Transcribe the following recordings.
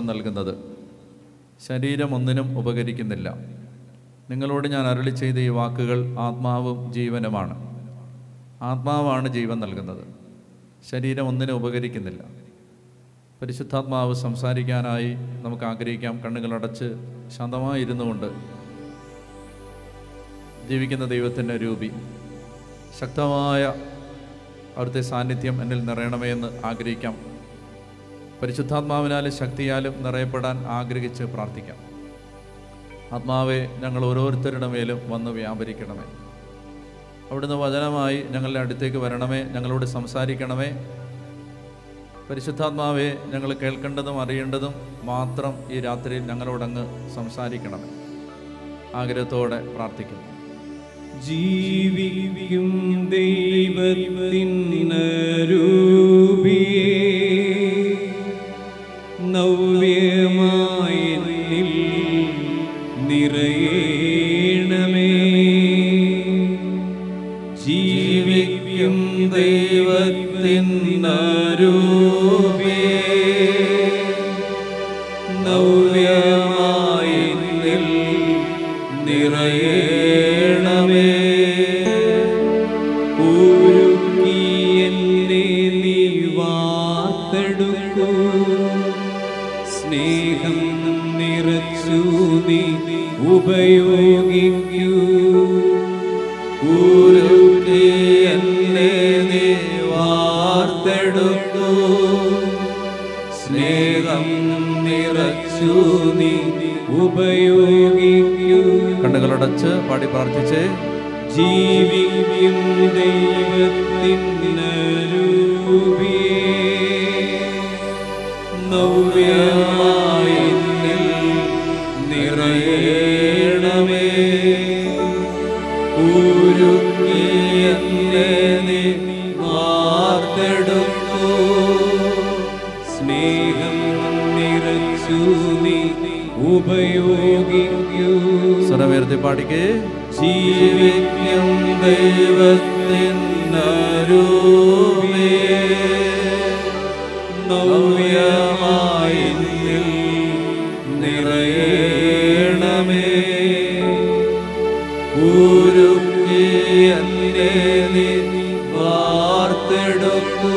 ജീവൻ നൽകുന്നത് ശരീരം ഒന്നിനും ഉപകരിക്കുന്നില്ല നിങ്ങളോട് ഞാൻ അരളി ചെയ്ത ഈ വാക്കുകൾ ആത്മാവും ജീവനുമാണ് ആത്മാവാണ് ജീവൻ നൽകുന്നത് ശരീരം ഒന്നിനും ഉപകരിക്കുന്നില്ല പരിശുദ്ധാത്മാവ് സംസാരിക്കാനായി നമുക്ക് ആഗ്രഹിക്കാം കണ്ണുകളടച്ച് ശാന്തമായി ഇരുന്നു കൊണ്ട് ജീവിക്കുന്ന ദൈവത്തിൻ്റെ രൂപി ശക്തമായ അവിടുത്തെ സാന്നിധ്യം എന്നിൽ നിറയണമേ എന്ന് ആഗ്രഹിക്കാം പരിശുദ്ധാത്മാവിനാലും ശക്തിയാലും നിറയപ്പെടാൻ ആഗ്രഹിച്ച് പ്രാർത്ഥിക്കാം ആത്മാവെ ഞങ്ങൾ ഓരോരുത്തരുടെ മേലും വന്ന് വ്യാപരിക്കണമേ അവിടുന്ന് വചനമായി ഞങ്ങളുടെ അടുത്തേക്ക് വരണമേ ഞങ്ങളോട് സംസാരിക്കണമേ പരിശുദ്ധാത്മാവെ ഞങ്ങൾ കേൾക്കേണ്ടതും അറിയേണ്ടതും മാത്രം ഈ രാത്രിയിൽ ഞങ്ങളോടങ്ങ് സംസാരിക്കണമേ ആഗ്രഹത്തോടെ പ്രാർത്ഥിക്കുന്നു ജീവിക്കും ദൈവത്തിൻ രൂപിയേ നവ്യമായി എന്നിൽ നിറയണമേ ജീവിക്കും ദൈവത്തിൻ രൂപിയേ നവ്യമായി എന്നിൽ നിറയണമേ ഉരുക്കി എന്നെ നീ വാർത്തെടുക്കൂ സ്നേഹം നിറച്ചു നീ ഉപയോഗിക്കൂ ഉരുക്കി എന്നെ നീ വാർത്തെടുക്കൂ സ്നേഹം നിറച്ചു നീ ഉപയോഗിക്കൂ കണ്ണുകളടച്ച് പാടി പ്രാർത്ഥിച്ചേ ജീവിക്കും ദൈവത്തിൻ രൂപിയേ നവ്യമായി എന്നിൽ നിറയണമേ ഉരുക്കി എന്നെ നീ വാർത്തെടുക്കൂ സ്നേഹം നിറച്ചു നീ ഉപയോഗിക്കൂ സ്വരമേർത്തി പാടിക്കേ ജീവിക്കും ദൈവത്തിൻ രൂപേ നവ്യമായി എന്നിൽ നിറയണമേ ഉരുക്കി എന്നെ നീ വാർത്തെടുക്കൂ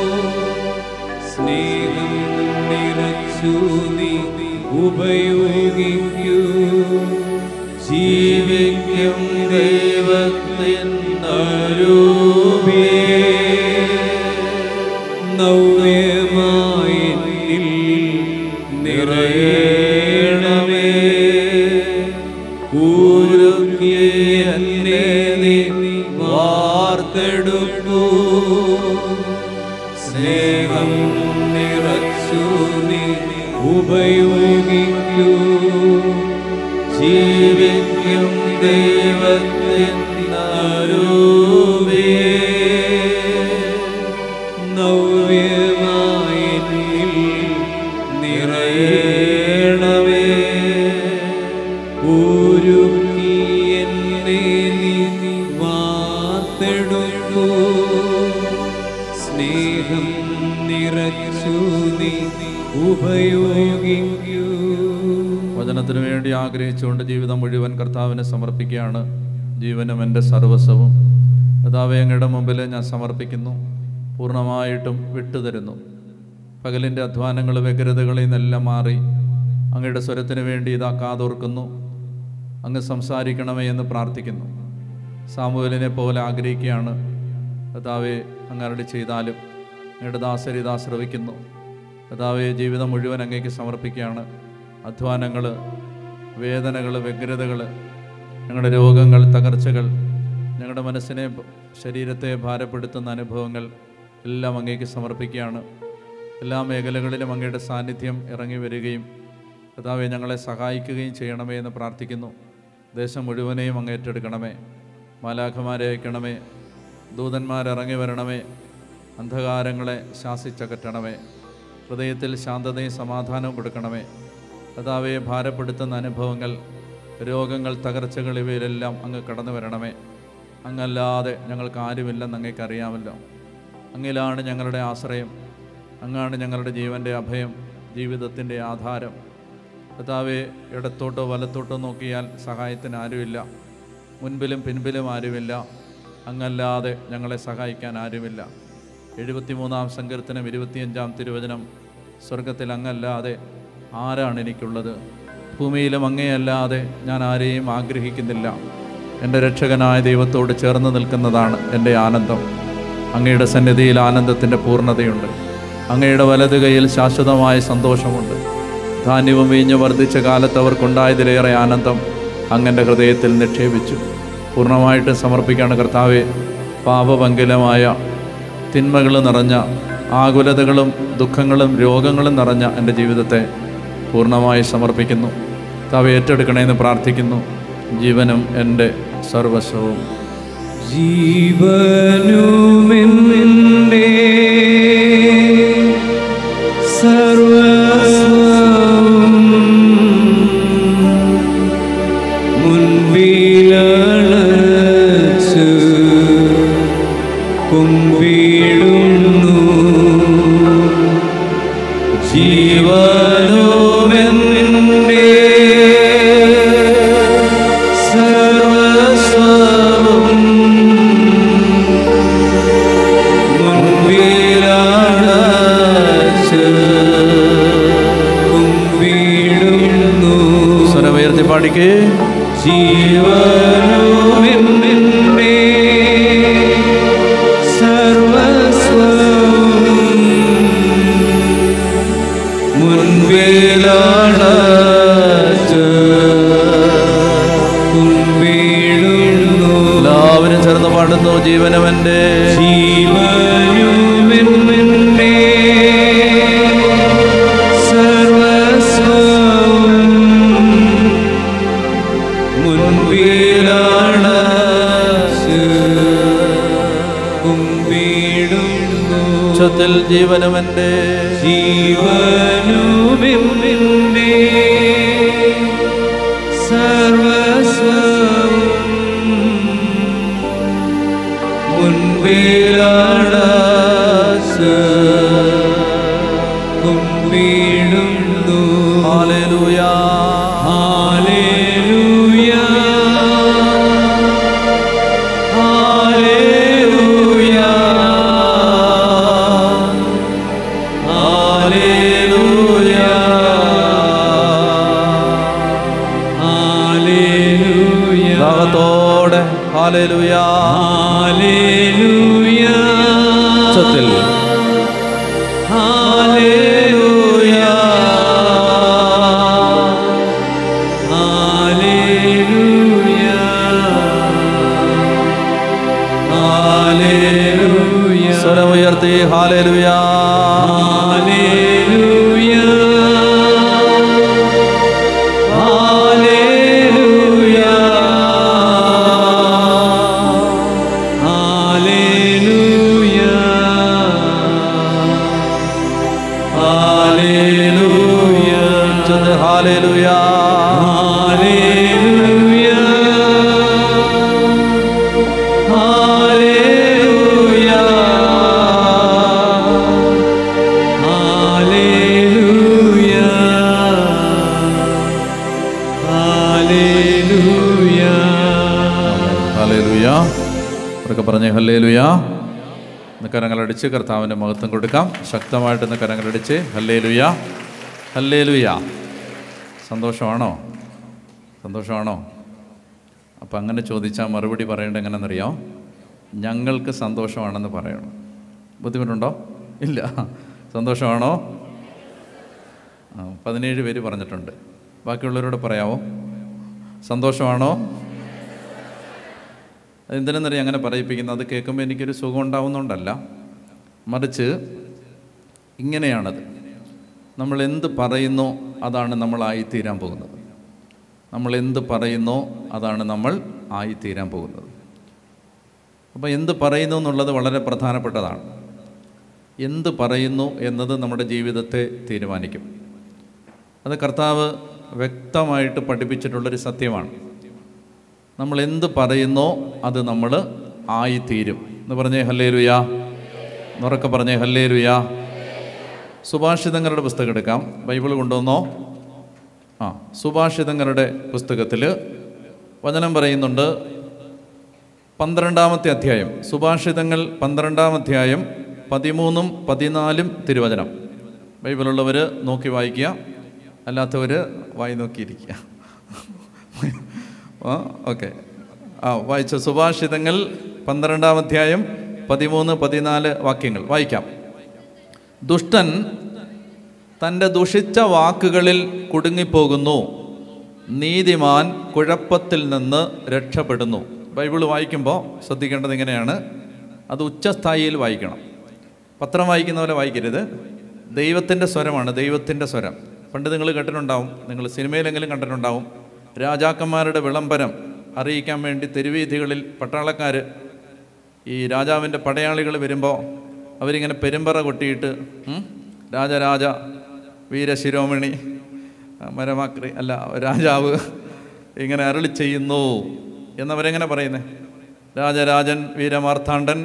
സ്നേഹം നിറച്ചു നീ ഉപയോഗിക്കൂ ജീവിക്കും ദൈവത്തിൻ രൂപേ നവ്യമായി എന്നിൽ നിറയണമേ ഊരുക്കി എന്നെ നീ വാർത്തെടുക്കൂ സ്നേഹം നിറച്ചു നീ ഉപയോഗിക്കൂ ജീവിക്കും ദൈവത്തിൻ രൂപേ നവ്യമായി എന്നിൽ നിറയണമേ ഉരുക്കി എന്നെ നീ വാർത്തെടുക്കൂ സ്നേഹം നിറച്ചു നീ ഉപയോഗിക്കൂ വചനത്തിനു വേണ്ടി ആഗ്രഹിച്ചുകൊണ്ട് ജീവിതം മുഴുവൻ കർത്താവിനെ സമർപ്പിക്കുകയാണ് ജീവനും എൻ്റെ സർവസ്വവും കർത്താവെ അങ്ങയുടെ മുമ്പിൽ ഞാൻ സമർപ്പിക്കുന്നു പൂർണ്ണമായിട്ടും വിട്ടുതരുന്നു പകലിൻ്റെ അധ്വാനങ്ങൾ വ്യഗ്രതകളിൽ നിന്നെല്ലാം മാറി അങ്ങയുടെ സ്വരത്തിന് വേണ്ടി ഇതാ കാതോർക്കുന്നു അങ്ങ് സംസാരിക്കണമേ എന്ന് പ്രാർത്ഥിക്കുന്നു സാമുവലിനെ പോലെ ആഗ്രഹിക്കുകയാണ് കർത്താവെ അങ്ങരുടെ ചെയ്താലും അങ്ങയുടെ ദാസരി ഇതാ ശ്രവിക്കുന്നു കർത്താവെ ജീവിതം മുഴുവൻ അങ്ങേക്ക് സമർപ്പിക്കുകയാണ് അധ്വാനങ്ങൾ വേദനകൾ വ്യഗ്രതകൾ ഞങ്ങളുടെ രോഗങ്ങൾ തകർച്ചകൾ ഞങ്ങളുടെ മനസ്സിനെ ശരീരത്തെ ഭാരപ്പെടുത്തുന്ന അനുഭവങ്ങൾ എല്ലാം അങ്ങേക്ക് സമർപ്പിക്കുകയാണ് എല്ലാ മേഖലകളിലും അങ്ങയുടെ സാന്നിധ്യം ഇറങ്ങി വരികയും കഥാവെ ഞങ്ങളെ സഹായിക്കുകയും ചെയ്യണമേ എന്ന് പ്രാർത്ഥിക്കുന്നു ദേശം മുഴുവനെയും അങ്ങ് ഏറ്റെടുക്കണമേ മാലാഖമാരെ അയക്കണമേ ദൂതന്മാരിറങ്ങി വരണമേ അന്ധകാരങ്ങളെ ശാസിച്ചകറ്റണമേ ഹൃദയത്തിൽ ശാന്തതയും സമാധാനവും കൊടുക്കണമേ കഥാവെ ഭാരപ്പെടുത്തുന്ന അനുഭവങ്ങൾ രോഗങ്ങൾ തകർച്ചകൾ ഇവയിലെല്ലാം അങ്ങ് കടന്നു വരണമേ അങ്ങല്ലാതെ ഞങ്ങൾക്ക് ആരുമില്ലെന്ന് അങ്ങേക്ക് അറിയാമല്ലോ അങ്ങിലാണ് ഞങ്ങളുടെ ആശ്രയം അങ്ങാണ് ഞങ്ങളുടെ ജീവൻ്റെ അഭയം ജീവിതത്തിൻ്റെ ആധാരം കർത്താവെ ഇടത്തോട്ടോ വലത്തോട്ടോ നോക്കിയാൽ സഹായത്തിന് ആരുമില്ല മുൻപിലും പിൻപിലും ആരുമില്ല അങ്ങല്ലാതെ ഞങ്ങളെ സഹായിക്കാൻ ആരുമില്ല എഴുപത്തിമൂന്നാം സങ്കീർത്തനം ഇരുപത്തിയഞ്ചാം തിരുവചനം സ്വർഗത്തിൽ അങ്ങല്ലാതെ ആരാണ് എനിക്കുള്ളത് ഭൂമിയിലും അങ്ങയല്ലാതെ ഞാൻ ആരെയും ആഗ്രഹിക്കുന്നില്ല എൻ്റെ രക്ഷകനായ ദൈവത്തോട് ചേർന്ന് നിൽക്കുന്നതാണ് എൻ്റെ ആനന്ദം അങ്ങയുടെ സന്നിധിയിൽ ആനന്ദത്തിൻ്റെ പൂർണ്ണതയുണ്ട് അങ്ങയുടെ വലത് കൈയിൽ ശാശ്വതമായ സന്തോഷമുണ്ട് ധാന്യവും വീഞ്ഞ് വർദ്ധിച്ച കാലത്ത് അവർക്കുണ്ടായതിലേറെ ആനന്ദം അങ്ങൻ്റെ ഹൃദയത്തിൽ നിക്ഷേപിച്ചു പൂർണ്ണമായിട്ട് സമർപ്പിക്കുകയാണ് കർത്താവെ പാപപങ്കിലമായ തിന്മകൾ നിറഞ്ഞ ആകുലതകളും ദുഃഖങ്ങളും രോഗങ്ങളും നിറഞ്ഞ എൻ്റെ ജീവിതത്തെ പൂർണ്ണമായി സമർപ്പിക്കുന്നു താവ ഏറ്റെടുക്കണമെന്ന് പ്രാർത്ഥിക്കുന്നു ജീവനും എൻ്റെ സർവസ്വവും ജീവനുമെന്നെ സർവസ്വം മുൻപിലണച്ചു കുമ്പിടുന്നു ജീവനുമെന്നെ സർവസ്വം മുൻപിലണച്ച് കുമ്പിടുന്നു സ്വരമുയർത്തി പാടിക്കേ ജീവനുമെന്നെ സർവസ്വം മുൻപിലണച്ച് കുമ്പിടുന്നു എല്ലാവരും ചേർന്ന് പാടുന്നു ജീവനവൻ്റെ ജീവനുമെന്നെ സർവസ്വം മുൻപിലണച്ച് കുമ്പിടുന്നു ഉച്ചത്തിൽ ജീവനവൻ്റെ ജീവനുമെന്നെ സർവസ്വം മുൻപിലണച്ച് കുമ്പിടുന്നു ഹാലേലൂയാ ഹാലേലൂയ ഹാലേലൂയ ഹാലേലൂയ ഹാലേലൂയ ദാഹത്തോടെ ഹാലേലൂയാ ഹാലേലൂയ ഉച്ചത്തിൽ ഹാലേലൂയ ഹാലേലൂയ ഹാലേലൂയ സ്വരമുയർത്തി ഹാലേലൂയാ ഹാലേലൂയ ഹാലേലൂയ ഹാലേലൂയ ഹാലേലൂയ ഉച്ചത്തിൽ ഹാലേലൂയാ ഹാലേലൂയ ഹാലേലൂയ ഹാലേലൂയ ഹാലേലൂയ ഹാലേലൂയാ അവരൊക്കെ പറഞ്ഞേ ഹല്ലേലൂയാ ഇന്ന് കരങ്ങളടിച്ച് കർത്താവിൻ്റെ മഹത്വം കൊടുക്കാം ശക്തമായിട്ട് ഇന്ന് കരങ്ങളടിച്ച് ഹല്ലേലൂയാ ഹല്ലേലൂയാ സന്തോഷമാണോ സന്തോഷമാണോ അപ്പം അങ്ങനെ ചോദിച്ചാൽ മറുപടി പറയേണ്ടത് എങ്ങനെയെന്നറിയാം ഞങ്ങൾക്ക് സന്തോഷമാണെന്ന് പറയണം ബുദ്ധിമുട്ടുണ്ടോ ഇല്ല സന്തോഷമാണോ ആ, പതിനേഴ് പേര് പറഞ്ഞിട്ടുണ്ട് ബാക്കിയുള്ളവരോട് പറയാമോ സന്തോഷമാണോ എന്തിനെന്നറിയാം അങ്ങനെ പറയിപ്പിക്കുന്നത് അത് കേൾക്കുമ്പോൾ എനിക്കൊരു സുഖം ഉണ്ടാവുന്നതുകൊണ്ടല്ല മറിച്ച് ഇങ്ങനെയാണത് നമ്മൾ എന്ത് പറയുന്നോ അതാണ് നമ്മൾ ആയിത്തീരാൻ പോകുന്നത് നമ്മൾ എന്ത് പറയുന്നോ അതാണ് നമ്മൾ ആയിത്തീരാൻ പോകുന്നത് അപ്പോൾ എന്ത് പറയുന്നു എന്നുള്ളത് വളരെ പ്രധാനപ്പെട്ടതാണ് എന്ത് പറയുന്നു എന്നത് നമ്മുടെ ജീവിതത്തെ തീരുമാനിക്കും അത് കർത്താവ് വ്യക്തമായിട്ട് പഠിപ്പിച്ചിട്ടുള്ളൊരു സത്യമാണ് നമ്മൾ എന്ത് പറയുന്നോ അത് നമ്മൾ ആയിത്തീരും എന്ന് പറഞ്ഞേ ഹല്ലേ ലുയാ എന്നുറക്കെ പറഞ്ഞേ ഹല്ലേ ലുയാ സുഭാഷിതങ്ങളുടെ പുസ്തകം എടുക്കാം ബൈബിൾ കൊണ്ടുവന്നോ ആ സുഭാഷിതങ്ങളുടെ പുസ്തകത്തിൽ വചനം പറയുന്നുണ്ട് പന്ത്രണ്ടാമത്തെ അധ്യായം സുഭാഷിതങ്ങൾ പന്ത്രണ്ടാം അധ്യായം പതിമൂന്നും പതിനാലും തിരുവചനം ബൈബിളുള്ളവർ നോക്കി വായിക്കുക അല്ലാത്തവർ വായി നോക്കിയിരിക്കുക ആ ഓക്കെ ആ വായിച്ച സുഭാഷിതങ്ങൾ പന്ത്രണ്ടാം അധ്യായം പതിമൂന്ന് പതിനാല് വാക്യങ്ങൾ വായിക്കാം ദുഷ്ടൻ തൻ്റെ ദുഷിച്ച വാക്കുകളിൽ കുടുങ്ങിപ്പോകുന്നു നീതിമാൻ കുഴപ്പത്തിൽ നിന്ന് രക്ഷപ്പെടുന്നു ബൈബിൾ വായിക്കുമ്പോൾ ശ്രദ്ധിക്കേണ്ടത് ഇങ്ങനെയാണ് അത് ഉച്ചസ്ഥായിയിൽ വായിക്കണം പത്രം വായിക്കുന്ന പോലെ വായിക്കരുത് ദൈവത്തിൻ്റെ സ്വരമാണ് ദൈവത്തിൻ്റെ സ്വരം പണ്ട് നിങ്ങൾ കേട്ടിട്ടുണ്ടാവും നിങ്ങൾ സിനിമയിലെങ്കിലും കണ്ടിട്ടുണ്ടാവും രാജാക്കന്മാരുടെ വിളംബരം അറിയിക്കാൻ വേണ്ടി തെരുവീഥികളിൽ പട്ടാളക്കാർ ഈ രാജാവിൻ്റെ പടയാളികൾ വരുമ്പോൾ അവരിങ്ങനെ പെരുമ്പറ കൊട്ടിയിട്ട് ഉം, രാജരാജ വീരശിരോമണി ആ, മരമാക്രി അല്ല രാജാവ് ഇങ്ങനെ അരുളി ചെയ്യുന്നു എന്നവരെങ്ങനെ പറയുന്നത് രാജരാജൻ വീരമാർത്താണ്ഡൻ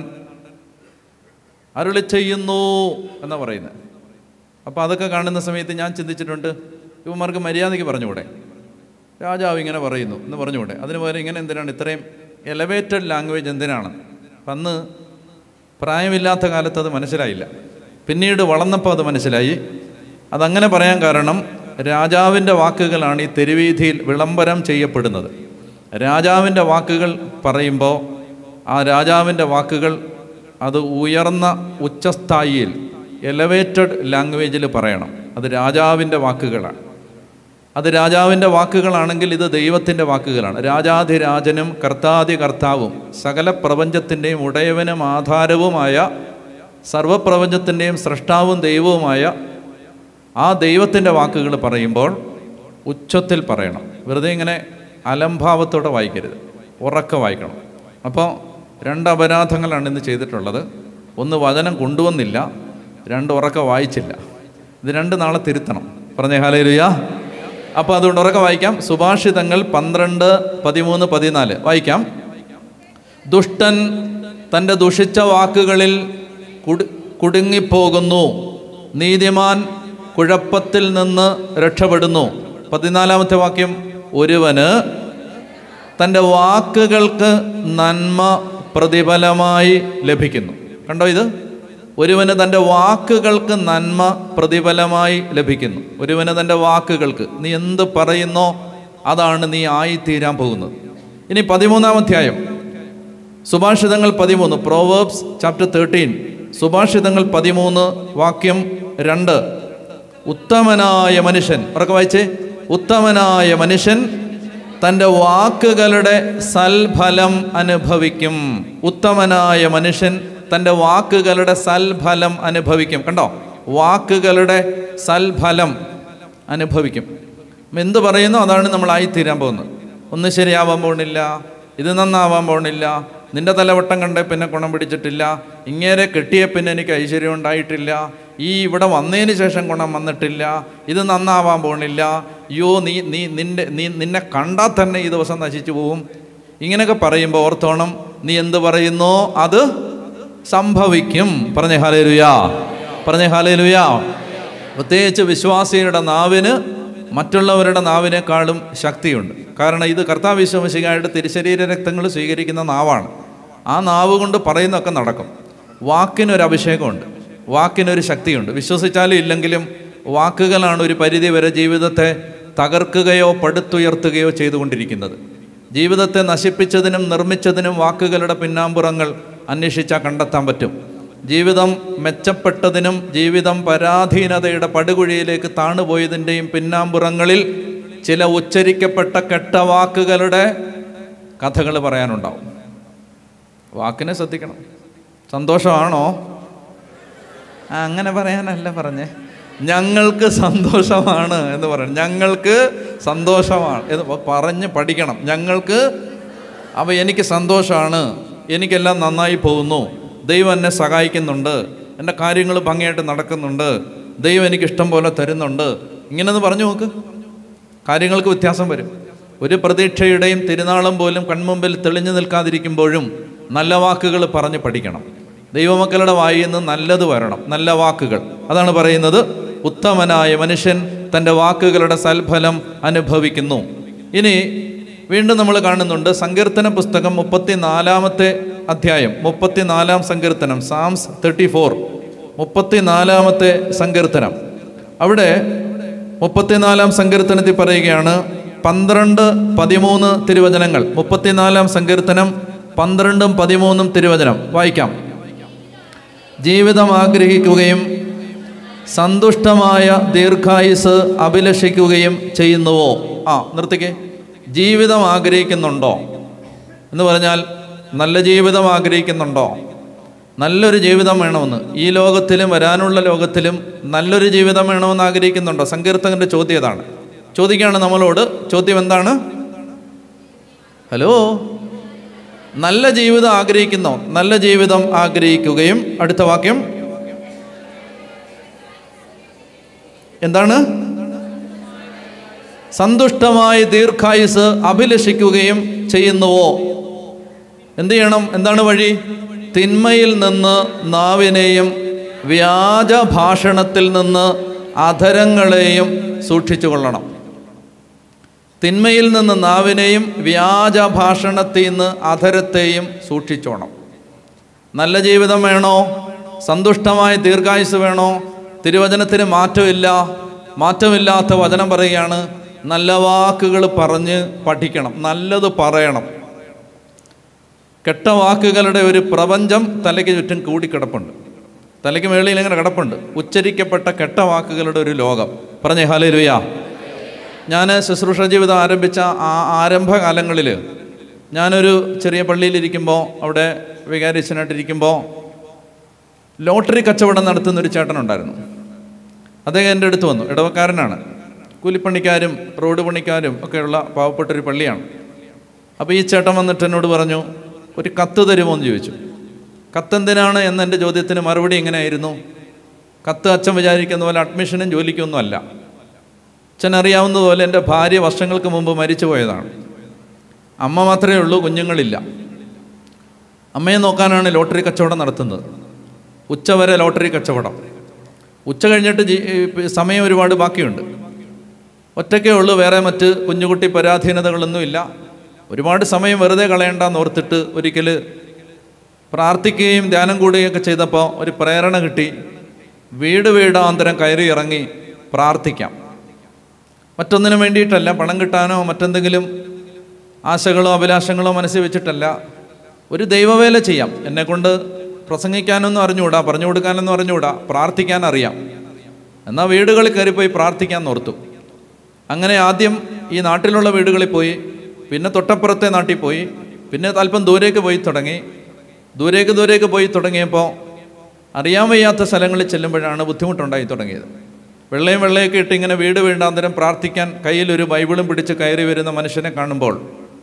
അരുളി ചെയ്യുന്നു എന്നാ പറയുന്നത് അപ്പോൾ അതൊക്കെ കാണുന്ന സമയത്ത് ഞാൻ ചിന്തിച്ചിട്ടുണ്ട് ഇവന്മാർക്ക് മര്യാദയ്ക്ക് പറഞ്ഞുകൂടെ രാജാവ് ഇങ്ങനെ പറയുന്നു എന്ന് പറഞ്ഞുകൂടെ അതിന് പകരം ഇങ്ങനെ എന്തിനാണ് ഇത്രയും എലവേറ്റഡ് ലാംഗ്വേജ് എന്തിനാണ് അപ്പം അന്ന് പ്രായമില്ലാത്ത കാലത്ത് അത് മനസ്സിലായില്ല പിന്നീട് വളർന്നപ്പോൾ അത് മനസ്സിലായി അതങ്ങനെ പറയാൻ കാരണം രാജാവിൻ്റെ വാക്കുകളാണ് ഈ തെരുവീഥിയിൽ വിളംബരം ചെയ്യപ്പെടുന്നത് രാജാവിൻ്റെ വാക്കുകൾ പറയുമ്പോൾ ആ രാജാവിൻ്റെ വാക്കുകൾ അത് ഉയർന്ന ഉച്ചസ്ഥായിയിൽ എലവേറ്റഡ് ലാംഗ്വേജിൽ പറയണം അത് രാജാവിൻ്റെ വാക്കുകളാണ് അത് രാജാവിൻ്റെ വാക്കുകളാണെങ്കിൽ ഇത് ദൈവത്തിൻ്റെ വാക്കുകളാണ് രാജാധിരാജനും കർത്താതി കർത്താവും സകല പ്രപഞ്ചത്തിൻ്റെയും ഉടയവനും ആധാരവുമായ സർവപ്രപഞ്ചത്തിൻ്റെയും സൃഷ്ടാവും ദൈവവുമായ ആ ദൈവത്തിൻ്റെ വാക്കുകൾ പറയുമ്പോൾ ഉച്ചത്തിൽ പറയണം വെറുതെ ഇങ്ങനെ അലംഭാവത്തോടെ വായിക്കരുത് ഉറക്കെ വായിക്കണം അപ്പോൾ രണ്ട് അപരാധങ്ങളാണ് ഇന്ന് ചെയ്തിട്ടുള്ളത് ഒന്ന് വചനം കൊണ്ടുവന്നില്ല രണ്ട് ഉറക്കെ വായിച്ചില്ല ഇത് രണ്ട് നാളെ തിരുത്തണം പറഞ്ഞേ ഹാലേലുയാ അപ്പോൾ അതുകൊണ്ട് ഉറക്കെ വായിക്കാം സുഭാഷിതങ്ങൾ പന്ത്രണ്ട് പതിമൂന്ന് പതിനാല് വായിക്കാം ദുഷ്ടൻ തൻ്റെ ദുഷിച്ച വാക്കുകളിൽ കുടു കുടുങ്ങിപ്പോകുന്നു നീതിമാൻ കുഴപ്പത്തിൽ നിന്ന് രക്ഷപ്പെടുന്നു പതിനാലാമത്തെ വാക്യം ഒരുവന് തൻ്റെ വാക്കുകൾക്ക് നന്മ പ്രതിഫലമായി ലഭിക്കുന്നു കണ്ടോ ഇത് ഒരുവന് തൻ്റെ വാക്കുകൾക്ക് നന്മ പ്രതിഫലമായി ലഭിക്കുന്നു ഒരുവന് തൻ്റെ വാക്കുകൾക്ക് നീ എന്ത് പറയുന്നോ അതാണ് നീ ആയിത്തീരാൻ പോകുന്നത് ഇനി പതിമൂന്നാം അധ്യായം സുഭാഷിതങ്ങൾ പതിമൂന്ന് പ്രോവേബ്സ് ചാപ്റ്റർ തേർട്ടീൻ സുഭാഷിതങ്ങൾ പതിമൂന്ന് വാക്യം രണ്ട് ഉത്തമനായ മനുഷ്യൻ ഉറക്കെ വായിച്ചേ ഉത്തമനായ മനുഷ്യൻ തൻ്റെ വാക്കുകളുടെ സൽഫലം അനുഭവിക്കും ഉത്തമനായ മനുഷ്യൻ തൻ്റെ വാക്കുകളുടെ സൽഫലം അനുഭവിക്കും കണ്ടോ വാക്കുകളുടെ സൽഫലം അനുഭവിക്കും എന്ത് പറയുന്നു അതാണ് നമ്മൾ ആയിത്തീരാൻ പോകുന്നത് ഒന്ന് ശരിയാവാൻ പോകുന്നില്ല ഇത് നന്നാവാൻ പോകുന്നില്ല നിന്റെ തലവട്ടം കണ്ടേ പിന്നെ ഗുണം പിടിച്ചിട്ടില്ല ഇങ്ങേരെ കെട്ടിയ പിന്നെ എനിക്ക് ഐശ്വര്യം ഉണ്ടായിട്ടില്ല ഈ ഇവിടെ വന്നതിന് ശേഷം ഗുണം വന്നിട്ടില്ല ഇത് നന്നാവാൻ പോകുന്നില്ല അയ്യോ നീ നീ നിന്റെ നീ നിന്നെ കണ്ടാൽ തന്നെ ഈ ദിവസം നശിച്ചു പോവും ഇങ്ങനെയൊക്കെ പറയുമ്പോൾ ഓർത്തോണം നീ എന്ത് പറയുന്നോ അത് സംഭവിക്കും പറഞ്ഞേ ഹാലേലുയാ പറഞ്ഞേ ഹാലേലുയാ പ്രത്യേകിച്ച് വിശ്വാസിയുടെ നാവിന് മറ്റുള്ളവരുടെ നാവിനേക്കാളും ശക്തിയുണ്ട് കാരണം ഇത് കർത്താവ് വിശ്വസിക്കായിട്ട് തിരുശരീര രക്തങ്ങൾ സ്വീകരിക്കുന്ന നാവാണ് ആ നാവ് കൊണ്ട് പറയുന്നതൊക്കെ നടക്കും വാക്കിനൊരു അഭിഷേകമുണ്ട് വാക്കിനൊരു ശക്തിയുണ്ട് വിശ്വസിച്ചാലും ഇല്ലെങ്കിലും വാക്കുകളാണ് ഒരു പരിധി വരെ ജീവിതത്തെ തകർക്കുകയോ പടുത്തുയർത്തുകയോ ചെയ്തുകൊണ്ടിരിക്കുന്നത് ജീവിതത്തെ നശിപ്പിച്ചതിനും നിർമ്മിച്ചതിനും വാക്കുകളുടെ പിന്നാമ്പുറങ്ങൾ അന്വേഷിച്ചാൽ കണ്ടെത്താൻ പറ്റും ജീവിതം മെച്ചപ്പെട്ടതിനും ജീവിതം പരാധീനതയുടെ പടുകുഴിയിലേക്ക് താണുപോയതിൻ്റെയും പിന്നാമ്പുറങ്ങളിൽ ചില ഉച്ചരിക്കപ്പെട്ട കെട്ട വാക്കുകളുടെ കഥകൾ പറയാനുണ്ടാവും വാക്കിനെ ശ്രദ്ധിക്കണം സന്തോഷമാണോ ആ, അങ്ങനെ പറയാനല്ല പറഞ്ഞേ ഞങ്ങൾക്ക് സന്തോഷമാണ് എന്ന് പറയണം ഞങ്ങൾക്ക് സന്തോഷമാണ് എന്ന് പ- പറഞ്ഞ് പഠിക്കണം ഞങ്ങൾക്ക് അപ്പോൾ എനിക്ക് സന്തോഷമാണ് എനിക്കെല്ലാം നന്നായി പോകുന്നു ദൈവം എന്നെ സഹായിക്കുന്നുണ്ട് എൻ്റെ കാര്യങ്ങൾ ഭംഗിയായിട്ട് നടക്കുന്നുണ്ട് ദൈവം എനിക്ക് ഇഷ്ടം പോലെ തരുന്നുണ്ട് ഇങ്ങനെയൊന്ന് പറഞ്ഞു നോക്ക് കാര്യങ്ങൾക്ക് വ്യത്യാസം വരും ഒരു പ്രതീക്ഷയുടെയും തിരുനാളും പോലും കൺമുമ്പിൽ തെളിഞ്ഞു നിൽക്കാതിരിക്കുമ്പോഴും നല്ല വാക്കുകൾ പറഞ്ഞ് പഠിക്കണം ദൈവമക്കളുടെ വായിൽ നിന്ന് നല്ലത് വരണം നല്ല വാക്കുകൾ അതാണ് പറയുന്നത് ഉത്തമനായ മനുഷ്യൻ തൻ്റെ വാക്കുകളുടെ സൽഫലം അനുഭവിക്കുന്നു ഇനി വീണ്ടും നമ്മൾ കാണുന്നുണ്ട് സങ്കീർത്തന പുസ്തകം മുപ്പത്തിനാലാമത്തെ അധ്യായം മുപ്പത്തിനാലാം സങ്കീർത്തനം സാംസ് തേർട്ടി ഫോർ മുപ്പത്തിനാലാമത്തെ സങ്കീർത്തനം അവിടെ മുപ്പത്തിനാലാം സങ്കീർത്തനത്തിൽ പറയുകയാണ് പന്ത്രണ്ട് പതിമൂന്ന് തിരുവചനങ്ങൾ മുപ്പത്തിനാലാം സങ്കീർത്തനം പന്ത്രണ്ടും പതിമൂന്നും തിരുവചനം വായിക്കാം ജീവിതം ആഗ്രഹിക്കുകയും സന്തുഷ്ടമായ ദീർഘായുസ് അഭിലഷിക്കുകയും ചെയ്യുന്നുവോ ആ നിർത്തിക്കേ ജീവിതം ആഗ്രഹിക്കുന്നുണ്ടോ എന്ന് പറഞ്ഞാൽ നല്ല ജീവിതം ആഗ്രഹിക്കുന്നുണ്ടോ നല്ലൊരു ജീവിതം വേണമെന്ന് ഈ ലോകത്തിലും വരാനുള്ള ലോകത്തിലും നല്ലൊരു ജീവിതം വേണമെന്ന് ആഗ്രഹിക്കുന്നുണ്ടോ സങ്കീർത്തകന്റെ ചോദ്യം ഇതാണ് ചോദിക്കുകയാണ് നമ്മളോട് ചോദ്യം എന്താണ് ഹലോ നല്ല ജീവിതം ആഗ്രഹിക്കുന്നോ നല്ല ജീവിതം ആഗ്രഹിക്കുകയും അടുത്ത വാക്യം എന്താണ് സന്തുഷ്ടമായി ദീർഘായുസ് അഭിലഷിക്കുകയും ചെയ്യുന്നുവോ എന്ത് ചെയ്യണം എന്താണ് വഴി തിന്മയിൽ നിന്ന് നാവിനെയും വ്യാജ ഭാഷണത്തിൽ നിന്ന് അധരങ്ങളെയും സൂക്ഷിച്ചു കൊള്ളണം തിന്മയിൽ നിന്ന് നാവിനെയും വ്യാജ ഭാഷണത്തിൽ നിന്ന് അധരത്തെയും സൂക്ഷിച്ചോണം നല്ല ജീവിതം വേണോ സന്തുഷ്ടമായ ദീർഘായുസ് വേണോ തിരുവചനത്തിന് മാറ്റമില്ല മാറ്റമില്ലാത്ത വചനം പറയുകയാണ് നല്ല വാക്കുകൾ പറഞ്ഞ് പഠിക്കണം നല്ലത് പറയണം കെട്ട വാക്കുകളുടെ ഒരു പ്രപഞ്ചം തലയ്ക്ക് ചുറ്റും കൂടിക്കിടപ്പുണ്ട് തലയ്ക്ക് മേളിൽ ഇങ്ങനെ കിടപ്പുണ്ട് ഉച്ചരിക്കപ്പെട്ട കെട്ട വാക്കുകളുടെ ഒരു ലോകം പറഞ്ഞേ ഹലേലുയാ ഞാൻ ശുശ്രൂഷ ജീവിതം ആരംഭിച്ച ആ ആരംഭകാലങ്ങളിൽ ഞാനൊരു ചെറിയ പള്ളിയിലിരിക്കുമ്പോൾ അവിടെ വികാരിച്ചനായിട്ടിരിക്കുമ്പോൾ ലോട്ടറി കച്ചവടം നടത്തുന്ന ഒരു ചേട്ടനുണ്ടായിരുന്നു അദ്ദേഹം എൻ്റെ അടുത്ത് വന്നു ഇടവക്കാരനാണ് കൂലിപ്പണിക്കാരും റോഡ് പണിക്കാരും ഒക്കെയുള്ള പാവപ്പെട്ടൊരു പള്ളിയാണ് അപ്പോൾ ഈ ചേട്ടൻ വന്നിട്ട് എന്നോട് പറഞ്ഞു ഒരു കത്ത് തരുമോ എന്ന് ചോദിച്ചു കത്തെന്തിനാണ് എന്ന എൻ്റെ ചോദ്യത്തിന് മറുപടി എങ്ങനെയായിരുന്നു കത്ത് അച്ഛൻ വിചാരിക്കുന്ന പോലെ അഡ്മിഷനും ജോലിക്കൊന്നും അല്ല അച്ഛൻ അറിയാവുന്നതുപോലെ എൻ്റെ ഭാര്യ വർഷങ്ങൾക്ക് മുമ്പ് മരിച്ചു പോയതാണ് അമ്മ മാത്രമേ ഉള്ളൂ കുഞ്ഞുങ്ങളില്ല അമ്മയെ നോക്കാനാണ് ലോട്ടറി കച്ചവടം നടത്തുന്നത് ഉച്ചവരെ ലോട്ടറി കച്ചവടം ഉച്ച കഴിഞ്ഞിട്ട് ജീ- ഈ സമയം ഒരുപാട് ബാക്കിയുണ്ട് ഒറ്റയ്ക്കേ ഉള്ളൂ വേറെ മറ്റ് കുഞ്ഞുകുട്ടി പരാധീനതകളൊന്നുമില്ല ഒരുപാട് സമയം വെറുതെ കളയണ്ടെന്ന് ഓർത്തിട്ട് ഒരിക്കൽ പ്രാർത്ഥിക്കുകയും ധ്യാനം കൂടുകയൊക്കെ ചെയ്തപ്പോൾ ഒരു പ്രേരണ കിട്ടി വീട് വീടാന്തരം കയറി ഇറങ്ങി പ്രാർത്ഥിക്കാം മറ്റൊന്നിനും വേണ്ടിയിട്ടല്ല പണം കിട്ടാനോ മറ്റെന്തെങ്കിലും ആശകളോ അഭിലാഷങ്ങളോ മനസ്സിൽ വെച്ചിട്ടല്ല ഒരു ദൈവവേല ചെയ്യാം എന്നെക്കൊണ്ട് പ്രസംഗിക്കാനൊന്നും അറിഞ്ഞുകൂടാ പറഞ്ഞു കൊടുക്കാനൊന്നും അറിഞ്ഞുകൂടാ പ്രാർത്ഥിക്കാൻ അറിയാം എന്നാൽ വീടുകളിൽ കയറിപ്പോയി പ്രാർത്ഥിക്കാൻ ഓർത്തു അങ്ങനെ ആദ്യം ഈ നാട്ടിലുള്ള വീടുകളിൽ പോയി പിന്നെ തൊട്ടപ്പുറത്തെ നാട്ടിൽ പോയി പിന്നെ അല്പം ദൂരേക്ക് പോയി തുടങ്ങി ദൂരേക്ക് ദൂരേക്ക് പോയി തുടങ്ങിയപ്പോൾ അറിയാൻ വയ്യാത്ത സ്ഥലങ്ങളിൽ ചെല്ലുമ്പോഴാണ് ബുദ്ധിമുട്ടുണ്ടായി തുടങ്ങിയത് വെള്ളയും വെള്ളയൊക്കെ ഇട്ട് ഇങ്ങനെ വീട് വീണ്ടാന്തരം പ്രാർത്ഥിക്കാൻ കയ്യിലൊരു ബൈബിളും പിടിച്ച് കയറി വരുന്ന മനുഷ്യനെ കാണുമ്പോൾ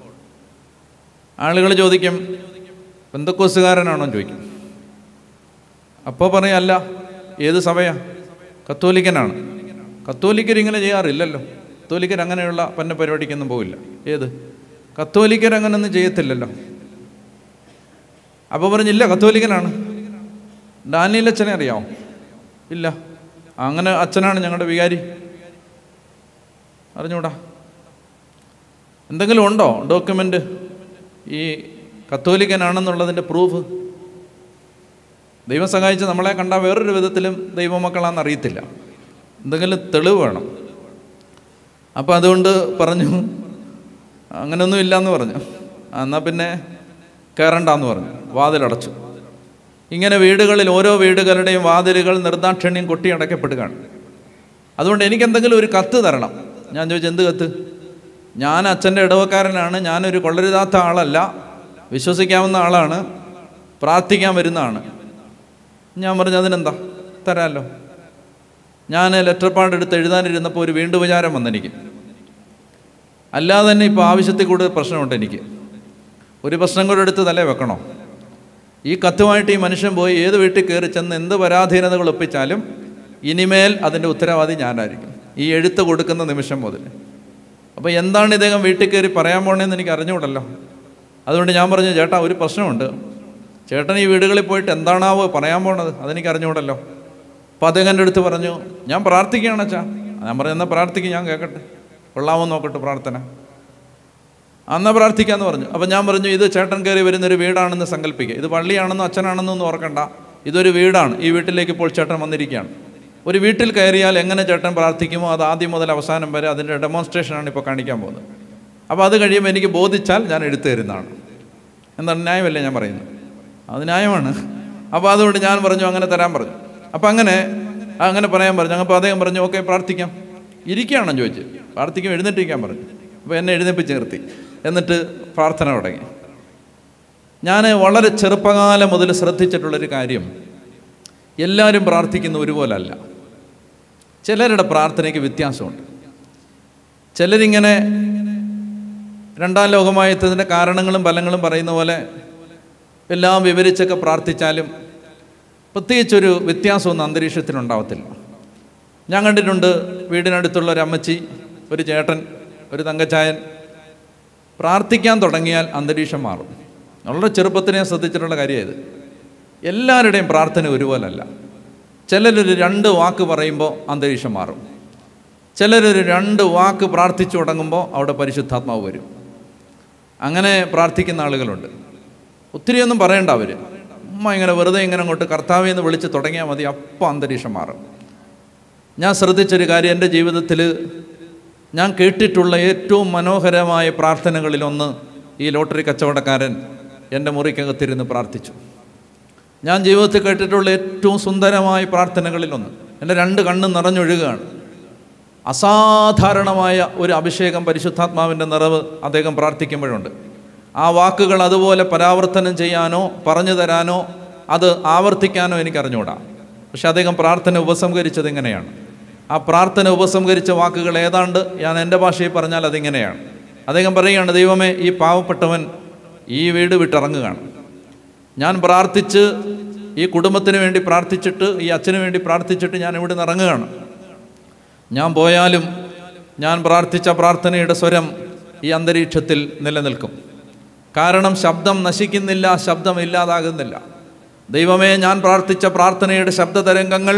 ആളുകൾ ചോദിക്കും ബന്ധക്കോസുകാരനാണോ എന്ന് ചോദിക്കും അപ്പോൾ പറയും അല്ല ഏത് സഭയാ കത്തോലിക്കനാണ് കത്തോലിക്കർ ഇങ്ങനെ ചെയ്യാറില്ലല്ലോ കത്തോലിക്കർ അങ്ങനെയുള്ള പന്ന പരിപാടിക്കൊന്നും പോവില്ല ഏത് കത്തോലിക്കർ അങ്ങനെയൊന്നും ചെയ്യത്തില്ലല്ലോ അപ്പോൾ പറഞ്ഞില്ല കത്തോലിക്കനാണ് ഡാനിയൽ അച്ഛനെ അറിയാമോ ഇല്ല അങ്ങനെ അച്ഛനാണ് ഞങ്ങളുടെ വികാരി അറിഞ്ഞൂടാ എന്തെങ്കിലും ഉണ്ടോ ഡോക്യുമെൻ്റ് ഈ കത്തോലിക്കനാണെന്നുള്ളതിൻ്റെ പ്രൂഫ് ദൈവം സഹായിച്ച് നമ്മളെ കണ്ടാൽ വേറൊരു വിധത്തിലും ദൈവമക്കളാണെന്ന് അറിയത്തില്ല എന്തെങ്കിലും തെളിവ് വേണം അപ്പോൾ അതുകൊണ്ട് പറഞ്ഞു അങ്ങനെയൊന്നും ഇല്ലയെന്ന് പറഞ്ഞു ആ, എന്നാൽ പിന്നെ കയറണ്ടെന്ന് പറഞ്ഞു വാതിലടച്ചു ഇങ്ങനെ വീടുകളിൽ ഓരോ വീടുകളുടെയും വാതിലുകൾ നിർദാക്ഷിണ്യം കൊട്ടിയടക്കപ്പെടുകയാണ് അതുകൊണ്ട് എനിക്ക് എന്തെങ്കിലും ഒരു കത്ത് തരണം ഞാൻ ചോദിച്ചു എന്ത് കത്ത് ഞാൻ അച്ഛൻ്റെ ഇടവക്കാരനാണ് ഞാനൊരു കൊള്ളരുതാത്ത ആളല്ല വിശ്വസിക്കാവുന്ന ആളാണ് പ്രാർത്ഥിക്കാൻ വരുന്നതാണ് ഞാൻ പറഞ്ഞു അതിനെന്താ തരാമല്ലോ ഞാൻ ലെറ്റർ പാഡ് എടുത്ത് എഴുതാനിരുന്നപ്പോൾ ഒരു വീണ്ടും വിചാരം വന്നെനിക്ക് അല്ലാതെ തന്നെ ഇപ്പോൾ ആവശ്യത്തിൽ കൂടുതൽ പ്രശ്നമുണ്ട് എനിക്ക് ഒരു പ്രശ്നം കൂടെ എടുത്ത് തലേ വെക്കണോ ഈ കത്തുമായിട്ട് ഈ മനുഷ്യൻ പോയി ഏത് വീട്ടിൽ കയറി ചെന്ന് എന്ത് പരാധീനതകൾ ഒപ്പിച്ചാലും ഇനിമേൽ അതിൻ്റെ ഉത്തരവാദി ഞാനായിരിക്കും ഈ എഴുത്ത് കൊടുക്കുന്ന നിമിഷം മുതൽ അപ്പോൾ എന്താണ് ഇദ്ദേഹം വീട്ടിൽ കയറി പറയാൻ പോണേന്ന് എനിക്ക് അറിഞ്ഞുകൂടല്ലോ അതുകൊണ്ട് ഞാൻ പറഞ്ഞു ചേട്ടാ ഒരു പ്രശ്നമുണ്ട് ചേട്ടൻ ഈ വീടുകളിൽ പോയിട്ട് എന്താണാവോ പറയാൻ പോണത് അതെനിക്ക് അറിഞ്ഞുകൂടല്ലോ അപ്പം അദ്ദേഹം എൻ്റെ അടുത്ത് പറഞ്ഞു ഞാൻ പ്രാർത്ഥിക്കുകയാണ് അച്ഛാ ഞാൻ പറഞ്ഞു എന്നാൽ പ്രാർത്ഥിക്കും ഞാൻ കേൾക്കട്ടെ കൊള്ളാമോ നോക്കട്ടെ പ്രാർത്ഥന അന്നാ പ്രാർത്ഥിക്കാമെന്ന് പറഞ്ഞു അപ്പം ഞാൻ പറഞ്ഞു ഇത് ചേട്ടൻ കയറി വരുന്നൊരു വീടാണെന്ന് സങ്കല്പിക്കുക ഇത് പള്ളിയാണെന്നോ അച്ഛനാണെന്നോ ഒന്നും ഓർക്കണ്ട ഇതൊരു വീടാണ് ഈ വീട്ടിലേക്ക് ഇപ്പോൾ ചേട്ടൻ വന്നിരിക്കുകയാണ് ഒരു വീട്ടിൽ കയറിയാൽ എങ്ങനെ ചേട്ടൻ പ്രാർത്ഥിക്കുമോ അത് ആദ്യം മുതൽ അവസാനം വരെ അതിൻ്റെ ഡെമോൺസ്ട്രേഷനാണ് ഇപ്പോൾ കാണിക്കാൻ പോകുന്നത് അപ്പോൾ അത് കഴിയുമ്പോൾ എനിക്ക് ബോധിച്ചാൽ ഞാൻ എടുത്തു തരുന്നതാണ് എന്താണ് ന്യായമല്ലേ ഞാൻ പറയുന്നത് അത് ന്യായമാണ് അപ്പോൾ അതുകൊണ്ട് ഞാൻ പറഞ്ഞു അങ്ങനെ തരാൻ പറഞ്ഞു അപ്പോൾ അങ്ങനെ അങ്ങനെ പറയാൻ പറഞ്ഞു അപ്പോൾ അദ്ദേഹം പറഞ്ഞു ഓക്കെ പ്രാർത്ഥിക്കാം ഇരിക്കുകയാണോ ചോദിച്ചു പ്രാർത്ഥിക്കും എഴുന്നേറ്റിരിക്കാൻ പറഞ്ഞു അപ്പോൾ എന്നെ എഴുന്നേപ്പിച്ച് നിർത്തി എന്നിട്ട് പ്രാർത്ഥന തുടങ്ങി ഞാൻ വളരെ ചെറുപ്പകാലം മുതൽ ശ്രദ്ധിച്ചിട്ടുള്ളൊരു കാര്യം എല്ലാവരും പ്രാർത്ഥിക്കുന്ന ഒരുപോലല്ല ചിലരുടെ പ്രാർത്ഥനയ്ക്ക് വ്യത്യാസമുണ്ട് ചിലരിങ്ങനെ രണ്ടാം ലോകമായത്തിൻ്റെ കാരണങ്ങളും ഫലങ്ങളും പറയുന്ന പോലെ എല്ലാം വിവരിച്ചൊക്കെ പ്രാർത്ഥിച്ചാലും പ്രത്യേകിച്ചൊരു വ്യത്യാസമൊന്നും അന്തരീക്ഷത്തിനുണ്ടാവത്തില്ല ഞാൻ കണ്ടിട്ടുണ്ട് വീടിനടുത്തുള്ള ഒരു അമ്മച്ചി ഒരു ചേട്ടൻ ഒരു തങ്കച്ചായൻ പ്രാർത്ഥിക്കാൻ തുടങ്ങിയാൽ അന്തരീക്ഷം മാറും വളരെ ചെറുപ്പത്തിൽ ഞാൻ ശ്രദ്ധിച്ചിട്ടുള്ള കാര്യം ഇത് എല്ലാവരുടെയും പ്രാർത്ഥന ഒരുപോലല്ല ചിലരൊരു രണ്ട് വാക്ക് പറയുമ്പോൾ അന്തരീക്ഷം മാറും ചിലരൊരു രണ്ട് വാക്ക് പ്രാർത്ഥിച്ചു തുടങ്ങുമ്പോൾ അവിടെ പരിശുദ്ധാത്മാവ് വരും അങ്ങനെ പ്രാർത്ഥിക്കുന്ന ആളുകളുണ്ട് ഒത്തിരിയൊന്നും പറയണ്ട അവർ ഉമ്മ ഇങ്ങനെ വെറുതെ ഇങ്ങനെ അങ്ങോട്ട് കർത്താവെ എന്ന് വിളിച്ച് തുടങ്ങിയാൽ മതി അപ്പം അന്തരീക്ഷം മാറും ഞാൻ ശ്രദ്ധിച്ചൊരു കാര്യം എൻ്റെ ജീവിതത്തിൽ ഞാൻ കേട്ടിട്ടുള്ള ഏറ്റവും മനോഹരമായ പ്രാർത്ഥനകളിലൊന്ന് ഈ ലോട്ടറി കച്ചവടക്കാരൻ എൻ്റെ മുറിക്കകത്തിരുന്ന് പ്രാർത്ഥിച്ചു ഞാൻ ജീവിതത്തിൽ കേട്ടിട്ടുള്ള ഏറ്റവും സുന്ദരമായ പ്രാർത്ഥനകളിലൊന്ന് എൻ്റെ രണ്ട് കണ്ണും നിറഞ്ഞൊഴുകുകയാണ് അസാധാരണമായ ഒരു അഭിഷേകം പരിശുദ്ധാത്മാവിൻ്റെ നിറവ് അദ്ദേഹം പ്രാർത്ഥിക്കുമ്പോഴുണ്ട് ആ വാക്കുകൾ അതുപോലെ പരാവർത്തനം ചെയ്യാനോ പറഞ്ഞു തരാനോ അത് ആവർത്തിക്കാനോ എനിക്കറിഞ്ഞൂടാ പക്ഷെ അദ്ദേഹം പ്രാർത്ഥന ഉപസംഹരിച്ചത് ഇങ്ങനെയാണ് ആ പ്രാർത്ഥന ഉപസംഹരിച്ച വാക്കുകൾ ഏതാണ്ട് ഞാൻ എൻ്റെ ഭാഷയിൽ പറഞ്ഞാൽ അതിങ്ങനെയാണ് അദ്ദേഹം പറയുകയാണ് ദൈവമേ ഈ പാവപ്പെട്ടവൻ ഈ വീട് വിട്ടിറങ്ങുകയാണ് ഞാൻ പ്രാർത്ഥിച്ച് ഈ കുടുംബത്തിന് വേണ്ടി പ്രാർത്ഥിച്ചിട്ട് ഈ അച്ഛന് വേണ്ടി പ്രാർത്ഥിച്ചിട്ട് ഞാൻ ഇവിടെ നിന്ന് ഇറങ്ങുകയാണ് ഞാൻ പോയാലും ഞാൻ പ്രാർത്ഥിച്ച പ്രാർത്ഥനയുടെ സ്വരം ഈ അന്തരീക്ഷത്തിൽ നിലനിൽക്കും കാരണം ശബ്ദം നശിക്കുന്നില്ല ശബ്ദം ഇല്ലാതാകുന്നില്ല ദൈവമേ ഞാൻ പ്രാർത്ഥിച്ച പ്രാർത്ഥനയുടെ ശബ്ദതരംഗങ്ങൾ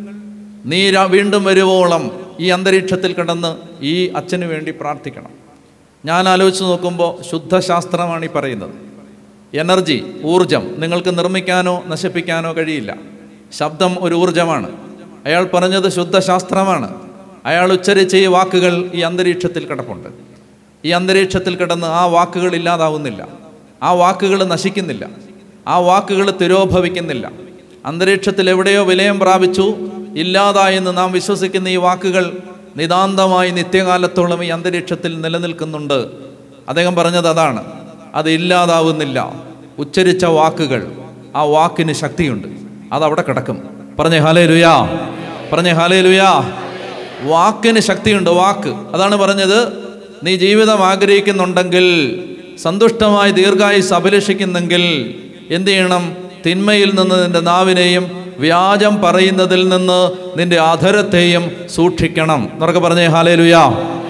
നീ ര- വീണ്ടും വരുവോളം ഈ അന്തരീക്ഷത്തിൽ കിടന്ന് ഈ അച്ഛന് വേണ്ടി പ്രാർത്ഥിക്കണം ഞാൻ ആലോചിച്ച് നോക്കുമ്പോൾ ശുദ്ധശാസ്ത്രമാണ് ഈ പറയുന്നത് എനർജി ഊർജം നിങ്ങൾക്ക് നിർമ്മിക്കാനോ നശിപ്പിക്കാനോ കഴിയില്ല ശബ്ദം ഒരു ഊർജമാണ് അയാൾ പറഞ്ഞത് ശുദ്ധശാസ്ത്രമാണ് അയാൾ ഉച്ചരിച്ച ഈ വാക്കുകൾ ഈ അന്തരീക്ഷത്തിൽ കിടപ്പുണ്ട് ഈ അന്തരീക്ഷത്തിൽ കിടന്ന് ആ വാക്കുകൾ ഇല്ലാതാവുന്നില്ല ആ വാക്കുകൾ നശിക്കുന്നില്ല ആ വാക്കുകൾ തിരോഭവിക്കുന്നില്ല അന്തരീക്ഷത്തിൽ എവിടെയോ വിലയം പ്രാപിച്ചു ഇല്ലാതായെന്ന് നാം വിശ്വസിക്കുന്ന ഈ വാക്കുകൾ നിതാന്തമായി നിത്യകാലത്തോളം ഈ അന്തരീക്ഷത്തിൽ നിലനിൽക്കുന്നുണ്ട് അദ്ദേഹം പറഞ്ഞത് അതാണ് അത് ഇല്ലാതാവുന്നില്ല ഉച്ചരിച്ച വാക്കുകൾ ആ വാക്കിന് ശക്തിയുണ്ട് അതവിടെ കിടക്കും പറഞ്ഞേ ഹാലേ ലുയാ പറഞ്ഞേ ഹാലേ ലുയാ വാക്കിന് ശക്തിയുണ്ട് വാക്ക് അതാണ് പറഞ്ഞത് നീ ജീവിതം ആഗ്രഹിക്കുന്നുണ്ടെങ്കിൽ സന്തുഷ്ടമായി ദീർഘായുസ് അഭിലഷിക്കുന്നെങ്കിൽ എന്ത് ചെയ്യണം തിന്മയിൽ നിന്ന് നിന്റെ നാവിനെയും വ്യാജം പറയുന്നതിൽ നിന്ന് നിന്റെ അധരത്തെയും സൂക്ഷിക്കണം എന്നൊക്കെ പറഞ്ഞേ ഹാലേ ലുയാ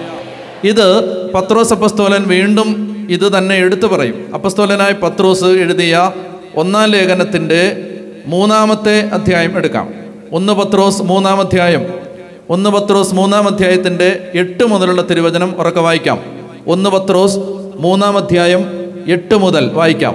ഇത് പത്രോസ് അപ്പസ്തോലൻ വീണ്ടും ഇത് തന്നെ എടുത്തു പറയും അപ്പസ്തോലനായ പത്രോസ് എഴുതിയ ഒന്നാം ലേഖനത്തിൻ്റെ മൂന്നാമത്തെ അധ്യായം എടുക്കാം ഒന്ന് പത്രോസ് മൂന്നാം അധ്യായം ഒന്ന് പത്രോസ് മൂന്നാം അധ്യായത്തിൻ്റെ എട്ട് മുതലുള്ള തിരുവചനം ഉറക്കെ വായിക്കാം ഒന്ന് പത്രോസ് മൂന്നാം അധ്യായം എട്ട് മുതൽ വായിക്കാം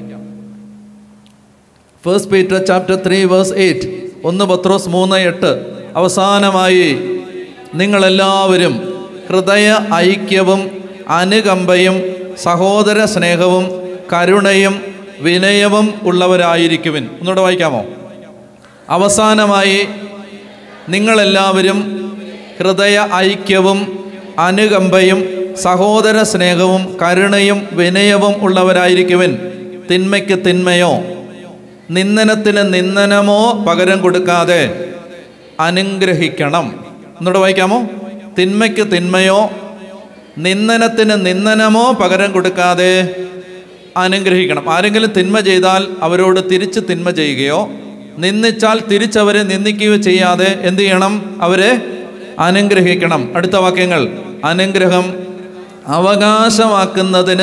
first Peter chapter three verse eight ഒന്ന് പത്രോസ് മൂന്ന് എട്ട് അവസാനമായി നിങ്ങളെല്ലാവരും ഹൃദയ ഐക്യവും അനുകമ്പയും സഹോദര സ്നേഹവും കരുണയും വിനയവും ഉള്ളവരായിരിക്കുവിൻ ഒന്നുകൂടെ വായിക്കാമോ അവസാനമായി നിങ്ങളെല്ലാവരും ഹൃദയ ഐക്യവും അനുകമ്പയും സഹോദര സ്നേഹവും കരുണയും വിനയവും ഉള്ളവരായിരിക്കുവിൻ തിന്മയ്ക്ക് തിന്മയോ നിന്ദനത്തിന് നിന്ദനമോ പകരം കൊടുക്കാതെ അനുഗ്രഹിക്കണം എന്നോട് വായിക്കാമോ തിന്മയ്ക്ക് തിന്മയോ നിന്ദനത്തിന് നിന്ദനമോ പകരം കൊടുക്കാതെ അനുഗ്രഹിക്കണം ആരെങ്കിലും തിന്മ ചെയ്താൽ അവരോട് തിരിച്ച് തിന്മ ചെയ്യുകയോ നിന്ദിച്ചാൽ തിരിച്ചവരെ നിന്ദിക്കുകയോ ചെയ്യാതെ എന്ത് ചെയ്യണം അവരെ അനുഗ്രഹിക്കണം അടുത്ത വാക്യങ്ങൾ അനുഗ്രഹം അവകാശമാക്കുന്നതിന്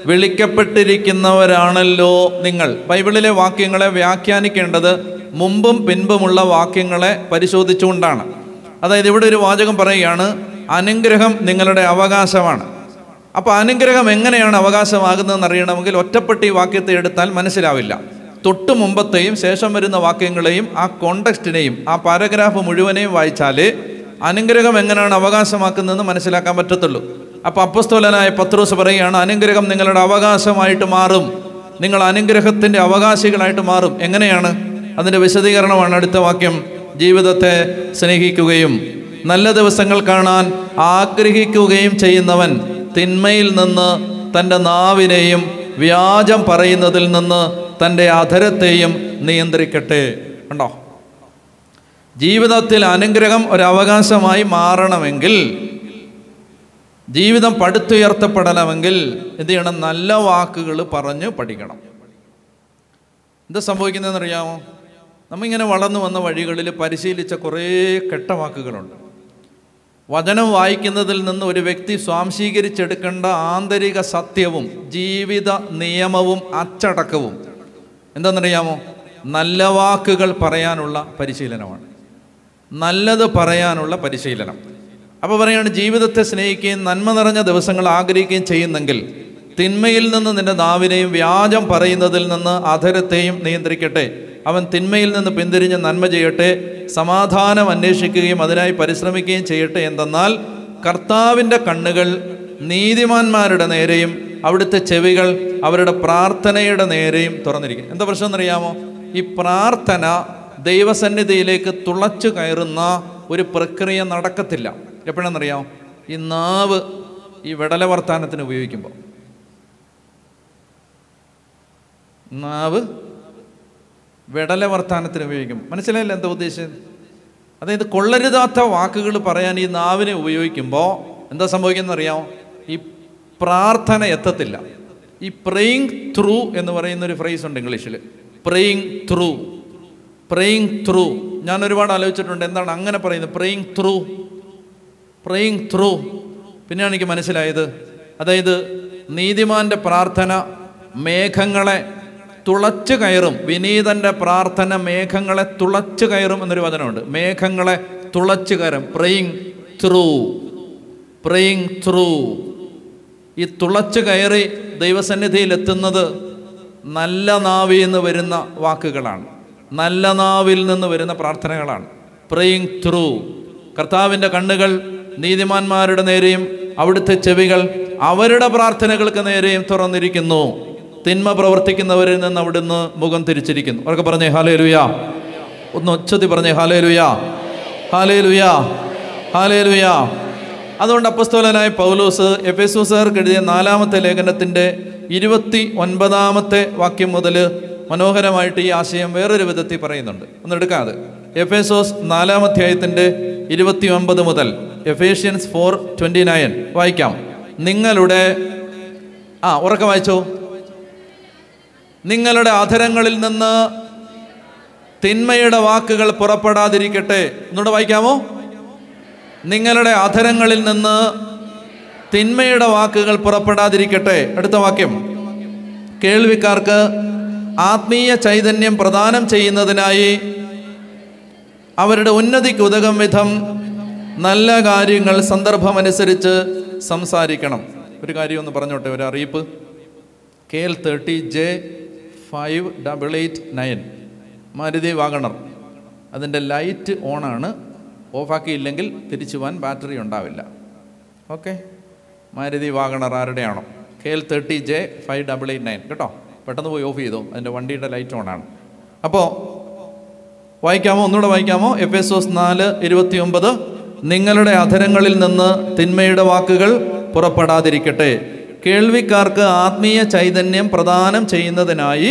വിളിക്കപ്പെട്ടിരിക്കുന്നവരാണല്ലോ നിങ്ങൾ ബൈബിളിലെ വാക്യങ്ങളെ വ്യാഖ്യാനിക്കേണ്ടത് മുമ്പും പിൻപുമുള്ള വാക്യങ്ങളെ പരിശോധിച്ചുകൊണ്ടാണ് അതായത് ഇവിടെ ഒരു വാചകം പറയുകയാണ് അനുഗ്രഹം നിങ്ങളുടെ അവകാശമാണ് അപ്പോൾ അനുഗ്രഹം എങ്ങനെയാണ് അവകാശമാകുന്നതെന്ന് അറിയണമെങ്കിൽ ഒറ്റപ്പെട്ട് ഈ വാക്യത്തെ എടുത്താൽ മനസ്സിലാവില്ല തൊട്ട് മുമ്പത്തെയും ശേഷം വരുന്ന വാക്യങ്ങളെയും ആ കോണ്ടക്സ്റ്റിനെയും ആ പാരഗ്രാഫ് മുഴുവനെയും വായിച്ചാലേ അനുഗ്രഹം എങ്ങനെയാണ് അവകാശമാക്കുന്നതെന്ന് മനസ്സിലാക്കാൻ പറ്റത്തുള്ളൂ അപ്പോൾ അപ്പസ്തോലനായ പത്രോസ് പറയുകയാണ് അനുഗ്രഹം നിങ്ങളുടെ അവകാശമായിട്ട് മാറും നിങ്ങൾ അനുഗ്രഹത്തിൻ്റെ അവകാശികളായിട്ട് മാറും എങ്ങനെയാണ് അതിൻ്റെ വിശദീകരണമാണ് അടുത്ത വാക്യം ജീവിതത്തെ സ്നേഹിക്കുകയും നല്ല ദിവസങ്ങൾ കാണാൻ ആഗ്രഹിക്കുകയും ചെയ്യുന്നവൻ തിന്മയിൽ നിന്ന് തൻ്റെ നാവിനെയും വ്യാജം പറയുന്നതിൽ നിന്ന് തൻ്റെ അധരത്തെയും നിയന്ത്രിക്കട്ടെ കണ്ടോ ജീവിതത്തിൽ അനുഗ്രഹം ഒരവകാശമായി മാറണമെങ്കിൽ ജീവിതം പടുത്തുയർത്തപ്പെടണമെങ്കിൽ എന്ത് ചെയ്യണം നല്ല വാക്കുകൾ പറഞ്ഞ് പഠിക്കണം എന്താ സംഭവിക്കുന്നതെന്ന് അറിയാമോ നമ്മിങ്ങനെ വളർന്നു വന്ന വഴികളിൽ പരിശീലിച്ച കുറേ കെട്ട വാക്കുകളുണ്ട് വചനം വായിക്കുന്നതിൽ നിന്ന് ഒരു വ്യക്തി സ്വാംശീകരിച്ചെടുക്കേണ്ട ആന്തരിക സത്യവും ജീവിത നിയമവും അച്ചടക്കവും എന്താണെന്നറിയാമോ നല്ല വാക്കുകൾ പറയാനുള്ള പരിശീലനമാണ് നല്ലത് പറയാനുള്ള പരിശീലനം അപ്പോൾ പറയാണ് ജീവിതത്തെ സ്നേഹിക്കുകയും നന്മ നിറഞ്ഞ ദിവസങ്ങൾ ആഗ്രഹിക്കുകയും ചെയ്യുന്നെങ്കിൽ തിന്മയിൽ നിന്ന് നിന്റെ നാവിനെയും വ്യാജം പറയുന്നതിൽ നിന്ന് അധരത്തെയും നിയന്ത്രിക്കട്ടെ അവൻ തിന്മയിൽ നിന്ന് പിന്തിരിഞ്ഞ് നന്മ ചെയ്യട്ടെ സമാധാനം അന്വേഷിക്കുകയും അതിനായി പരിശ്രമിക്കുകയും ചെയ്യട്ടെ എന്തെന്നാൽ കർത്താവിൻ്റെ കണ്ണുകൾ നീതിമാന്മാരുടെ നേരെയും അവിടുത്തെ ചെവികൾ അവരുടെ പ്രാർത്ഥനയുടെ നേരെയും തുറന്നിരിക്കും എന്താ പ്രശ്നം എന്നറിയാമോ ഈ പ്രാർത്ഥന ദൈവസന്നിധിയിലേക്ക് തുളച്ചു കയറുന്ന ഒരു പ്രക്രിയ നടക്കത്തില്ല എപ്പോഴെന്നറിയാമോ ഈ നാവ് ഈ വിടല വർത്താനത്തിന് ഉപയോഗിക്കുമ്പോൾ നാവ് വിടല വർത്താനത്തിന് ഉപയോഗിക്കും മനസ്സിലായില്ല എന്താ ഉദ്ദേശിച്ചത് അതായത് കൊള്ളരുതാത്ത വാക്കുകൾ പറയാൻ ഈ നാവിനെ ഉപയോഗിക്കുമ്പോൾ എന്താ സംഭവിക്കുന്നത് അറിയാമോ ഈ പ്രാർത്ഥന എത്തത്തില്ല ഈ പ്രേയിങ് ത്രൂ എന്ന് പറയുന്ന ഒരു ഫ്രേസ് ഉണ്ട് ഇംഗ്ലീഷിൽ പ്രേയിങ് ത്രൂ പ്രേയിങ് ത്രൂ ഞാൻ ഒരുപാട് ആലോചിച്ചിട്ടുണ്ട് എന്താണ് അങ്ങനെ പറയുന്നത് പ്രേയിങ് ത്രൂ പ്രേയിങ് ത്രൂ പിന്നെയാണ് എനിക്ക് മനസ്സിലായത് അതായത് നീതിമാന്റെ പ്രാർത്ഥന മേഘങ്ങളെ തുളച്ചു കയറും വിനീതന്റെ പ്രാർത്ഥന മേഘങ്ങളെ തുളച്ചു കയറും എന്നൊരു വചനമുണ്ട് മേഘങ്ങളെ തുളച്ചു കയറും പ്രേയിങ് ത്രൂ പ്രേയിങ് ത്രൂ ഈ തുളച്ചു കയറി ദൈവസന്നിധിയിൽ എത്തുന്നത് നല്ല നാവിൽ നിന്ന് വരുന്ന വാക്കുകളാണ് നല്ല നാവിൽ നിന്ന് വരുന്ന പ്രാർത്ഥനകളാണ് പ്രേയിങ് ത്രൂ കർത്താവിൻ്റെ കണ്ണുകൾ നീതിമാന്മാരുടെ നേരെയും അവിടുത്തെ ചെവികൾ അവരുടെ പ്രാർത്ഥനകൾക്ക് നേരെയും തുറന്നിരിക്കുന്നു തിന്മ പ്രവർത്തിക്കുന്നവരിൽ നിന്ന് അവിടുന്ന് മുഖം തിരിച്ചിരിക്കുന്നു അവർക്ക് പറഞ്ഞേ ഹാലേ ലുയാ ഒന്ന് ഒച്ചതി പറഞ്ഞേ ഹാലേ ലുയാ ഹാലേ ലുയാ ഹാലേ ലുയാ അതുകൊണ്ട് അപ്പസ്തോലനായ പൗലോസ് എഫേസൂസർക്ക് എഴുതിയ നാലാമത്തെ ലേഖനത്തിൻ്റെ ഇരുപത്തി ഒൻപതാമത്തെ വാക്യം മുതൽ മനോഹരമായിട്ട് ഈ ആശയം വേറൊരു വിധത്തിൽ പറയുന്നുണ്ട് ഒന്ന് എടുക്കാതെ എഫേസോസ് നാലാമധ്യായത്തിൻ്റെ ഇരുപത്തി ഒൻപത് മുതൽ എഫേഷ്യൻസ് ഫോർ ട്വൻറ്റി നയൻ വായിക്കാം നിങ്ങളുടെ ആ ഉറക്കെ വായിച്ചോ നിങ്ങളുടെ അധരങ്ങളിൽ നിന്ന് തിന്മയുടെ വാക്കുകൾ പുറപ്പെടാതിരിക്കട്ടെ ഒന്നുകൂടെ വായിക്കാമോ നിങ്ങളുടെ അധരങ്ങളിൽ നിന്ന് തിന്മയുടെ വാക്കുകൾ പുറപ്പെടാതിരിക്കട്ടെ അടുത്ത വാക്യം കേൾവിക്കാർക്ക് ആത്മീയ ചൈതന്യം പ്രദാനം ചെയ്യുന്നതിനായി അവരുടെ ഉന്നതിക്ക് ഉതകം വിധം നല്ല കാര്യങ്ങൾ സന്ദർഭമനുസരിച്ച് സംസാരിക്കണം ഒരു കാര്യം ഒന്ന് പറഞ്ഞോട്ടെ ഒരു അറിയിപ്പ് K L thirty J five double eight nine Maruti WagonR അതിൻ്റെ ലൈറ്റ് ഓണാണ് ഓഫാക്കിയില്ലെങ്കിൽ തിരിച്ചു പോകാൻ ബാറ്ററി ഉണ്ടാവില്ല ഓക്കെ മാരുതി വാഗണർ ആരുടെയാണോ K L thirty J five double eight nine കേട്ടോ പെട്ടെന്ന് പോയി ഓഫ് ചെയ്തോ അതിൻ്റെ വണ്ടിയുടെ ലൈറ്റ് ഓണാണ് അപ്പോൾ വായിക്കാമോ ഒന്നുകൂടെ വായിക്കാമോ എഫ് എസ് ഓസ് നാല് ഇരുപത്തി ഒമ്പത് നിങ്ങളുടെ അധരങ്ങളിൽ നിന്ന് തിന്മയുടെ വാക്കുകൾ പുറപ്പെടാതിരിക്കട്ടെ കേൾവിക്കാർക്ക് ആത്മീയ ചൈതന്യം പ്രദാനം ചെയ്യുന്നതിനായി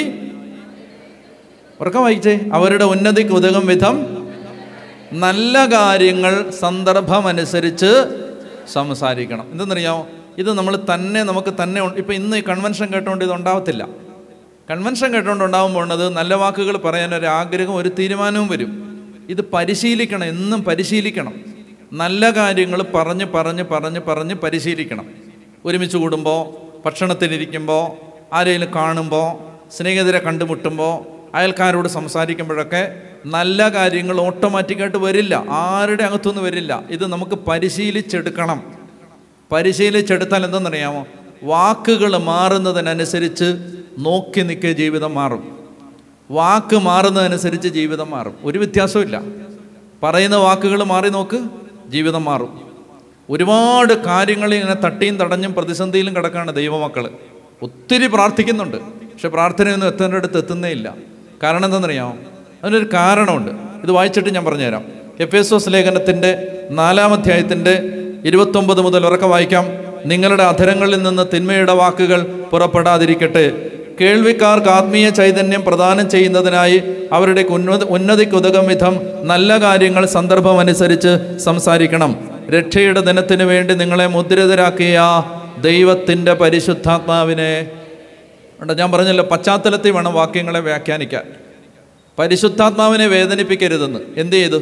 ഉറക്കം വായിച്ചേ അവരുടെ ഉന്നതിക്ക് ഉതകം വിധം നല്ല കാര്യങ്ങൾ സന്ദർഭമനുസരിച്ച് സംസാരിക്കണം എന്തെന്നറിയാമോ ഇത് നമ്മൾ തന്നെ നമുക്ക് തന്നെ ഉ- ഇപ്പം ഇന്ന് ഈ കൺവെൻഷൻ കേട്ടുകൊണ്ട് ഇത് ഉണ്ടാവത്തില്ല കൺവെൻഷൻ കേട്ടുകൊണ്ട് ഉണ്ടാവാൻ പോകുന്നത് നല്ല വാക്കുകൾ പറയാൻ ഒരു ആഗ്രഹം ഒരു തീരുമാനവും വരും ഇത് പരിശീലിക്കണം എന്നും പരിശീലിക്കണം നല്ല കാര്യങ്ങൾ പറഞ്ഞ് പറഞ്ഞ് പറഞ്ഞ് പറഞ്ഞ് പരിശീലിക്കണം ഒരുമിച്ച് കൂടുമ്പോൾ ഭക്ഷണത്തിനിരിക്കുമ്പോൾ ആരെങ്കിലും കാണുമ്പോൾ സ്നേഹിതരെ കണ്ടുമുട്ടുമ്പോൾ അയൽക്കാരോട് സംസാരിക്കുമ്പോഴൊക്കെ നല്ല കാര്യങ്ങൾ ഓട്ടോമാറ്റിക്കായിട്ട് വരില്ല ആരുടെ അകത്തുനിന്ന് വരില്ല ഇത് നമുക്ക് പരിശീലിച്ചെടുക്കണം പരിശീലിച്ചെടുത്താൽ എന്തെന്നറിയാമോ വാക്കുകൾ മാറുന്നതിനനുസരിച്ച് നോക്കി നിൽക്കുക ജീവിതം മാറും വാക്ക് മാറുന്നതനുസരിച്ച് ജീവിതം മാറും ഒരു വ്യത്യാസമില്ല പറയുന്ന വാക്കുകൾ മാറി നോക്ക് ജീവിതം മാറും ഒരുപാട് കാര്യങ്ങൾ ഇങ്ങനെ തട്ടിയും തടഞ്ഞും പ്രതിസന്ധിയിലും കിടക്കുകയാണ് ദൈവമക്കൾ ഒത്തിരി പ്രാർത്ഥിക്കുന്നുണ്ട് പക്ഷെ പ്രാർത്ഥനയൊന്നും എത്തേണ്ട അടുത്ത് എത്തുന്നേ ഇല്ല കാരണം എന്താണെന്നറിയാമോ അതിനൊരു കാരണമുണ്ട് ഇത് വായിച്ചിട്ട് ഞാൻ പറഞ്ഞുതരാം എഫ് എസ് എസ് ലേഖനത്തിൻ്റെ നാലാം അധ്യായത്തിൻ്റെ ഇരുപത്തൊമ്പത് മുതൽ ഉറക്കം വായിക്കാം നിങ്ങളുടെ അധരങ്ങളിൽ നിന്ന് തിന്മയുടെ വാക്കുകൾ പുറപ്പെടാതിരിക്കട്ടെ കേൾവിക്കാർക്ക് ആത്മീയ ചൈതന്യം പ്രദാനം ചെയ്യുന്നതിനായി അവരുടെ ഉന്നത ഉന്നതിക്കുതകം വിധം നല്ല കാര്യങ്ങൾ സന്ദർഭമനുസരിച്ച് സംസാരിക്കണം രക്ഷയുടെ ദിനത്തിന് വേണ്ടി നിങ്ങളെ മുദ്രിതരാക്കിയ ദൈവത്തിൻ്റെ പരിശുദ്ധാത്മാവിനെ ഉണ്ട് ഞാൻ പറഞ്ഞല്ലോ പശ്ചാത്തലത്തിൽ വേണം വാക്യങ്ങളെ വ്യാഖ്യാനിക്കാൻ പരിശുദ്ധാത്മാവിനെ വേദനിപ്പിക്കരുതെന്ന് എന്ത് ചെയ്തു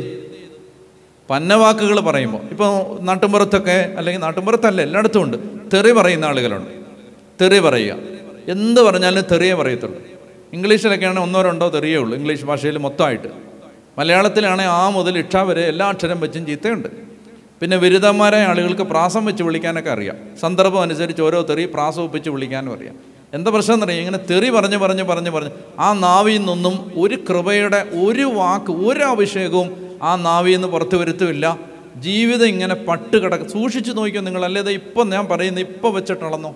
പന്നവാക്കുകൾ പറയുമ്പോൾ ഇപ്പോൾ നാട്ടുമ്പുറത്തൊക്കെ അല്ലെങ്കിൽ നാട്ടുമ്പുറത്തല്ല എല്ലായിടത്തും ഉണ്ട് തെറി പറയുന്ന ആളുകളുണ്ട് തെറി പറയുക എന്ത് പറഞ്ഞാലും തെറിയേ പറയത്തുള്ളൂ ഇംഗ്ലീഷിലൊക്കെയാണ് ഒന്നോ രണ്ടോ തെറിയേ ഉള്ളൂ ഇംഗ്ലീഷ് ഭാഷയിൽ മൊത്തമായിട്ട് മലയാളത്തിലാണെങ്കിൽ ആ മുതൽ ഇക്ഷ വരെ എല്ലാ അക്ഷരം വെച്ചും ചീത്തയുണ്ട് പിന്നെ ബിരുദന്മാരായ ആളുകൾക്ക് പ്രാസം വെച്ച് വിളിക്കാനൊക്കെ അറിയാം സന്ദർഭം അനുസരിച്ച് ഓരോ തെറി പ്രാസം ഒപ്പിച്ച് വിളിക്കാനും അറിയാം എന്താ പ്രശ്നം എന്നറിയാം ഇങ്ങനെ തെറി പറഞ്ഞ് പറഞ്ഞ് പറഞ്ഞ് പറഞ്ഞ് ആ നാവിൽ നിന്നൊന്നും ഒരു കൃപയുടെ ഒരു വാക്ക് ഒരു അഭിഷേകവും ആ നാവിൽ നിന്ന് പുറത്തു വരുത്തുമില്ല ജീവിതം ഇങ്ങനെ പട്ട് കിടക്കും സൂക്ഷിച്ചു നോക്കിയോ നിങ്ങൾ അല്ലേത് ഇപ്പം ഞാൻ പറയുന്നത് ഇപ്പം വെച്ചിട്ടുള്ളന്നോ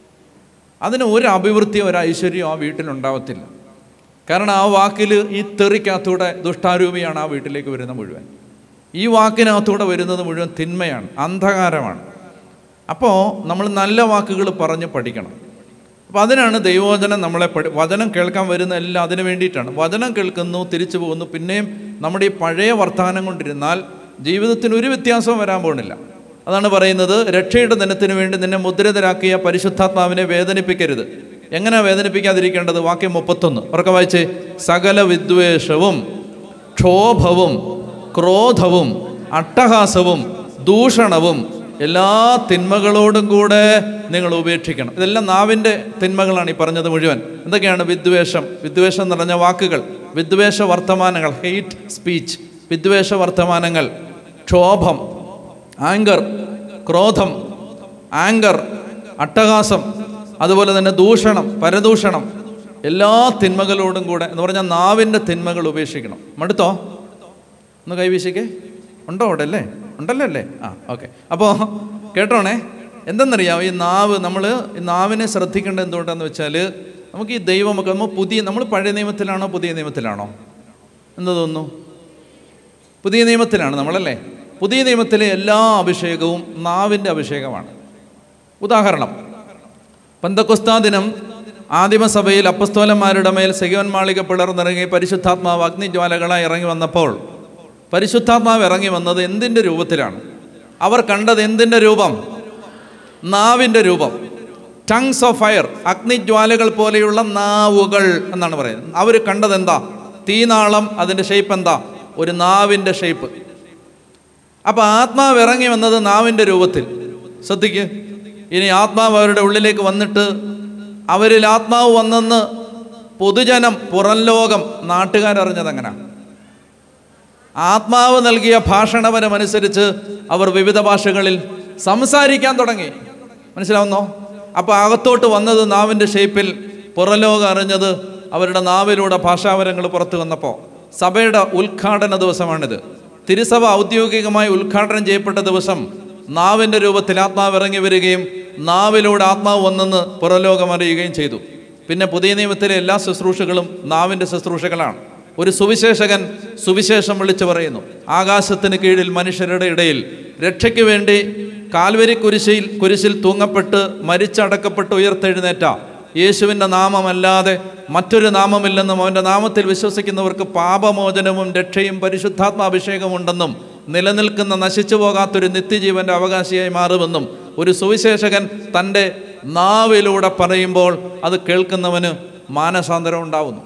അതിന് ഒരു അഭിവൃദ്ധിയോ ഒരു ഐശ്വര്യമോ ആ വീട്ടിലുണ്ടാവത്തില്ല കാരണം ആ വാക്കിൽ ഈ തെറിക്കകത്തൂടെ ദുഷ്ടാരൂപിയാണ് ആ വീട്ടിലേക്ക് വരുന്ന മുഴുവൻ ഈ വാക്കിനകത്തൂടെ വരുന്നത് മുഴുവൻ തിന്മയാണ് അന്ധകാരമാണ് അപ്പോൾ നമ്മൾ നല്ല വാക്കുകൾ പറഞ്ഞ് പഠിക്കണം അപ്പോൾ അതിനാണ് ദൈവവചനം നമ്മളെ പഠി വചനം കേൾക്കാൻ വരുന്ന എല്ലാം അതിന് വേണ്ടിയിട്ടാണ് വചനം കേൾക്കുന്നു തിരിച്ചു പോകുന്നു പിന്നെയും നമ്മുടെ ഈ പഴയ വർത്തമാനം കൊണ്ടിരുന്നാൽ ജീവിതത്തിന് ഒരു വ്യത്യാസവും വരാൻ പോകുന്നില്ല അതാണ് പറയുന്നത് രക്ഷയുടെ ദിനത്തിന് വേണ്ടി നിന്നെ മുദ്രിതരാക്കിയ പരിശുദ്ധാത്മാവിനെ വേദനിപ്പിക്കരുത് എങ്ങനെയാണ് വേദനിപ്പിക്കാതിരിക്കേണ്ടത് വാക്യം മുപ്പത്തൊന്ന് ഉറക്കെ വായിച്ച് സകല വിദ്വേഷവും ക്ഷോഭവും ക്രോധവും അട്ടഹാസവും ദൂഷണവും എല്ലാ തിന്മകളോടും കൂടെ നിങ്ങൾ ഉപേക്ഷിക്കണം ഇതെല്ലാം നാവിൻ്റെ തിന്മകളാണ് ഈ പറഞ്ഞത് മുഴുവൻ എന്തൊക്കെയാണ് വിദ്വേഷം വിദ്വേഷം നിറഞ്ഞ വാക്കുകൾ വിദ്വേഷ വർത്തമാനങ്ങൾ ഹെയ്റ്റ് സ്പീച്ച് വിദ്വേഷ വർത്തമാനങ്ങൾ ക്ഷോഭം ആങ്കർ ക്രോധം ആങ്കർ അട്ടഹാസം അതുപോലെ തന്നെ ദൂഷണം പരദൂഷണം എല്ലാ തിന്മകളോടും കൂടെ എന്ന് പറഞ്ഞാൽ നാവിൻ്റെ തിന്മകൾ ഉപേക്ഷിക്കണം മടുത്തോ ഒന്ന് കൈവീശിക്കേ ഉണ്ടോ അവിടെ അല്ലേ ഉണ്ടല്ലോ അല്ലേ ആ ഓക്കെ അപ്പോൾ കേട്ടോണേ എന്തെന്നറിയാം ഈ നാവ് നമ്മൾ ഈ നാവിനെ ശ്രദ്ധിക്കേണ്ടത് എന്തുകൊണ്ടാന്ന് വെച്ചാൽ നമുക്ക് ഈ ദൈവമൊക്കെ നമ്മൾ പുതിയ നമ്മൾ പഴയ നിയമത്തിലാണോ പുതിയ നിയമത്തിലാണോ എന്ത് തോന്നുന്നു പുതിയ നിയമത്തിലാണ് നമ്മളല്ലേ പുതിയ നിയമത്തിലെ എല്ലാ അഭിഷേകവും നാവിൻ്റെ അഭിഷേകമാണ് ഉദാഹരണം പന്തക്കൊസ്താ ദിനം ആദിമസഭയിൽ അപ്പസ്തോലന്മാരുടെ മേൽ സെഗവൻ മാളിക പിളർന്നിറങ്ങി പരിശുദ്ധാത്മാവ് അഗ്നിജ്വാലകളായി ഇറങ്ങി വന്നപ്പോൾ പരിശുദ്ധാത്മാവ് ഇറങ്ങി വന്നത് എന്തിൻ്റെ രൂപത്തിലാണ് അവർ കണ്ടത് എന്തിൻ്റെ രൂപം നാവിൻ്റെ രൂപം ടങ്സ് ഓഫ് ഫയർ അഗ്നിജ്വാലകൾ പോലെയുള്ള നാവുകൾ എന്നാണ് പറയുന്നത് അവർ കണ്ടത് എന്താ തീനാളം അതിൻ്റെ ഷേപ്പ് എന്താ ഒരു നാവിൻ്റെ ഷേപ്പ് അപ്പൊ ആത്മാവ് ഇറങ്ങി വന്നത് നാവിൻ്റെ രൂപത്തിൽ ശ്രദ്ധിക്ക് ഇനി ആത്മാവ് അവരുടെ ഉള്ളിലേക്ക് വന്നിട്ട് അവരിൽ ആത്മാവ് വന്നെന്ന് പൊതുജനം പുറം ലോകം നാട്ടുകാരറിഞ്ഞത് എങ്ങനെ ആത്മാവ് നൽകിയ ഭാഷണപരമനുസരിച്ച് അവർ വിവിധ ഭാഷകളിൽ സംസാരിക്കാൻ തുടങ്ങി മനസ്സിലാവുന്നോ അപ്പോൾ അകത്തോട്ട് വന്നത് നാവിൻ്റെ ഷേപ്പിൽ പുറലോകം അറിഞ്ഞത് അവരുടെ നാവിലൂടെ ഭാഷാവരങ്ങൾ പുറത്തു വന്നപ്പോൾ സഭയുടെ ഉദ്ഘാടന ദിവസമാണിത് തിരുസഭ ഔദ്യോഗികമായി ഉദ്ഘാടനം ചെയ്യപ്പെട്ട ദിവസം നാവിൻ്റെ രൂപത്തിൽ ആത്മാവ് ഇറങ്ങി വരികയും നാവിലൂടെ ആത്മാവ് വന്നെന്ന് പുറലോകം അറിയുകയും ചെയ്തു പിന്നെ പുതിയ നിയമത്തിലെ എല്ലാ ശുശ്രൂഷകളും നാവിൻ്റെ ശുശ്രൂഷകളാണ് ഒരു സുവിശേഷകൻ സുവിശേഷം വിളിച്ചു പറയുന്നു ആകാശത്തിന് കീഴിൽ മനുഷ്യരുടെ ഇടയിൽ രക്ഷയ്ക്ക് വേണ്ടി കാൽവരി കുരിശിൽ കുരിശിൽ തൂങ്ങപ്പെട്ട് മരിച്ചടക്കപ്പെട്ട് ഉയർത്തെഴുന്നേറ്റ യേശുവിൻ്റെ നാമമല്ലാതെ മറ്റൊരു നാമമില്ലെന്നും അവൻ്റെ നാമത്തിൽ വിശ്വസിക്കുന്നവർക്ക് പാപമോചനവും രക്ഷയും പരിശുദ്ധാത്മാഭിഷേകമുണ്ടെന്നും നിലനിൽക്കുന്ന നശിച്ചു പോകാത്തൊരു നിത്യജീവൻ്റെ അവകാശിയായി മാറുമെന്നും ഒരു സുവിശേഷകൻ തൻ്റെ നാവിലൂടെ പറയുമ്പോൾ അത് കേൾക്കുന്നവന് മാനസാന്തരം ഉണ്ടാവുന്നു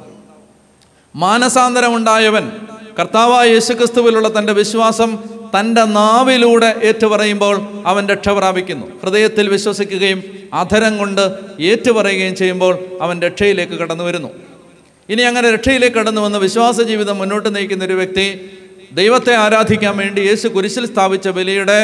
മാനസാന്തരമുണ്ടായവൻ കർത്താവായ യേശുക്രിസ്തുവിലുള്ള തൻ്റെ വിശ്വാസം തൻ്റെ നാവിലൂടെ ഏറ്റുപറയുമ്പോൾ അവൻ രക്ഷ പ്രാപിക്കുന്നു ഹൃദയത്തിൽ വിശ്വസിക്കുകയും അധരം കൊണ്ട് ഏറ്റുപറയുകയും ചെയ്യുമ്പോൾ അവൻ രക്ഷയിലേക്ക് കടന്നു വരുന്നു ഇനി അങ്ങനെ രക്ഷയിലേക്ക് കടന്നു വന്ന് വിശ്വാസ ജീവിതം മുന്നോട്ട് നയിക്കുന്ന ഒരു വ്യക്തി ദൈവത്തെ ആരാധിക്കാൻ വേണ്ടി യേശു കുരിശിൽ സ്ഥാപിച്ച ബലിയുടെ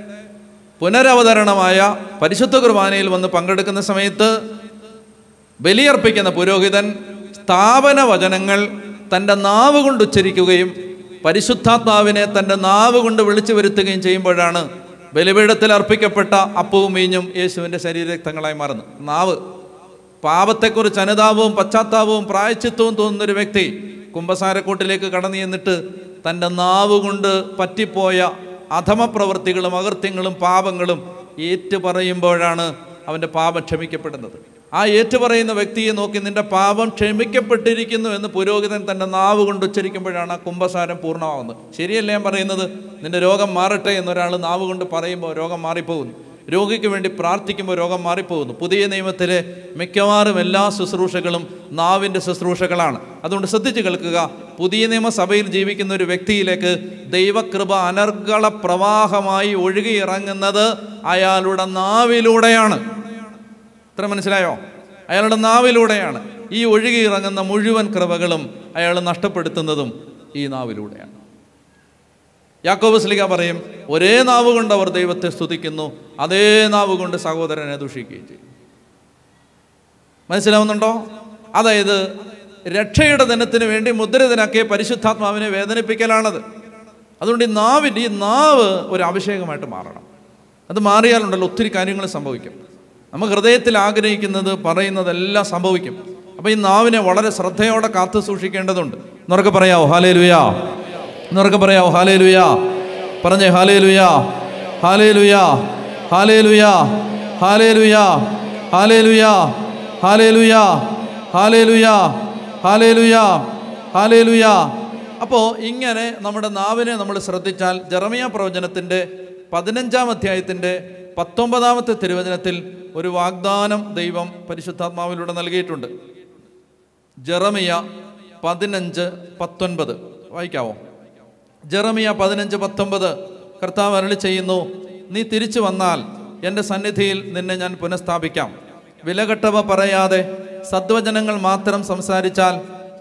പുനരവതരണമായ പരിശുദ്ധ കുർബാനയിൽ വന്ന് പങ്കെടുക്കുന്ന സമയത്ത് ബലിയർപ്പിക്കുന്ന പുരോഹിതൻ സ്ഥാപന വചനങ്ങൾ തൻ്റെ നാവ് കൊണ്ട് ഉച്ചരിക്കുകയും പരിശുദ്ധാത്മാവിനെ തൻ്റെ നാവ് കൊണ്ട് വിളിച്ചു വരുത്തുകയും ചെയ്യുമ്പോഴാണ് ബലിപീഠത്തിൽ അർപ്പിക്കപ്പെട്ട അപ്പവും മീഞ്ഞും യേശുവിൻ്റെ ശരീരരക്തങ്ങളായി മാറുന്നു നാവ് പാപത്തെക്കുറിച്ച് അനുതാപവും പശ്ചാത്താപവും പ്രായച്ചിത്വവും തോന്നുന്നൊരു വ്യക്തി കുംഭസാരക്കൂട്ടിലേക്ക് കടന്നു ചെന്നിട്ട് തൻ്റെ നാവ് കൊണ്ട് പറ്റിപ്പോയ അധമപ്രവൃത്തികളും അകൃത്യങ്ങളും പാപങ്ങളും ഏറ്റുപറയുമ്പോഴാണ് അവൻ്റെ പാപം ക്ഷമിക്കപ്പെടുന്നത് ആ ഏറ്റുപറയുന്ന വ്യക്തിയെ നോക്കി നിന്റെ പാപം ക്ഷമിക്കപ്പെട്ടിരിക്കുന്നു എന്ന് പുരോഹിതൻ തൻ്റെ നാവ് കൊണ്ട് ഉച്ചരിക്കുമ്പോഴാണ് ആ കുംഭസാരം പൂർണ്ണമാവുന്നത് ശരിയല്ല ഞാൻ പറയുന്നത് നിന്റെ രോഗം മാറട്ടെ എന്നൊരാൾ നാവ് കൊണ്ട് പറയുമ്പോൾ രോഗം മാറിപ്പോകുന്നു രോഗിക്ക് വേണ്ടി പ്രാർത്ഥിക്കുമ്പോൾ രോഗം മാറിപ്പോകുന്നു പുതിയ നിയമത്തിലെ മിക്കവാറും എല്ലാ ശുശ്രൂഷകളും നാവിൻ്റെ ശുശ്രൂഷകളാണ് അതുകൊണ്ട് ശ്രദ്ധിച്ച് കേൾക്കുക പുതിയ നിയമസഭയിൽ ജീവിക്കുന്ന ഒരു വ്യക്തിയിലേക്ക് ദൈവകൃപ അനർഗള പ്രവാഹമായി ഒഴുകിയിറങ്ങുന്നത് അയാളുടെ നാവിലൂടെയാണ് ഇത്ര മനസ്സിലായോ അയാളുടെ നാവിലൂടെയാണ് ഈ ഒഴുകിയിറങ്ങുന്ന മുഴുവൻ കൃപകളും അയാൾ നഷ്ടപ്പെടുത്തുന്നതും ഈ നാവിലൂടെയാണ് യാക്കോബ് സ്ലിക പറയും ഒരേ നാവ് കൊണ്ട് അവർ ദൈവത്തെ സ്തുതിക്കുന്നു അതേ നാവ് കൊണ്ട് സഹോദരനെ ദുഷിക്കുകയും ചെയ്യും മനസ്സിലാവുന്നുണ്ടോ അതായത് രക്ഷയുടെ ദിനത്തിന് വേണ്ടി മുദ്രിതനാക്കിയ പരിശുദ്ധാത്മാവിനെ വേദനിപ്പിക്കലാണത് അതുകൊണ്ട് ഈ നാവിൻ്റെ ഈ നാവ് ഒരു അഭിഷേകമായിട്ട് മാറണം അത് മാറിയാലുണ്ടല്ലോ ഒത്തിരി കാര്യങ്ങൾ സംഭവിക്കും നമ്മൾ ഹൃദയത്തിൽ ആഗ്രഹിക്കുന്നത് പറയുന്നതെല്ലാം സംഭവിക്കും അപ്പോൾ ഈ നാവിനെ വളരെ ശ്രദ്ധയോടെ കാത്തു സൂക്ഷിക്കേണ്ടതുണ്ട് എന്നുറക്കെ പറയാമോ ഹാലേ ലുയാ എന്നുറക്കെ പറയാമോ ഹാലേ ലുയാ പറഞ്ഞേ ഹാലേ ലുയാ ഹാലേ ലുയാ ഹാലേ ലുയാ ഹാലേ ലുയാ ഹാലേ ലുയാ ഹാലേ ലുയാ ഹാലേ ലുയാ ഹാലേ ലുയാ ഹാലേ ലുയാ അപ്പോൾ ഇങ്ങനെ നമ്മുടെ നാവിനെ നമ്മൾ ശ്രദ്ധിച്ചാൽ ജെറമിയ പ്രവചനത്തിൻ്റെ പതിനഞ്ചാം അധ്യായത്തിൻ്റെ പത്തൊമ്പതാമത്തെ തിരുവചനത്തിൽ ഒരു വാഗ്ദാനം ദൈവം പരിശുദ്ധാത്മാവിലൂടെ നൽകിയിട്ടുണ്ട് ജെറമിയ പതിനഞ്ച് പത്തൊൻപത് വായിക്കാവോ ജെറമിയ പതിനഞ്ച് പത്തൊമ്പത് കർത്താവ് അരളി ചെയ്യുന്നു നീ തിരിച്ചു വന്നാൽ എൻ്റെ സന്നിധിയിൽ നിന്നെ ഞാൻ പുനഃസ്ഥാപിക്കാം വിലകെട്ടവ പറയാതെ സദ്വചനങ്ങൾ മാത്രം സംസാരിച്ചാൽ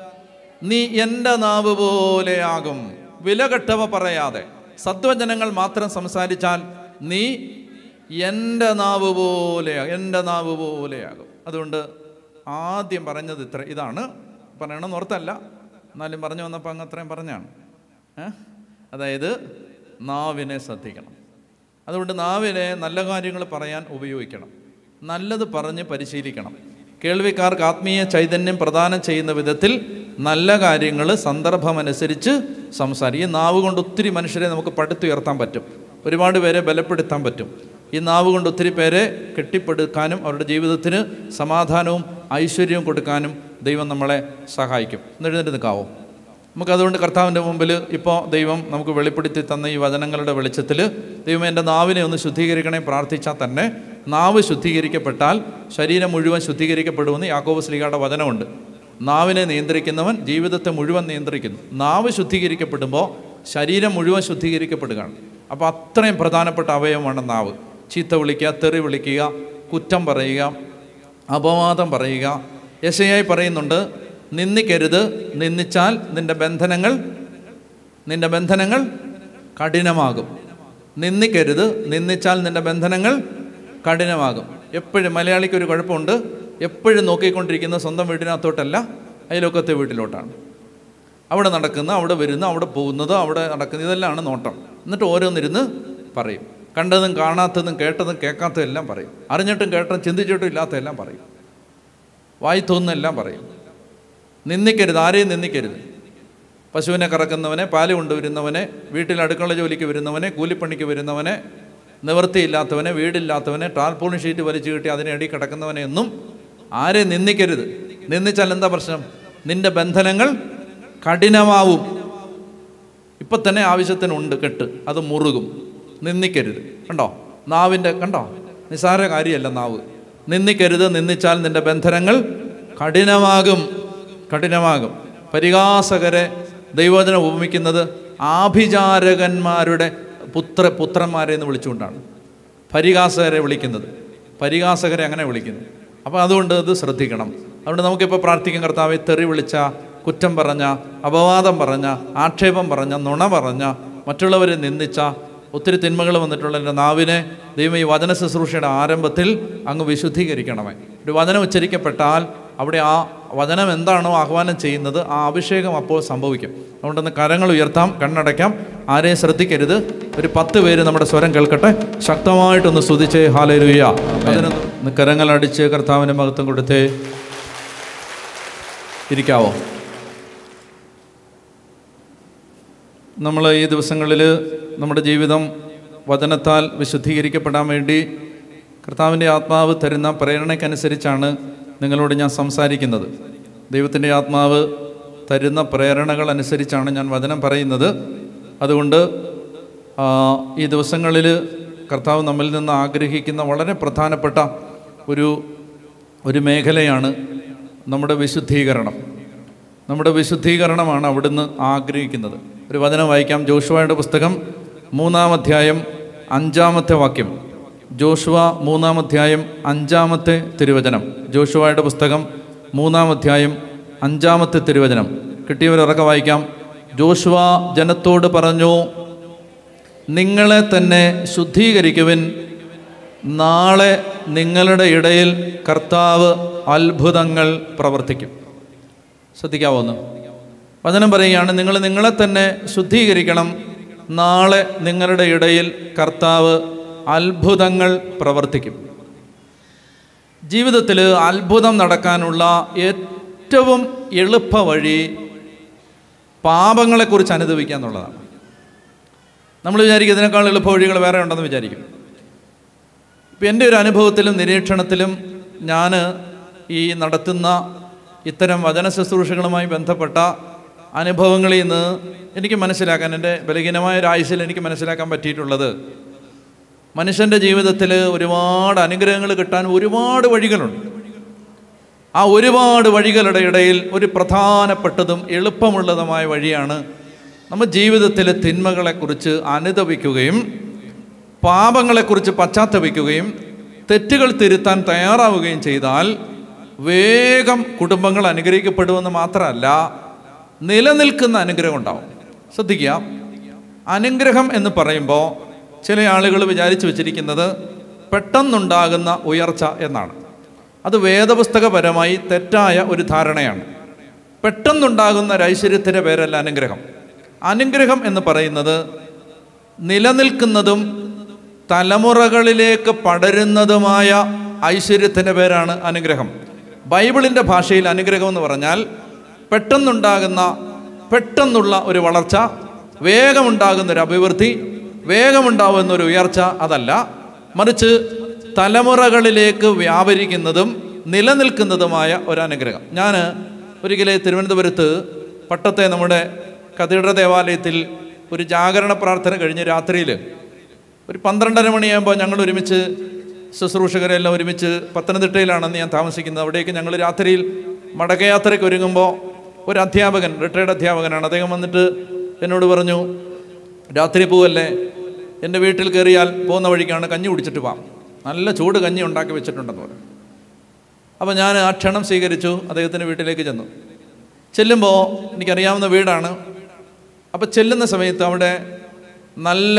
നീ എൻ്റെ നാവ് പോലെയാകും വിലകെട്ടവ പറയാതെ സദ്വചനങ്ങൾ മാത്രം സംസാരിച്ചാൽ നീ എൻ്റെ നാവ് പോലെ എൻ്റെ നാവ് പോലെയാകും അതുകൊണ്ട് ആദ്യം പറഞ്ഞത് ഇത്ര ഇതാണ് പറയണമെന്ന് ഓർത്തല്ല എന്നാലും പറഞ്ഞു വന്നപ്പോൾ അങ്ങ് അത്രയും പറഞ്ഞാണ് ഏ? അതായത് നാവിനെ ശ്രദ്ധിക്കണം അതുകൊണ്ട് നാവിനെ നല്ല കാര്യങ്ങൾ പറയാൻ ഉപയോഗിക്കണം നല്ലത് പറഞ്ഞ് പരിശീലിക്കണം കേൾവിക്കാർക്ക് ആത്മീയ ചൈതന്യം പ്രദാനം ചെയ്യുന്ന വിധത്തിൽ നല്ല കാര്യങ്ങൾ സന്ദർഭമനുസരിച്ച് സംസാരിക്കും ഈ നാവ് കൊണ്ട് ഒത്തിരി മനുഷ്യരെ നമുക്ക് പടുത്തുയർത്താൻ പറ്റും ഒരുപാട് പേരെ ബലപ്പെടുത്താൻ പറ്റും ഈ നാവ് കൊണ്ട് ഒത്തിരി പേരെ കെട്ടിപ്പടുക്കാനും അവരുടെ ജീവിതത്തിന് സമാധാനവും ഐശ്വര്യവും കൊടുക്കാനും ദൈവം നമ്മളെ സഹായിക്കും എന്നെഴുന്നേറ്റ് നിൽക്കാവോ നമുക്കതുകൊണ്ട് കർത്താവിൻ്റെ മുമ്പിൽ ഇപ്പോൾ ദൈവം നമുക്ക് വെളിപ്പെടുത്തി തന്ന ഈ വചനങ്ങളുടെ വെളിച്ചത്തിൽ ദൈവം എൻ്റെ നാവിനെ ഒന്ന് ശുദ്ധീകരിക്കണേ പ്രാർത്ഥിച്ചാൽ തന്നെ നാവ് ശുദ്ധീകരിക്കപ്പെട്ടാൽ ശരീരം മുഴുവൻ ശുദ്ധീകരിക്കപ്പെടുമെന്ന് യാക്കോബ് ശ്രീകായുടെ വചനമുണ്ട് നാവിനെ നിയന്ത്രിക്കുന്നവൻ ജീവിതത്തെ മുഴുവൻ നിയന്ത്രിക്കുന്നു നാവ് ശുദ്ധീകരിക്കപ്പെടുമ്പോൾ ശരീരം മുഴുവൻ ശുദ്ധീകരിക്കപ്പെടുകയാണ് അപ്പോൾ അത്രയും പ്രധാനപ്പെട്ട അവയവമാണ് നാവ് ചീത്ത വിളിക്കുക തെറി വിളിക്കുക കുറ്റം പറയുക അപവാദം പറയുക യശയായി പറയുന്നുണ്ട് നിന്ദിക്കരുത് നിന്ദിച്ചാൽ നിന്റെ ബന്ധനങ്ങൾ നിന്റെ ബന്ധനങ്ങൾ കഠിനമാകും നിന്ദിക്കരുത് നിന്ദിച്ചാൽ നിന്റെ ബന്ധനങ്ങൾ കഠിനമാകും എപ്പോഴും മലയാളിക്ക് ഒരു കുഴപ്പമുണ്ട് എപ്പോഴും നോക്കിക്കൊണ്ടിരിക്കുന്ന സ്വന്തം വീടിനകത്തോട്ടല്ല അയലോക്കത്തെ വീട്ടിലോട്ടാണ് അവിടെ നടക്കുന്ന അവിടെ വരുന്ന അവിടെ പോകുന്നത് അവിടെ നടക്കുന്ന ഇതെല്ലാമാണ് നോട്ടം എന്നിട്ട് ഓരോന്നിരുന്ന് പറയും കണ്ടതും കാണാത്തതും കേട്ടതും കേൾക്കാത്തതും എല്ലാം പറയും അറിഞ്ഞിട്ടും കേട്ടും ചിന്തിച്ചിട്ടും ഇല്ലാത്തതെല്ലാം പറയും വായി തോന്നുന്നെല്ലാം പറയും നിന്ദിക്കരുത് ആരെയും നിന്ദിക്കരുത് പശുവിനെ കറക്കുന്നവനെ പാല് കൊണ്ടുവരുന്നവനെ വീട്ടിൽ അടുക്കള ജോലിക്ക് വരുന്നവനെ കൂലിപ്പണിക്ക് വരുന്നവനെ നിവൃത്തിയില്ലാത്തവനെ വീടില്ലാത്തവനെ ടാർപോളിൻ ഷീറ്റ് വലിച്ചു കിട്ടി അതിനെ അടി കിടക്കുന്നവനെ ഒന്നും ആരെ നിന്ദിക്കരുത് നിന്ദിച്ചാൽ എന്താ പ്രശ്നം നിന്റെ ബന്ധനങ്ങൾ കഠിനമാവും ഇപ്പം തന്നെ ആവശ്യത്തിനുണ്ട് കെട്ട് അത് മുറുകും നിന്ദിക്കരുത് കണ്ടോ നാവിൻ്റെ കണ്ടോ നിസ്സാര കാര്യമല്ല നാവ് നിന്ദിക്കരുത് നിന്ദിച്ചാൽ നിന്റെ ബന്ധനങ്ങൾ കഠിനമാകും കഠിനമാകും പരിഹാസകരെ ദൈവജനം ഉപമിക്കുന്നത് ആഭിചാരകന്മാരുടെ പുത്ര പുത്രന്മാരെ എന്ന് വിളിച്ചുകൊണ്ടാണ് പരിഹാസകരെ വിളിക്കുന്നത് പരിഹാസകരെ അങ്ങനെ വിളിക്കുന്നു അപ്പോൾ അതുകൊണ്ട് ഇത് ശ്രദ്ധിക്കണം അതുകൊണ്ട് നമുക്കിപ്പോൾ പ്രാർത്ഥിക്കും കർത്താവെ തെറി വിളിച്ച കുറ്റം പറഞ്ഞ അപവാദം പറഞ്ഞ ആക്ഷേപം പറഞ്ഞ നുണ പറഞ്ഞ മറ്റുള്ളവരെ നിന്ദിച്ച ഒത്തിരി തിന്മകൾ വന്നിട്ടുള്ള എൻ്റെ നാവിനെ ദൈവം ഈ വചന ശുശ്രൂഷയുടെ ആരംഭത്തിൽ അങ്ങ് വിശുദ്ധീകരിക്കണമേ ഒരു വചനം ഉച്ചരിക്കപ്പെട്ടാൽ അവിടെ ആ വചനം എന്താണോ ആഹ്വാനം ചെയ്യുന്നത് ആ അഭിഷേകം അപ്പോൾ സംഭവിക്കും അതുകൊണ്ടൊന്ന് കരങ്ങൾ ഉയർത്താം കണ്ണടയ്ക്കാം ആരെയും ശ്രദ്ധിക്കരുത് ഒരു പത്ത് പേര് നമ്മുടെ സ്വരം കേൾക്കട്ടെ ശക്തമായിട്ടൊന്ന് സ്തുതിച്ച് ഹാലരുയ്യ അതിനൊന്ന് കരങ്ങളടിച്ച് കർത്താവിൻ്റെ മഹത്വം കൊടുത്തേ ഇരിക്കാവോ നമ്മൾ ഈ ദിവസങ്ങളിൽ നമ്മുടെ ജീവിതം വചനത്താൽ വിശുദ്ധീകരിക്കപ്പെടാൻ വേണ്ടി കർത്താവിൻ്റെ ആത്മാവ് തരുന്ന പ്രേരണയ്ക്കനുസരിച്ചാണ് നിങ്ങളോട് ഞാൻ സംസാരിക്കുന്നത് ദൈവത്തിൻ്റെ ആത്മാവ് തരുന്ന പ്രേരണകൾ അനുസരിച്ചാണ് ഞാൻ വചനം പറയുന്നത് അതുകൊണ്ട് ആ, ഈ ദിവസങ്ങളിൽ കർത്താവ് നമ്മിൽ നിന്ന് ആഗ്രഹിക്കുന്ന വളരെ പ്രധാനപ്പെട്ട ഒരു ഒരു മേഖലയാണ് നമ്മുടെ വിശുദ്ധീകരണം നമ്മുടെ വിശുദ്ധീകരണമാണ് അവിടുന്ന് ആഗ്രഹിക്കുന്നത് ഒരു വചനം വായിക്കാം ജോഷുവയുടെ പുസ്തകം മൂന്നാം അധ്യായം അഞ്ചാമത്തെ വാക്യം ജോഷുവ മൂന്നാം അധ്യായം അഞ്ചാമത്തെ തിരുവചനം ജോഷുവയുടെ പുസ്തകം മൂന്നാം അധ്യായം അഞ്ചാമത്തെ തിരുവചനം കിട്ടിയവരുറക്കെ വായിക്കാം ജോഷുവ ജനത്തോട് പറഞ്ഞു നിങ്ങളെ തന്നെ ശുദ്ധീകരിക്കുവിൻ നാളെ നിങ്ങളുടെ ഇടയിൽ കർത്താവ് അത്ഭുതങ്ങൾ പ്രവർത്തിക്കും ശ്രദ്ധിക്കാവോ ഒന്ന് വചനം പറയുകയാണ് നിങ്ങൾ നിങ്ങളെ തന്നെ ശുദ്ധീകരിക്കണം നാളെ നിങ്ങളുടെ ഇടയിൽ കർത്താവ് അത്ഭുതങ്ങൾ പ്രവർത്തിക്കും ജീവിതത്തിൽ അത്ഭുതം നടക്കാനുള്ള ഏറ്റവും എളുപ്പ വഴി പാപങ്ങളെക്കുറിച്ച് അനുഭവിക്കുക എന്നുള്ളതാണ് നമ്മൾ വിചാരിക്കും ഇതിനേക്കാൾ എളുപ്പ വഴികൾ വേറെ ഉണ്ടെന്ന് വിചാരിക്കും ഇപ്പം എൻ്റെ ഒരു അനുഭവത്തിലും നിരീക്ഷണത്തിലും ഞാൻ ഈ നടത്തുന്ന ഇത്തരം വചന ശുശ്രൂഷകളുമായി ബന്ധപ്പെട്ട അനുഭവങ്ങളിൽ നിന്ന് എനിക്ക് മനസ്സിലാക്കാൻ എൻ്റെ ബലഹീനമായ ഒരു ആയുസിൽ എനിക്ക് മനസ്സിലാക്കാൻ പറ്റിയിട്ടുള്ളത് മനുഷ്യൻ്റെ ജീവിതത്തിൽ ഒരുപാട് അനുഗ്രഹങ്ങൾ കിട്ടാൻ ഒരുപാട് വഴികളുണ്ട് ആ ഒരുപാട് വഴികളുടെ ഇടയിൽ ഒരു പ്രധാനപ്പെട്ടതും എളുപ്പമുള്ളതുമായ വഴിയാണ് നമ്മൾ ജീവിതത്തിലെ തിന്മകളെക്കുറിച്ച് അനുദപിക്കുകയും പാപങ്ങളെക്കുറിച്ച് പശ്ചാത്തപിക്കുകയും തെറ്റുകൾ തിരുത്താൻ തയ്യാറാവുകയും ചെയ്താൽ വേഗം കുടുംബങ്ങൾ അനുഗ്രഹിക്കപ്പെടുമെന്ന് മാത്രമല്ല നിലനിൽക്കുന്ന അനുഗ്രഹം ഉണ്ടാവും ശ്രദ്ധിക്കുക അനുഗ്രഹം എന്ന് പറയുമ്പോൾ ചില ആളുകൾ വിചാരിച്ചു വെച്ചിരിക്കുന്നത് പെട്ടെന്നുണ്ടാകുന്ന ഉയർച്ച എന്നാണ് അത് വേദപുസ്തകപരമായി തെറ്റായ ഒരു ധാരണയാണ് പെട്ടെന്നുണ്ടാകുന്ന ഒരു ഐശ്വര്യത്തിൻ്റെ പേരല്ല അനുഗ്രഹം അനുഗ്രഹം എന്ന് പറയുന്നത് നിലനിൽക്കുന്നതും തലമുറകളിലേക്ക് പടരുന്നതുമായ ഐശ്വര്യത്തിൻ്റെ പേരാണ് അനുഗ്രഹം ബൈബിളിൻ്റെ ഭാഷയിൽ അനുഗ്രഹം എന്ന് പറഞ്ഞാൽ പെട്ടെന്നുണ്ടാകുന്ന പെട്ടെന്നുള്ള ഒരു വളർച്ച വേഗമുണ്ടാകുന്ന ഒരു അഭിവൃദ്ധി വേഗമുണ്ടാകുന്ന ഒരു ഉയർച്ച അതല്ല മറിച്ച് തലമുറകളിലേക്ക് വ്യാപരിക്കുന്നതും നിലനിൽക്കുന്നതുമായ ഒരു അനുഗ്രഹം ഞാൻ ഒരിക്കലെ തിരുവനന്തപുരത്ത് പട്ടത്തെ നമ്മുടെ കതീഡ്ര ദേവാലയത്തിൽ ഒരു ജാഗരണ പ്രാർത്ഥന കഴിഞ്ഞ് രാത്രിയിൽ ഒരു പന്ത്രണ്ടര മണിയാകുമ്പോൾ ഞങ്ങൾ ഒരുമിച്ച് ശുശ്രൂഷകരെല്ലാം ഒരുമിച്ച് പത്തനംതിട്ടയിലാണെന്ന് ഞാൻ താമസിക്കുന്നത് അവിടേക്ക് ഞങ്ങൾ രാത്രിയിൽ മടക്കയാത്രയ്ക്ക് ഒരുങ്ങുമ്പോൾ ഒരു അധ്യാപകൻ റിട്ടയർഡ് അധ്യാപകനാണ് അദ്ദേഹം വന്നിട്ട് എന്നോട് പറഞ്ഞു രാത്രി പോവല്ലേ എൻ്റെ വീട്ടിൽ കയറിയാൽ പോകുന്ന വഴിക്കാണ് കഞ്ഞി കുടിച്ചിട്ട് പോവാം നല്ല ചൂട് കഞ്ഞി ഉണ്ടാക്കി വെച്ചിട്ടുണ്ടെന്ന് പറഞ്ഞു അപ്പോൾ ഞാൻ ആ ക്ഷണം സ്വീകരിച്ചു അദ്ദേഹത്തിൻ്റെ വീട്ടിലേക്ക് ചെന്നു ചെല്ലുമ്പോൾ എനിക്കറിയാവുന്ന വീടാണ് അപ്പോൾ ചെല്ലുന്ന സമയത്ത് അവിടെ നല്ല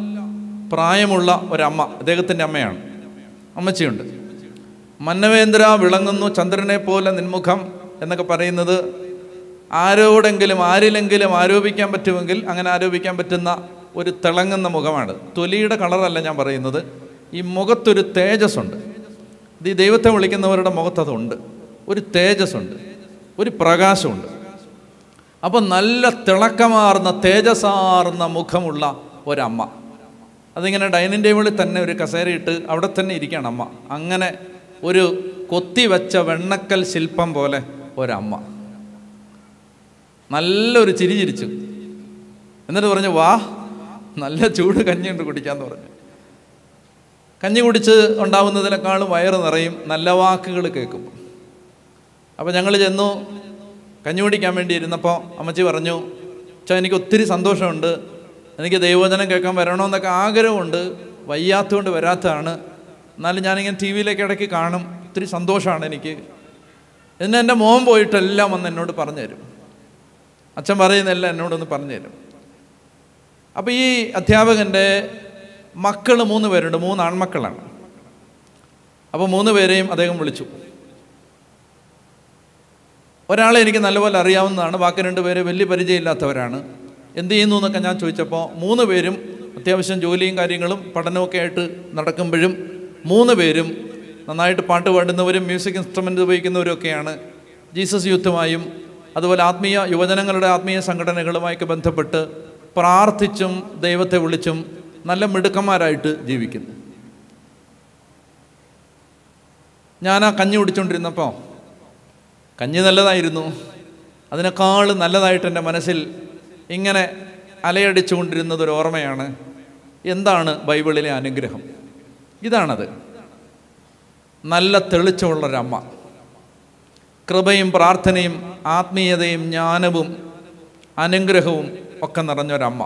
പ്രായമുള്ള ഒരമ്മ അദ്ദേഹത്തിൻ്റെ അമ്മയാണ് അമ്മച്ചിയുണ്ട് മന്നവേന്ദ്ര വിളങ്ങുന്നു ചന്ദ്രനെ പോലെ നിൻമുഖം എന്നൊക്കെ പറയുന്നത് ആരോടെങ്കിലും ആരിലെങ്കിലും ആരോപിക്കാൻ പറ്റുമെങ്കിൽ അങ്ങനെ ആരോപിക്കാൻ പറ്റുന്ന ഒരു തിളങ്ങുന്ന മുഖമാണ് തൊലിയുടെ കളറല്ല ഞാൻ പറയുന്നത് ഈ മുഖത്തൊരു തേജസ്സുണ്ട് ഇത് ഈ ദൈവത്തെ വിളിക്കുന്നവരുടെ മുഖത്തതുണ്ട് ഒരു തേജസ്സുണ്ട് ഒരു പ്രകാശമുണ്ട് അപ്പം നല്ല തിളക്കമാർന്ന തേജസ്സാർന്ന മുഖമുള്ള ഒരമ്മ അതിങ്ങനെ ഡൈനിങ് ടേബിളിൽ തന്നെ ഒരു കസേരയിട്ട് അവിടെ തന്നെ ഇരിക്കുകയാണ് അമ്മ അങ്ങനെ ഒരു കൊത്തിവെച്ച വെണ്ണക്കൽ ശില്പം പോലെ ഒരമ്മ നല്ലൊരു ചിരി ചിരിച്ചു എന്നിട്ട് പറഞ്ഞു വാ നല്ല ചൂട് കഞ്ഞിയുണ്ട് കുടിക്കാന്ന് പറഞ്ഞു കഞ്ഞി കുടിച്ച് ഉണ്ടാവുന്നതിനേക്കാളും വയറ് നിറയും നല്ല വാക്കുകൾ കേൾക്കും അപ്പോൾ ഞങ്ങൾ ചെന്നു കഞ്ഞി കുടിക്കാൻ വേണ്ടി ഇരുന്നപ്പോൾ അമ്മച്ചി പറഞ്ഞു ചാ എനിക്ക് ഒത്തിരി സന്തോഷമുണ്ട് എനിക്ക് ദൈവവചനം കേൾക്കാൻ വരണമെന്നൊക്കെ ആഗ്രഹമുണ്ട് വയ്യാത്തതുകൊണ്ട് വരാത്തതാണ് എന്നാലും ഞാനിങ്ങനെ ടി വിയിലേക്ക് ഇടയ്ക്ക് കാണും ഒത്തിരി സന്തോഷമാണ് എനിക്ക് എന്നെ എൻ്റെ മോൻ പോയിട്ടെല്ലാം വന്ന് എന്നോട് പറഞ്ഞു തരും അച്ഛൻ പറയുന്നതെല്ലാം എന്നോടൊന്ന് പറഞ്ഞു തരും അപ്പോൾ ഈ അധ്യാപകൻ്റെ മക്കൾ മൂന്ന് പേരുണ്ട് മൂന്ന് ആൺമക്കളാണ് അപ്പോൾ മൂന്ന് പേരെയും അദ്ദേഹം വിളിച്ചു ഒരാളെ എനിക്ക് നല്ലപോലെ അറിയാവുന്നതാണ് ബാക്കി രണ്ട് പേര് വലിയ പരിചയമില്ലാത്തവരാണ് എന്ത് ചെയ്യുന്നു എന്നൊക്കെ ഞാൻ ചോദിച്ചപ്പോൾ മൂന്ന് പേരും അത്യാവശ്യം ജോലിയും കാര്യങ്ങളും പഠനമൊക്കെ ആയിട്ട് നടക്കുമ്പോഴും മൂന്ന് പേരും നന്നായിട്ട് പാട്ട് പാടുന്നവരും മ്യൂസിക് ഇൻസ്ട്രുമെൻ്റ് ഉപയോഗിക്കുന്നവരും ഒക്കെയാണ് ജീസസ് യൂത്തുമായും അതുപോലെ ആത്മീയ യുവജനങ്ങളുടെ ആത്മീയ സംഘടനകളുമായൊക്കെ ബന്ധപ്പെട്ട് പ്രാർത്ഥിച്ചും ദൈവത്തെ വിളിച്ചും നല്ല മിടുക്കന്മാരായിട്ട് ജീവിക്കുന്നു ഞാൻ ആ കഞ്ഞി കുടിച്ചുകൊണ്ടിരുന്നപ്പോൾ കഞ്ഞി നല്ലതായിരുന്നു അതിനേക്കാൾ നല്ലതായിട്ട് എൻ്റെ മനസ്സിൽ ഇങ്ങനെ അലയടിച്ചുകൊണ്ടിരുന്നത് ഒരു ഓർമ്മയാണ് എന്താണ് ബൈബിളിലെ അനുഗ്രഹം ഇതാണത് നല്ല തെളിച്ചമുള്ളൊരമ്മ കൃപയും പ്രാർത്ഥനയും ആത്മീയതയും ജ്ഞാനവും അനുഗ്രഹവും ഒക്കെ നിറഞ്ഞൊരമ്മ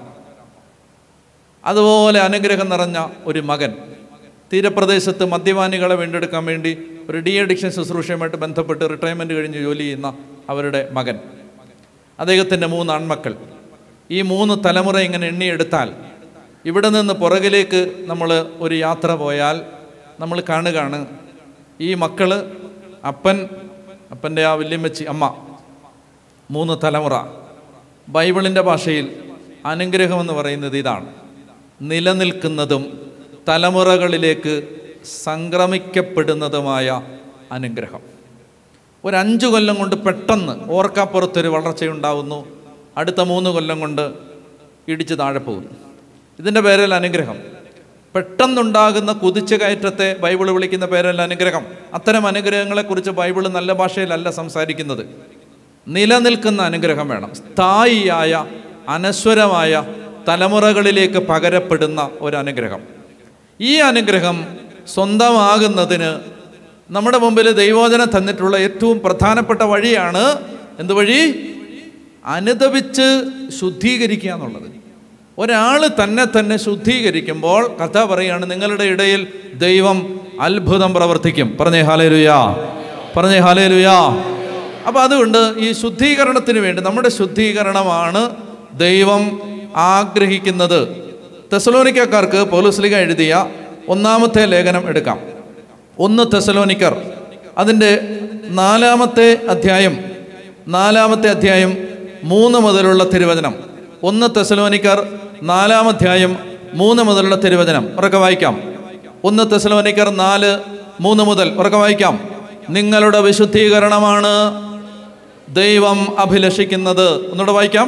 അതുപോലെ അനുഗ്രഹം നിറഞ്ഞ ഒരു മകൻ തീരപ്രദേശത്ത് മദ്യപാനികളെ വീണ്ടെടുക്കാൻ വേണ്ടി ഒരു ഡി അഡിക്ഷൻ ശുശ്രൂഷയുമായിട്ട് ബന്ധപ്പെട്ട് റിട്ടയർമെൻറ്റ് കഴിഞ്ഞ് ജോലി ചെയ്യുന്ന അവരുടെ മകൻ അദ്ദേഹത്തിൻ്റെ മൂന്ന് ആൺമക്കൾ ഈ മൂന്ന് തലമുറ ഇങ്ങനെ എണ്ണിയെടുത്താൽ ഇവിടെ നിന്ന് പുറകിലേക്ക് നമ്മൾ ഒരു യാത്ര പോയാൽ നമ്മൾ കാണുകയാണ് ഈ മക്കള് അപ്പൻ അപ്പൻ്റെ ആ വല്യമ്മച്ചി അമ്മ മൂന്ന് തലമുറ ബൈബിളിൻ്റെ ഭാഷയിൽ അനുഗ്രഹം എന്ന് പറയുന്നത് ഇതാണ് നിലനിൽക്കുന്നതും തലമുറകളിലേക്ക് സംക്രമിക്കപ്പെടുന്നതുമായ അനുഗ്രഹം ഒരു അഞ്ചു കൊല്ലം കൊണ്ട് പെട്ടെന്ന് ഓർക്കാപ്പുറത്തൊരു വളർച്ചയുണ്ടാവുന്നു അടുത്ത മൂന്ന് കൊല്ലം കൊണ്ട് ഇടിച്ച് താഴെ പോകുന്നു ഇതിൻ്റെ പേരല്ല അനുഗ്രഹം പെട്ടെന്നുണ്ടാകുന്ന കുതിച്ചു കയറ്റത്തെ ബൈബിൾ വിളിക്കുന്ന പേരല്ല അനുഗ്രഹം അത്തരം അനുഗ്രഹങ്ങളെക്കുറിച്ച് ബൈബിൾ നല്ല ഭാഷയിലല്ല സംസാരിക്കുന്നത് നിലനിൽക്കുന്ന അനുഗ്രഹം വേണം സ്ഥായിയായ അനശ്വരമായ തലമുറകളിലേക്ക് പകരപ്പെടുന്ന ഒരു അനുഗ്രഹം ഈ അനുഗ്രഹം സ്വന്തമാകുന്നതിന് നമ്മുടെ മുമ്പിൽ ദൈവോചനം തന്നിട്ടുള്ള ഏറ്റവും പ്രധാനപ്പെട്ട വഴിയാണ് എന്ത് വഴി അനുദപിച്ച് ശുദ്ധീകരിക്കുക എന്നുള്ളത് ഒരാൾ തന്നെ തന്നെ ശുദ്ധീകരിക്കുമ്പോൾ കഥ പറയാണ് നിങ്ങളുടെ ഇടയിൽ ദൈവം അത്ഭുതം പ്രവർത്തിക്കും പറഞ്ഞേ ഹാലേലുയാ പറഞ്ഞേ ഹാലേലുയാ അപ്പോൾ അതുകൊണ്ട് ഈ ശുദ്ധീകരണത്തിന് വേണ്ടി നമ്മുടെ ശുദ്ധീകരണമാണ് ദൈവം ആഗ്രഹിക്കുന്നത് തെസലോനിക്കക്കാർക്ക് പൗലുസ്ലിക എഴുതിയ ഒന്നാമത്തെ ലേഖനം എടുക്കാം ഒന്ന് തെസലോനിക്കർ അതിൻ്റെ നാലാമത്തെ അധ്യായം നാലാമത്തെ അധ്യായം മൂന്ന് മുതലുള്ള തിരുവചനം ഒന്ന് തെസലോനിക്കർ നാലാം അധ്യായം മൂന്ന് മുതലുള്ള തിരുവചനം ഉറക്കെ വായിക്കാം ഒന്ന് തെസലോനിക്കർ നാല് മൂന്ന് മുതൽ ഉറക്കെ വായിക്കാം നിങ്ങളുടെ വിശുദ്ധീകരണമാണ് ദൈവം അഭിലഷിക്കുന്നത് ഒന്നുകൂടെ വായിക്കാം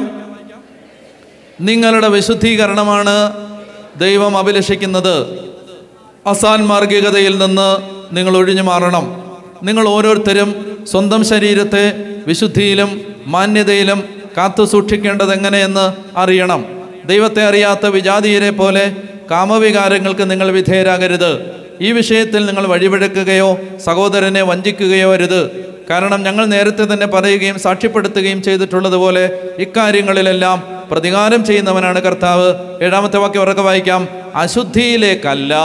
നിങ്ങളുടെ വിശുദ്ധീകരണമാണ് ദൈവം അഭിലഷിക്കുന്നത് അസാൻമാർഗികതയിൽ നിന്ന് നിങ്ങൾ ഒഴിഞ്ഞു മാറണം നിങ്ങൾ ഓരോരുത്തരും സ്വന്തം ശരീരത്തെ വിശുദ്ധിയിലും മാന്യതയിലും കാത്തു സൂക്ഷിക്കേണ്ടത് എങ്ങനെയെന്ന് അറിയണം ദൈവത്തെ അറിയാത്ത വിജാതീയരെ പോലെ കാമവികാരങ്ങൾക്ക് നിങ്ങൾ വിധേയരാകരുത് ഈ വിഷയത്തിൽ നിങ്ങൾ വഴിപിഴക്കുകയോ സഹോദരനെ വഞ്ചിക്കുകയോ അരുത് കാരണം ഞങ്ങൾ നേരത്തെ തന്നെ പറയുകയും സാക്ഷ്യപ്പെടുത്തുകയും ചെയ്തിട്ടുള്ളതുപോലെ ഇക്കാര്യങ്ങളിലെല്ലാം പ്രതികാരം ചെയ്യുന്നവനാണ് കർത്താവ് ഏഴാമത്തെ വാക്യം ഉറക്കെ വായിക്കാം അശുദ്ധിയിലേക്കല്ല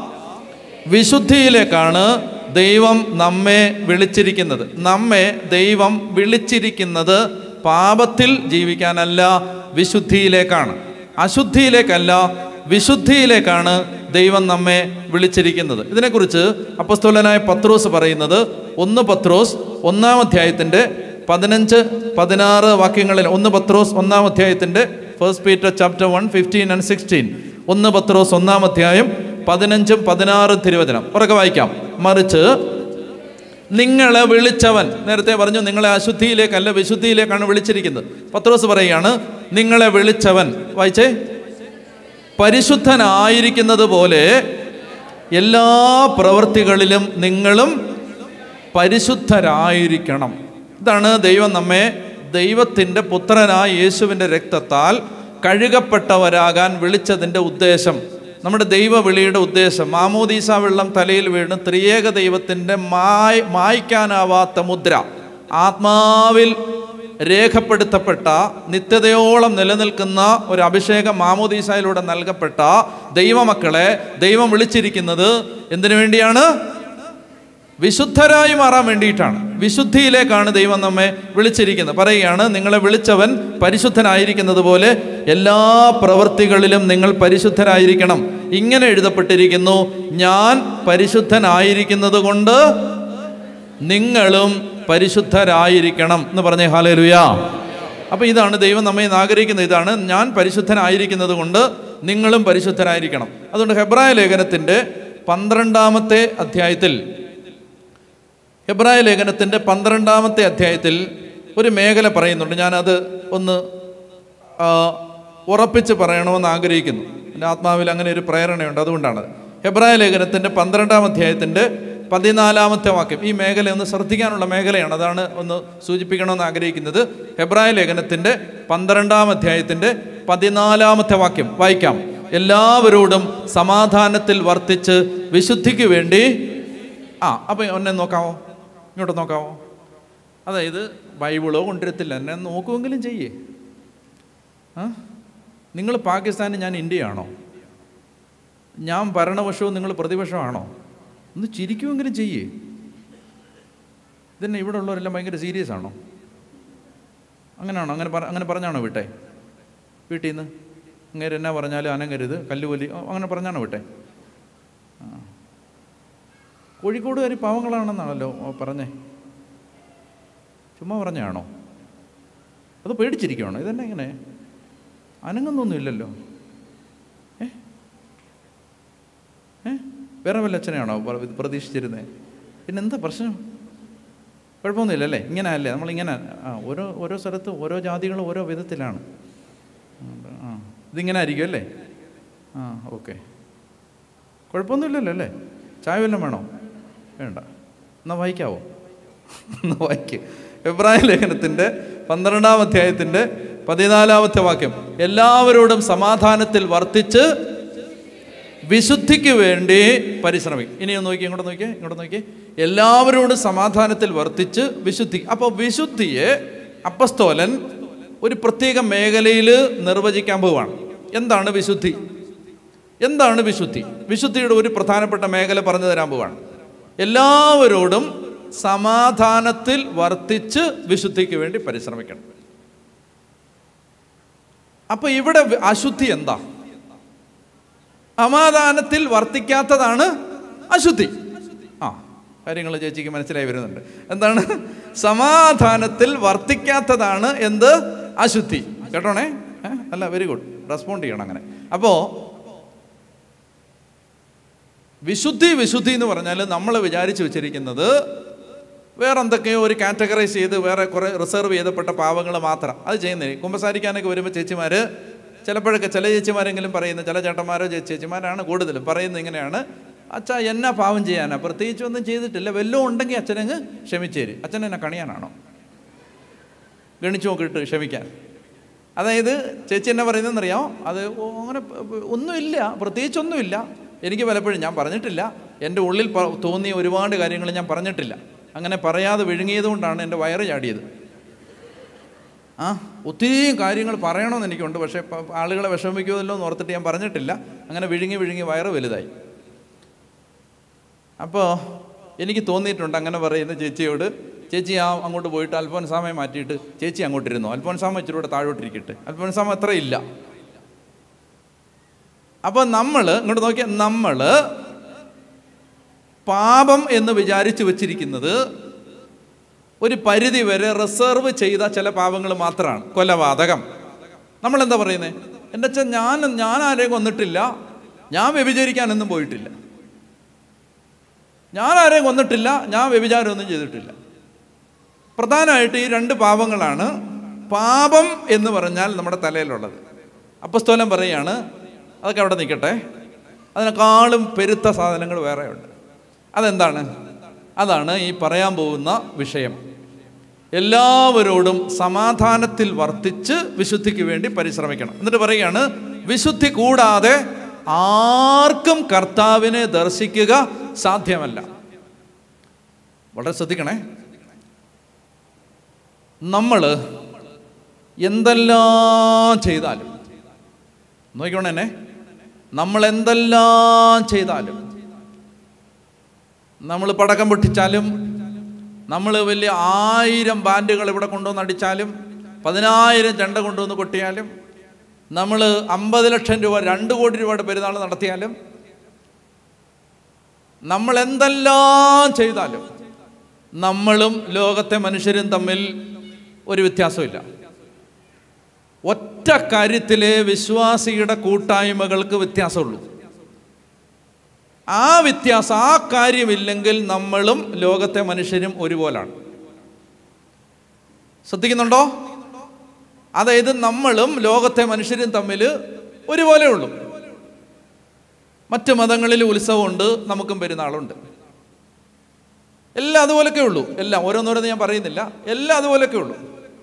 വിശുദ്ധിയിലേക്കാണ് ദൈവം നമ്മെ വിളിച്ചിരിക്കുന്നത് നമ്മെ ദൈവം വിളിച്ചിരിക്കുന്നത് പാപത്തിൽ ജീവിക്കാനല്ല വിശുദ്ധിയിലേക്കാണ് അശുദ്ധിയിലേക്കല്ല വിശുദ്ധിയിലേക്കാണ് ദൈവം നമ്മെ വിളിച്ചിരിക്കുന്നത് ഇതിനെക്കുറിച്ച് അപ്പസ്തോലനായ പത്രോസ് പറയുന്നത് ഒന്ന് പത്രോസ് ഒന്നാം അധ്യായത്തിൻ്റെ പതിനഞ്ച് പതിനാറ് വാക്യങ്ങളിൽ ഒന്ന് പത്രോസ് ഒന്നാം അധ്യായത്തിൻ്റെ first Peter chapter one fifteen and sixteen ഒന്ന് പത്രോസ് ഒന്നാം അധ്യായം പതിനഞ്ചും പതിനാറും തിരുവചനം ഉറക്കെ വായിക്കാം മറിച്ച് നിങ്ങളെ വിളിച്ചവൻ നേരത്തെ പറഞ്ഞു നിങ്ങളെ അശുദ്ധിയിലേക്കല്ല വിശുദ്ധിയിലേക്കാണ് വിളിച്ചിരിക്കുന്നത് പത്രോസ് പറയുകയാണ് നിങ്ങളെ വിളിച്ചവൻ വായിച്ചേ പരിശുദ്ധനായിരിക്കുന്നത് പോലെ എല്ലാ പ്രവൃത്തികളിലും നിങ്ങളും പരിശുദ്ധരായിരിക്കണം ഇതാണ് ദൈവം നമ്മെ ദൈവത്തിൻ്റെ പുത്രനായ യേശുവിൻ്റെ രക്തത്താൽ കഴുകപ്പെട്ടവരാകാൻ വിളിച്ചതിൻ്റെ ഉദ്ദേശം നമ്മുടെ ദൈവവിളിയുടെ ഉദ്ദേശം മാമോദീസ വെള്ളം തലയിൽ വീണ് ത്രിയേക ദൈവത്തിൻ്റെ മായി മായ്ക്കാനാവാത്ത മുദ്ര ആത്മാവിൽ രേഖപ്പെടുത്തപ്പെട്ട നിത്യതയോളം നിലനിൽക്കുന്ന ഒരു അഭിഷേക മാമോദീസായിലൂടെ നൽകപ്പെട്ട ദൈവമക്കളെ ദൈവം വിളിച്ചിരിക്കുന്നത് എന്തിനു വേണ്ടിയാണ് വിശുദ്ധരായി മാറാൻ വേണ്ടിയിട്ടാണ് വിശുദ്ധിയിലേക്കാണ് ദൈവം നമ്മെ വിളിച്ചിരിക്കുന്നത് പറയുകയാണ് നിങ്ങളെ വിളിച്ചവൻ പരിശുദ്ധനായിരിക്കുന്നത് പോലെ എല്ലാ പ്രവൃത്തികളിലും നിങ്ങൾ പരിശുദ്ധരായിരിക്കണം ഇങ്ങനെ എഴുതപ്പെട്ടിരിക്കുന്നു ഞാൻ പരിശുദ്ധനായിരിക്കുന്നത് കൊണ്ട് നിങ്ങളും പരിശുദ്ധരായിരിക്കണം എന്ന് പറഞ്ഞേ ഹാലേലുയാ അപ്പോൾ ഇതാണ് ദൈവം നമ്മെ ഇന്ന് ആഗ്രഹിക്കുന്നത് ഇതാണ് ഞാൻ പരിശുദ്ധനായിരിക്കുന്നത് കൊണ്ട് നിങ്ങളും പരിശുദ്ധരായിരിക്കണം അതുകൊണ്ട് ഹെബ്രായ ലേഖനത്തിൻ്റെ പന്ത്രണ്ടാമത്തെ അധ്യായത്തിൽ ഹെബ്രായ ലേഖനത്തിൻ്റെ പന്ത്രണ്ടാമത്തെ അധ്യായത്തിൽ ഒരു മേഖല പറയുന്നുണ്ട് ഞാനത് ഒന്ന് ആ, ഉറപ്പിച്ച് പറയണമെന്ന് ആഗ്രഹിക്കുന്നു എൻ്റെ ആത്മാവിൽ അങ്ങനെ ഒരു പ്രേരണയുണ്ട് അതുകൊണ്ടാണ് ഹെബ്രായ ലേഖനത്തിൻ്റെ പന്ത്രണ്ടാം അധ്യായത്തിൻ്റെ പതിനാലാമത്തെ വാക്യം ഈ മേഖല ഒന്ന് ശ്രദ്ധിക്കാനുള്ള മേഖലയാണ് അതാണ് ഒന്ന് സൂചിപ്പിക്കണമെന്ന് ആഗ്രഹിക്കുന്നത് ഹെബ്രായ ലേഖനത്തിൻ്റെ പന്ത്രണ്ടാം അധ്യായത്തിൻ്റെ പതിനാലാമത്തെ വാക്യം വായിക്കാം എല്ലാവരോടും സമാധാനത്തിൽ വർത്തിച്ച് വിശുദ്ധിക്ക് വേണ്ടി ആ അപ്പം എന്നെ നോക്കാമോ ഇങ്ങോട്ട് നോക്കാമോ അതായത് ബൈബിളോ കൊണ്ടുവരത്തില്ല എന്നെ നോക്കുമെങ്കിലും ചെയ്യേ ആ നിങ്ങൾ പാകിസ്ഥാനും ഞാൻ ഇന്ത്യയാണോ ഞാൻ ഭരണപക്ഷവും നിങ്ങൾ പ്രതിപക്ഷമാണോ ഒന്ന് ചിരിക്കുമെങ്കിലും ചെയ്യേ ഇതന്നെ ഇവിടെ ഉള്ളവരെല്ലാം ഭയങ്കര സീരിയസ് ആണോ അങ്ങനെയാണോ അങ്ങനെ പറ അങ്ങനെ പറഞ്ഞാണോ വിട്ടെ വീട്ടിൽ നിന്ന് അങ്ങേര് എന്നാ പറഞ്ഞാലും അനങ്ങരുത് കല്ലുകൊലി ഓ, അങ്ങനെ പറഞ്ഞാണോ വിട്ടെ കോഴിക്കോടുകാർ പാവങ്ങളാണെന്നാണല്ലോ പറഞ്ഞേ ചുമ്മാ പറഞ്ഞാണോ അത് പേടിച്ചിരിക്കുകയാണോ ഇതന്നെ ഇങ്ങനെ അനങ്ങുന്നൊന്നും ഇല്ലല്ലോ ഏ ഏ വേറെ വല്ല അച്ഛനെയാണോ പ്ര- പ്രതീക്ഷിച്ചിരുന്നത് പിന്നെ എന്താ പ്രശ്നം കുഴപ്പമൊന്നുമില്ല അല്ലേ ഇങ്ങനെ അല്ലേ നമ്മളിങ്ങനെ ആ ഓരോ ഓരോ സ്ഥലത്ത് ഓരോ ജാതികളും ഓരോ വിധത്തിലാണ് ആ ഇതിങ്ങനെ ആയിരിക്കും അല്ലേ ആ ഓക്കെ കുഴപ്പമൊന്നുമില്ലല്ലോ അല്ലേ ചായ വല്ലതും വേണോ വേണ്ട എന്നാൽ വായിക്കാവോ എന്നാൽ വായിക്ക് എബ്രായ ലേഖനത്തിൻ്റെ പന്ത്രണ്ടാം അധ്യായത്തിൻ്റെ പതിനാലാമത്തെ വാക്യം എല്ലാവരോടും സമാധാനത്തിൽ വർത്തിച്ച് വിശുദ്ധിക്ക് വേണ്ടി പരിശ്രമിക്കും ഇനി ഒന്ന് നോക്കി ഇങ്ങോട്ട് നോക്കിയേ ഇങ്ങോട്ട് നോക്കിയേ എല്ലാവരോടും സമാധാനത്തിൽ വർത്തിച്ച് വിശുദ്ധി അപ്പോൾ വിശുദ്ധിയെ അപ്പസ്തോലൻ ഒരു പ്രത്യേക മേഖലയിൽ നിർവചിക്കാൻ പോവുകയാണ് എന്താണ് വിശുദ്ധി എന്താണ് വിശുദ്ധി വിശുദ്ധിയുടെ ഒരു പ്രധാനപ്പെട്ട മേഖല പറഞ്ഞു തരാൻ പോവാണ് എല്ലാവരോടും സമാധാനത്തിൽ വർത്തിച്ച് വിശുദ്ധിക്ക് വേണ്ടി പരിശ്രമിക്കണം അപ്പൊ ഇവിടെ വി- അശുദ്ധി എന്താ സമാധാനത്തിൽ വർത്തിക്കാത്തതാണ് അശുദ്ധി ആ കാര്യങ്ങൾ ചേച്ചിക്ക് മനസ്സിലായി വരുന്നുണ്ട് എന്താണ് സമാധാനത്തിൽ വർത്തിക്കാത്തതാണ് എന്ത് അശുദ്ധി കേട്ടോണേ ഏ? അല്ല വെരി ഗുഡ് റെസ്പോണ്ട് ചെയ്യണം അങ്ങനെ അപ്പോൾ വിശുദ്ധി വിശുദ്ധി എന്ന് പറഞ്ഞാൽ നമ്മൾ വിചാരിച്ചു വെച്ചിരിക്കുന്നത് വേറെ എന്തൊക്കെയോ ഒരു കാറ്റഗറൈസ് ചെയ്ത് വേറെ കുറേ റിസർവ് ചെയ്തപ്പെട്ട പാവങ്ങൾ മാത്രം അത് ചെയ്യുന്നില്ല കുമ്പസാരിക്കാനൊക്കെ വരുമ്പോൾ ചേച്ചിമാർ ചിലപ്പോഴൊക്കെ ചില ചേച്ചിമാരെങ്കിലും പറയുന്ന ചില ചേട്ടന്മാരോ ചേ- ചേച്ചിമാരാണ് കൂടുതലും പറയുന്നത് ഇങ്ങനെയാണ് അച്ഛാ എന്നാ പാവം ചെയ്യാനാ പ്രത്യേകിച്ച് ഒന്നും ചെയ്തിട്ടില്ല വല്ലതും ഉണ്ടെങ്കിൽ അച്ഛനങ്ങ് ക്ഷമിച്ചേര് അച്ഛൻ എന്നെ കണിയാനാണോ ഗണിച്ചു നോക്കിയിട്ട് ക്ഷമിക്കാൻ അതായത് ചേച്ചി എന്നാ പറയുന്നതെന്നറിയാമോ അത് ഓ, അങ്ങനെ പ- പ- ഒന്നുമില്ല പ്രത്യേകിച്ചൊന്നുമില്ല എനിക്ക് പലപ്പോഴും ഞാൻ പറഞ്ഞിട്ടില്ല എൻ്റെ ഉള്ളിൽ പ- തോന്നിയ ഒരുപാട് കാര്യങ്ങൾ ഞാൻ പറഞ്ഞിട്ടില്ല അങ്ങനെ പറയാതെ വിഴുങ്ങിയത് കൊണ്ടാണ് എൻ്റെ വയറ് ചാടിയത് ആ ഒത്തിരി കാര്യങ്ങൾ പറയണമെന്ന് എനിക്കുണ്ട് പക്ഷേ പ- ആളുകളെ വിഷമിക്കുമല്ലോ എന്ന് ഓർത്തിട്ട് ഞാൻ പറഞ്ഞിട്ടില്ല അങ്ങനെ വിഴുങ്ങി വിഴുങ്ങി വയറ് വലുതായി അപ്പോൾ എനിക്ക് തോന്നിയിട്ടുണ്ട് അങ്ങനെ പറയുന്ന ചേച്ചിയോട് ചേച്ചി ആ അങ്ങോട്ട് പോയിട്ട് അൽഫോൻസാമയെ മാറ്റിയിട്ട് ചേച്ചി അങ്ങോട്ടിരുന്നു അൽഫോൻസാമ ഇച്ചിരി കൂടെ താഴോട്ടിരിക്കട്ടെ അൽഫോൻസാമ അത്ര ഇല്ല അപ്പോൾ നമ്മൾ ഇങ്ങോട്ട് നോക്കിയാൽ നമ്മൾ പാപം എന്ന് വിചാരിച്ചു വച്ചിരിക്കുന്നത് ഒരു പരിധി വരെ റിസർവ് ചെയ്ത ചില പാപങ്ങൾ മാത്രമാണ് കൊലപാതകം നമ്മൾ എന്താ പറയുന്നത് എൻ്റെ അച്ഛൻ ഞാൻ ഞാൻ ആരെയും കൊന്നിട്ടില്ല ഞാൻ വ്യഭിചരിക്കാനൊന്നും പോയിട്ടില്ല ഞാൻ ആരെയും കൊന്നിട്ടില്ല ഞാൻ വ്യഭിചാരമൊന്നും ചെയ്തിട്ടില്ല പ്രധാനമായിട്ട് ഈ രണ്ട് പാപങ്ങളാണ് പാപം എന്ന് പറഞ്ഞാൽ നമ്മുടെ തലയിലുള്ളത് അപ്പസ്തോലം പറയുകയാണ് അതൊക്കെ അവിടെ നിൽക്കട്ടെ അതിനേക്കാളും പെരുത്ത സാധനങ്ങൾ വേറെയുണ്ട് അതെന്താണ് അതാണ് ഈ പറയാൻ പോകുന്ന വിഷയം എല്ലാവരോടും സമാധാനത്തിൽ വർത്തിച്ച് വിശുദ്ധിക്ക് വേണ്ടി പരിശ്രമിക്കണം എന്നിട്ട് പറയുകയാണ് വിശുദ്ധി കൂടാതെ ആർക്കും കർത്താവിനെ ദർശിക്കുക സാധ്യമല്ല വളരെ ശ്രദ്ധിക്കണേ നമ്മൾ എന്തെല്ലാം ചെയ്താലും നോക്കിക്കോണേ എന്നെ നമ്മൾ എന്തെല്ലാം ചെയ്താലും നമ്മൾ പടക്കം പൊട്ടിച്ചാലും നമ്മൾ വലിയ ആയിരം ബാൻഡുകൾ ഇവിടെ കൊണ്ടുവന്ന് അടിച്ചാലും പതിനായിരം ചെണ്ട കൊണ്ടുവന്ന് കൊട്ടിയാലും നമ്മൾ അമ്പത് ലക്ഷം രൂപ രണ്ട് കോടി രൂപയുടെ പെരുന്നാൾ നടത്തിയാലും നമ്മൾ എന്തെല്ലാം ചെയ്താലും നമ്മളും ലോകത്തെ മനുഷ്യരും തമ്മിൽ ഒരു വ്യത്യാസമില്ല ഒറ്റ കാര്യത്തിലെ വിശ്വാസിയുടെ കൂട്ടായ്മകൾക്ക് വ്യത്യാസമുള്ളൂ ആ വ്യത്യാസം ആ കാര്യമില്ലെങ്കിൽ നമ്മളും ലോകത്തെ മനുഷ്യരും ഒരുപോലാണ് ശ്രദ്ധിക്കുന്നുണ്ടോ അതായത് നമ്മളും ലോകത്തെ മനുഷ്യരും തമ്മിൽ ഒരുപോലെ ഉള്ളൂ മറ്റ് മതങ്ങളിൽ ഉത്സവമുണ്ട് നമുക്കും പെരുന്നാളുണ്ട് എല്ലാം അതുപോലൊക്കെ ഉള്ളൂ എല്ലാം ഓരോന്നോരോന്ന് ഞാൻ പറയുന്നില്ല എല്ലാം അതുപോലൊക്കെ ഉള്ളൂ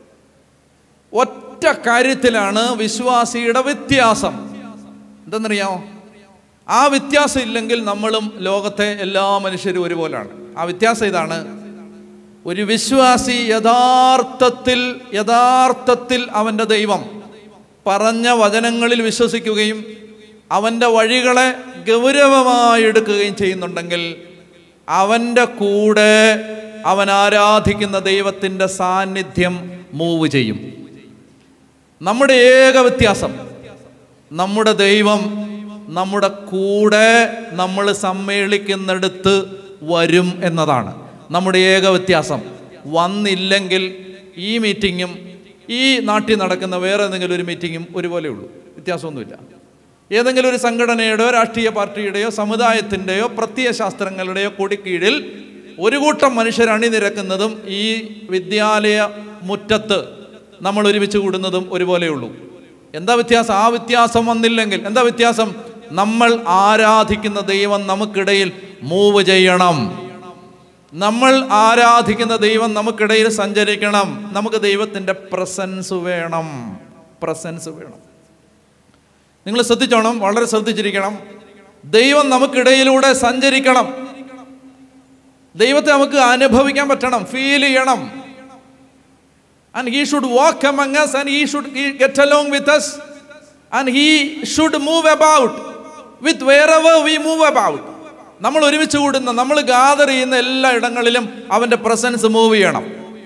ഒറ്റ കാര്യത്തിലാണ് വിശ്വാസിയുടെ വ്യത്യാസം എന്തെന്നറിയാമോ ആ വ്യത്യാസം ഇല്ലെങ്കിൽ നമ്മളും ലോകത്തെ എല്ലാ മനുഷ്യരും ഒരുപോലാണ് ആ വ്യത്യാസം ഇതാണ് ഒരു വിശ്വാസി യഥാർത്ഥത്തിൽ യഥാർത്ഥത്തിൽ അവൻ്റെ ദൈവം പറഞ്ഞ വചനങ്ങളിൽ വിശ്വസിക്കുകയും അവൻ്റെ വഴികളെ ഗൗരവമായി എടുക്കുകയും ചെയ്യുന്നുണ്ടെങ്കിൽ അവൻ്റെ കൂടെ അവൻ ആരാധിക്കുന്ന ദൈവത്തിൻ്റെ സാന്നിധ്യം മൂവ് ചെയ്യും നമ്മുടെ ഏക വ്യത്യാസം നമ്മുടെ ദൈവം നമ്മുടെ കൂടെ നമ്മൾ സമ്മേളിക്കുന്നിടത്ത് വരും എന്നതാണ് നമ്മുടെ ഏക വ്യത്യാസം വന്നില്ലെങ്കിൽ ഈ മീറ്റിങ്ങും ഈ നാട്ടിൽ നടക്കുന്ന വേറെ ഏതെങ്കിലും ഒരു മീറ്റിങ്ങും ഒരുപോലെ ഉള്ളൂ വ്യത്യാസമൊന്നുമില്ല ഏതെങ്കിലും ഒരു സംഘടനയുടെയോ രാഷ്ട്രീയ പാർട്ടിയുടെയോ സമുദായത്തിൻ്റെയോ പ്രത്യയശാസ്ത്രങ്ങളുടെയോ കൊടിക്കീഴിൽ ഒരു കൂട്ടം മനുഷ്യർ അണിനിരക്കുന്നതും ഈ വിദ്യാലയ മുറ്റത്ത് നമ്മൾ ഒരുമിച്ച് കൂടുന്നതും ഒരുപോലെയുള്ളൂ എന്താ വ്യത്യാസം ആ വ്യത്യാസം വന്നില്ലെങ്കിൽ എന്താ വ്യത്യാസം നമ്മൾ ആരാധിക്കുന്ന ദൈവം നമുക്കിടയിൽ മൂവ് ചെയ്യണം നമ്മൾ ആരാധിക്കുന്ന ദൈവം നമുക്കിടയിൽ സഞ്ചരിക്കണം നമുക്ക് ദൈവത്തിൻ്റെ പ്രസൻസ് വേണം പ്രസൻസ് വേണം നിങ്ങൾ ശ്രദ്ധിച്ചോണം വളരെ ശ്രദ്ധിച്ചിരിക്കണം ദൈവം നമുക്കിടയിലൂടെ സഞ്ചരിക്കണം ദൈവത്തെ നമുക്ക് അനുഭവിക്കാൻ പറ്റണം ഫീൽ ചെയ്യണം and he should walk among us and he should get along with us and he should move about with wherever we move about നമ്മൾ ഒരുമിച്ച് കൂടുന്ന നമ്മൾ ഗാദർ ചെയ്യുന്ന എല്ലാ ഇടങ്ങളിലും അവൻ്റെ പ്രസൻസ് മൂവ് ചെയ്യണം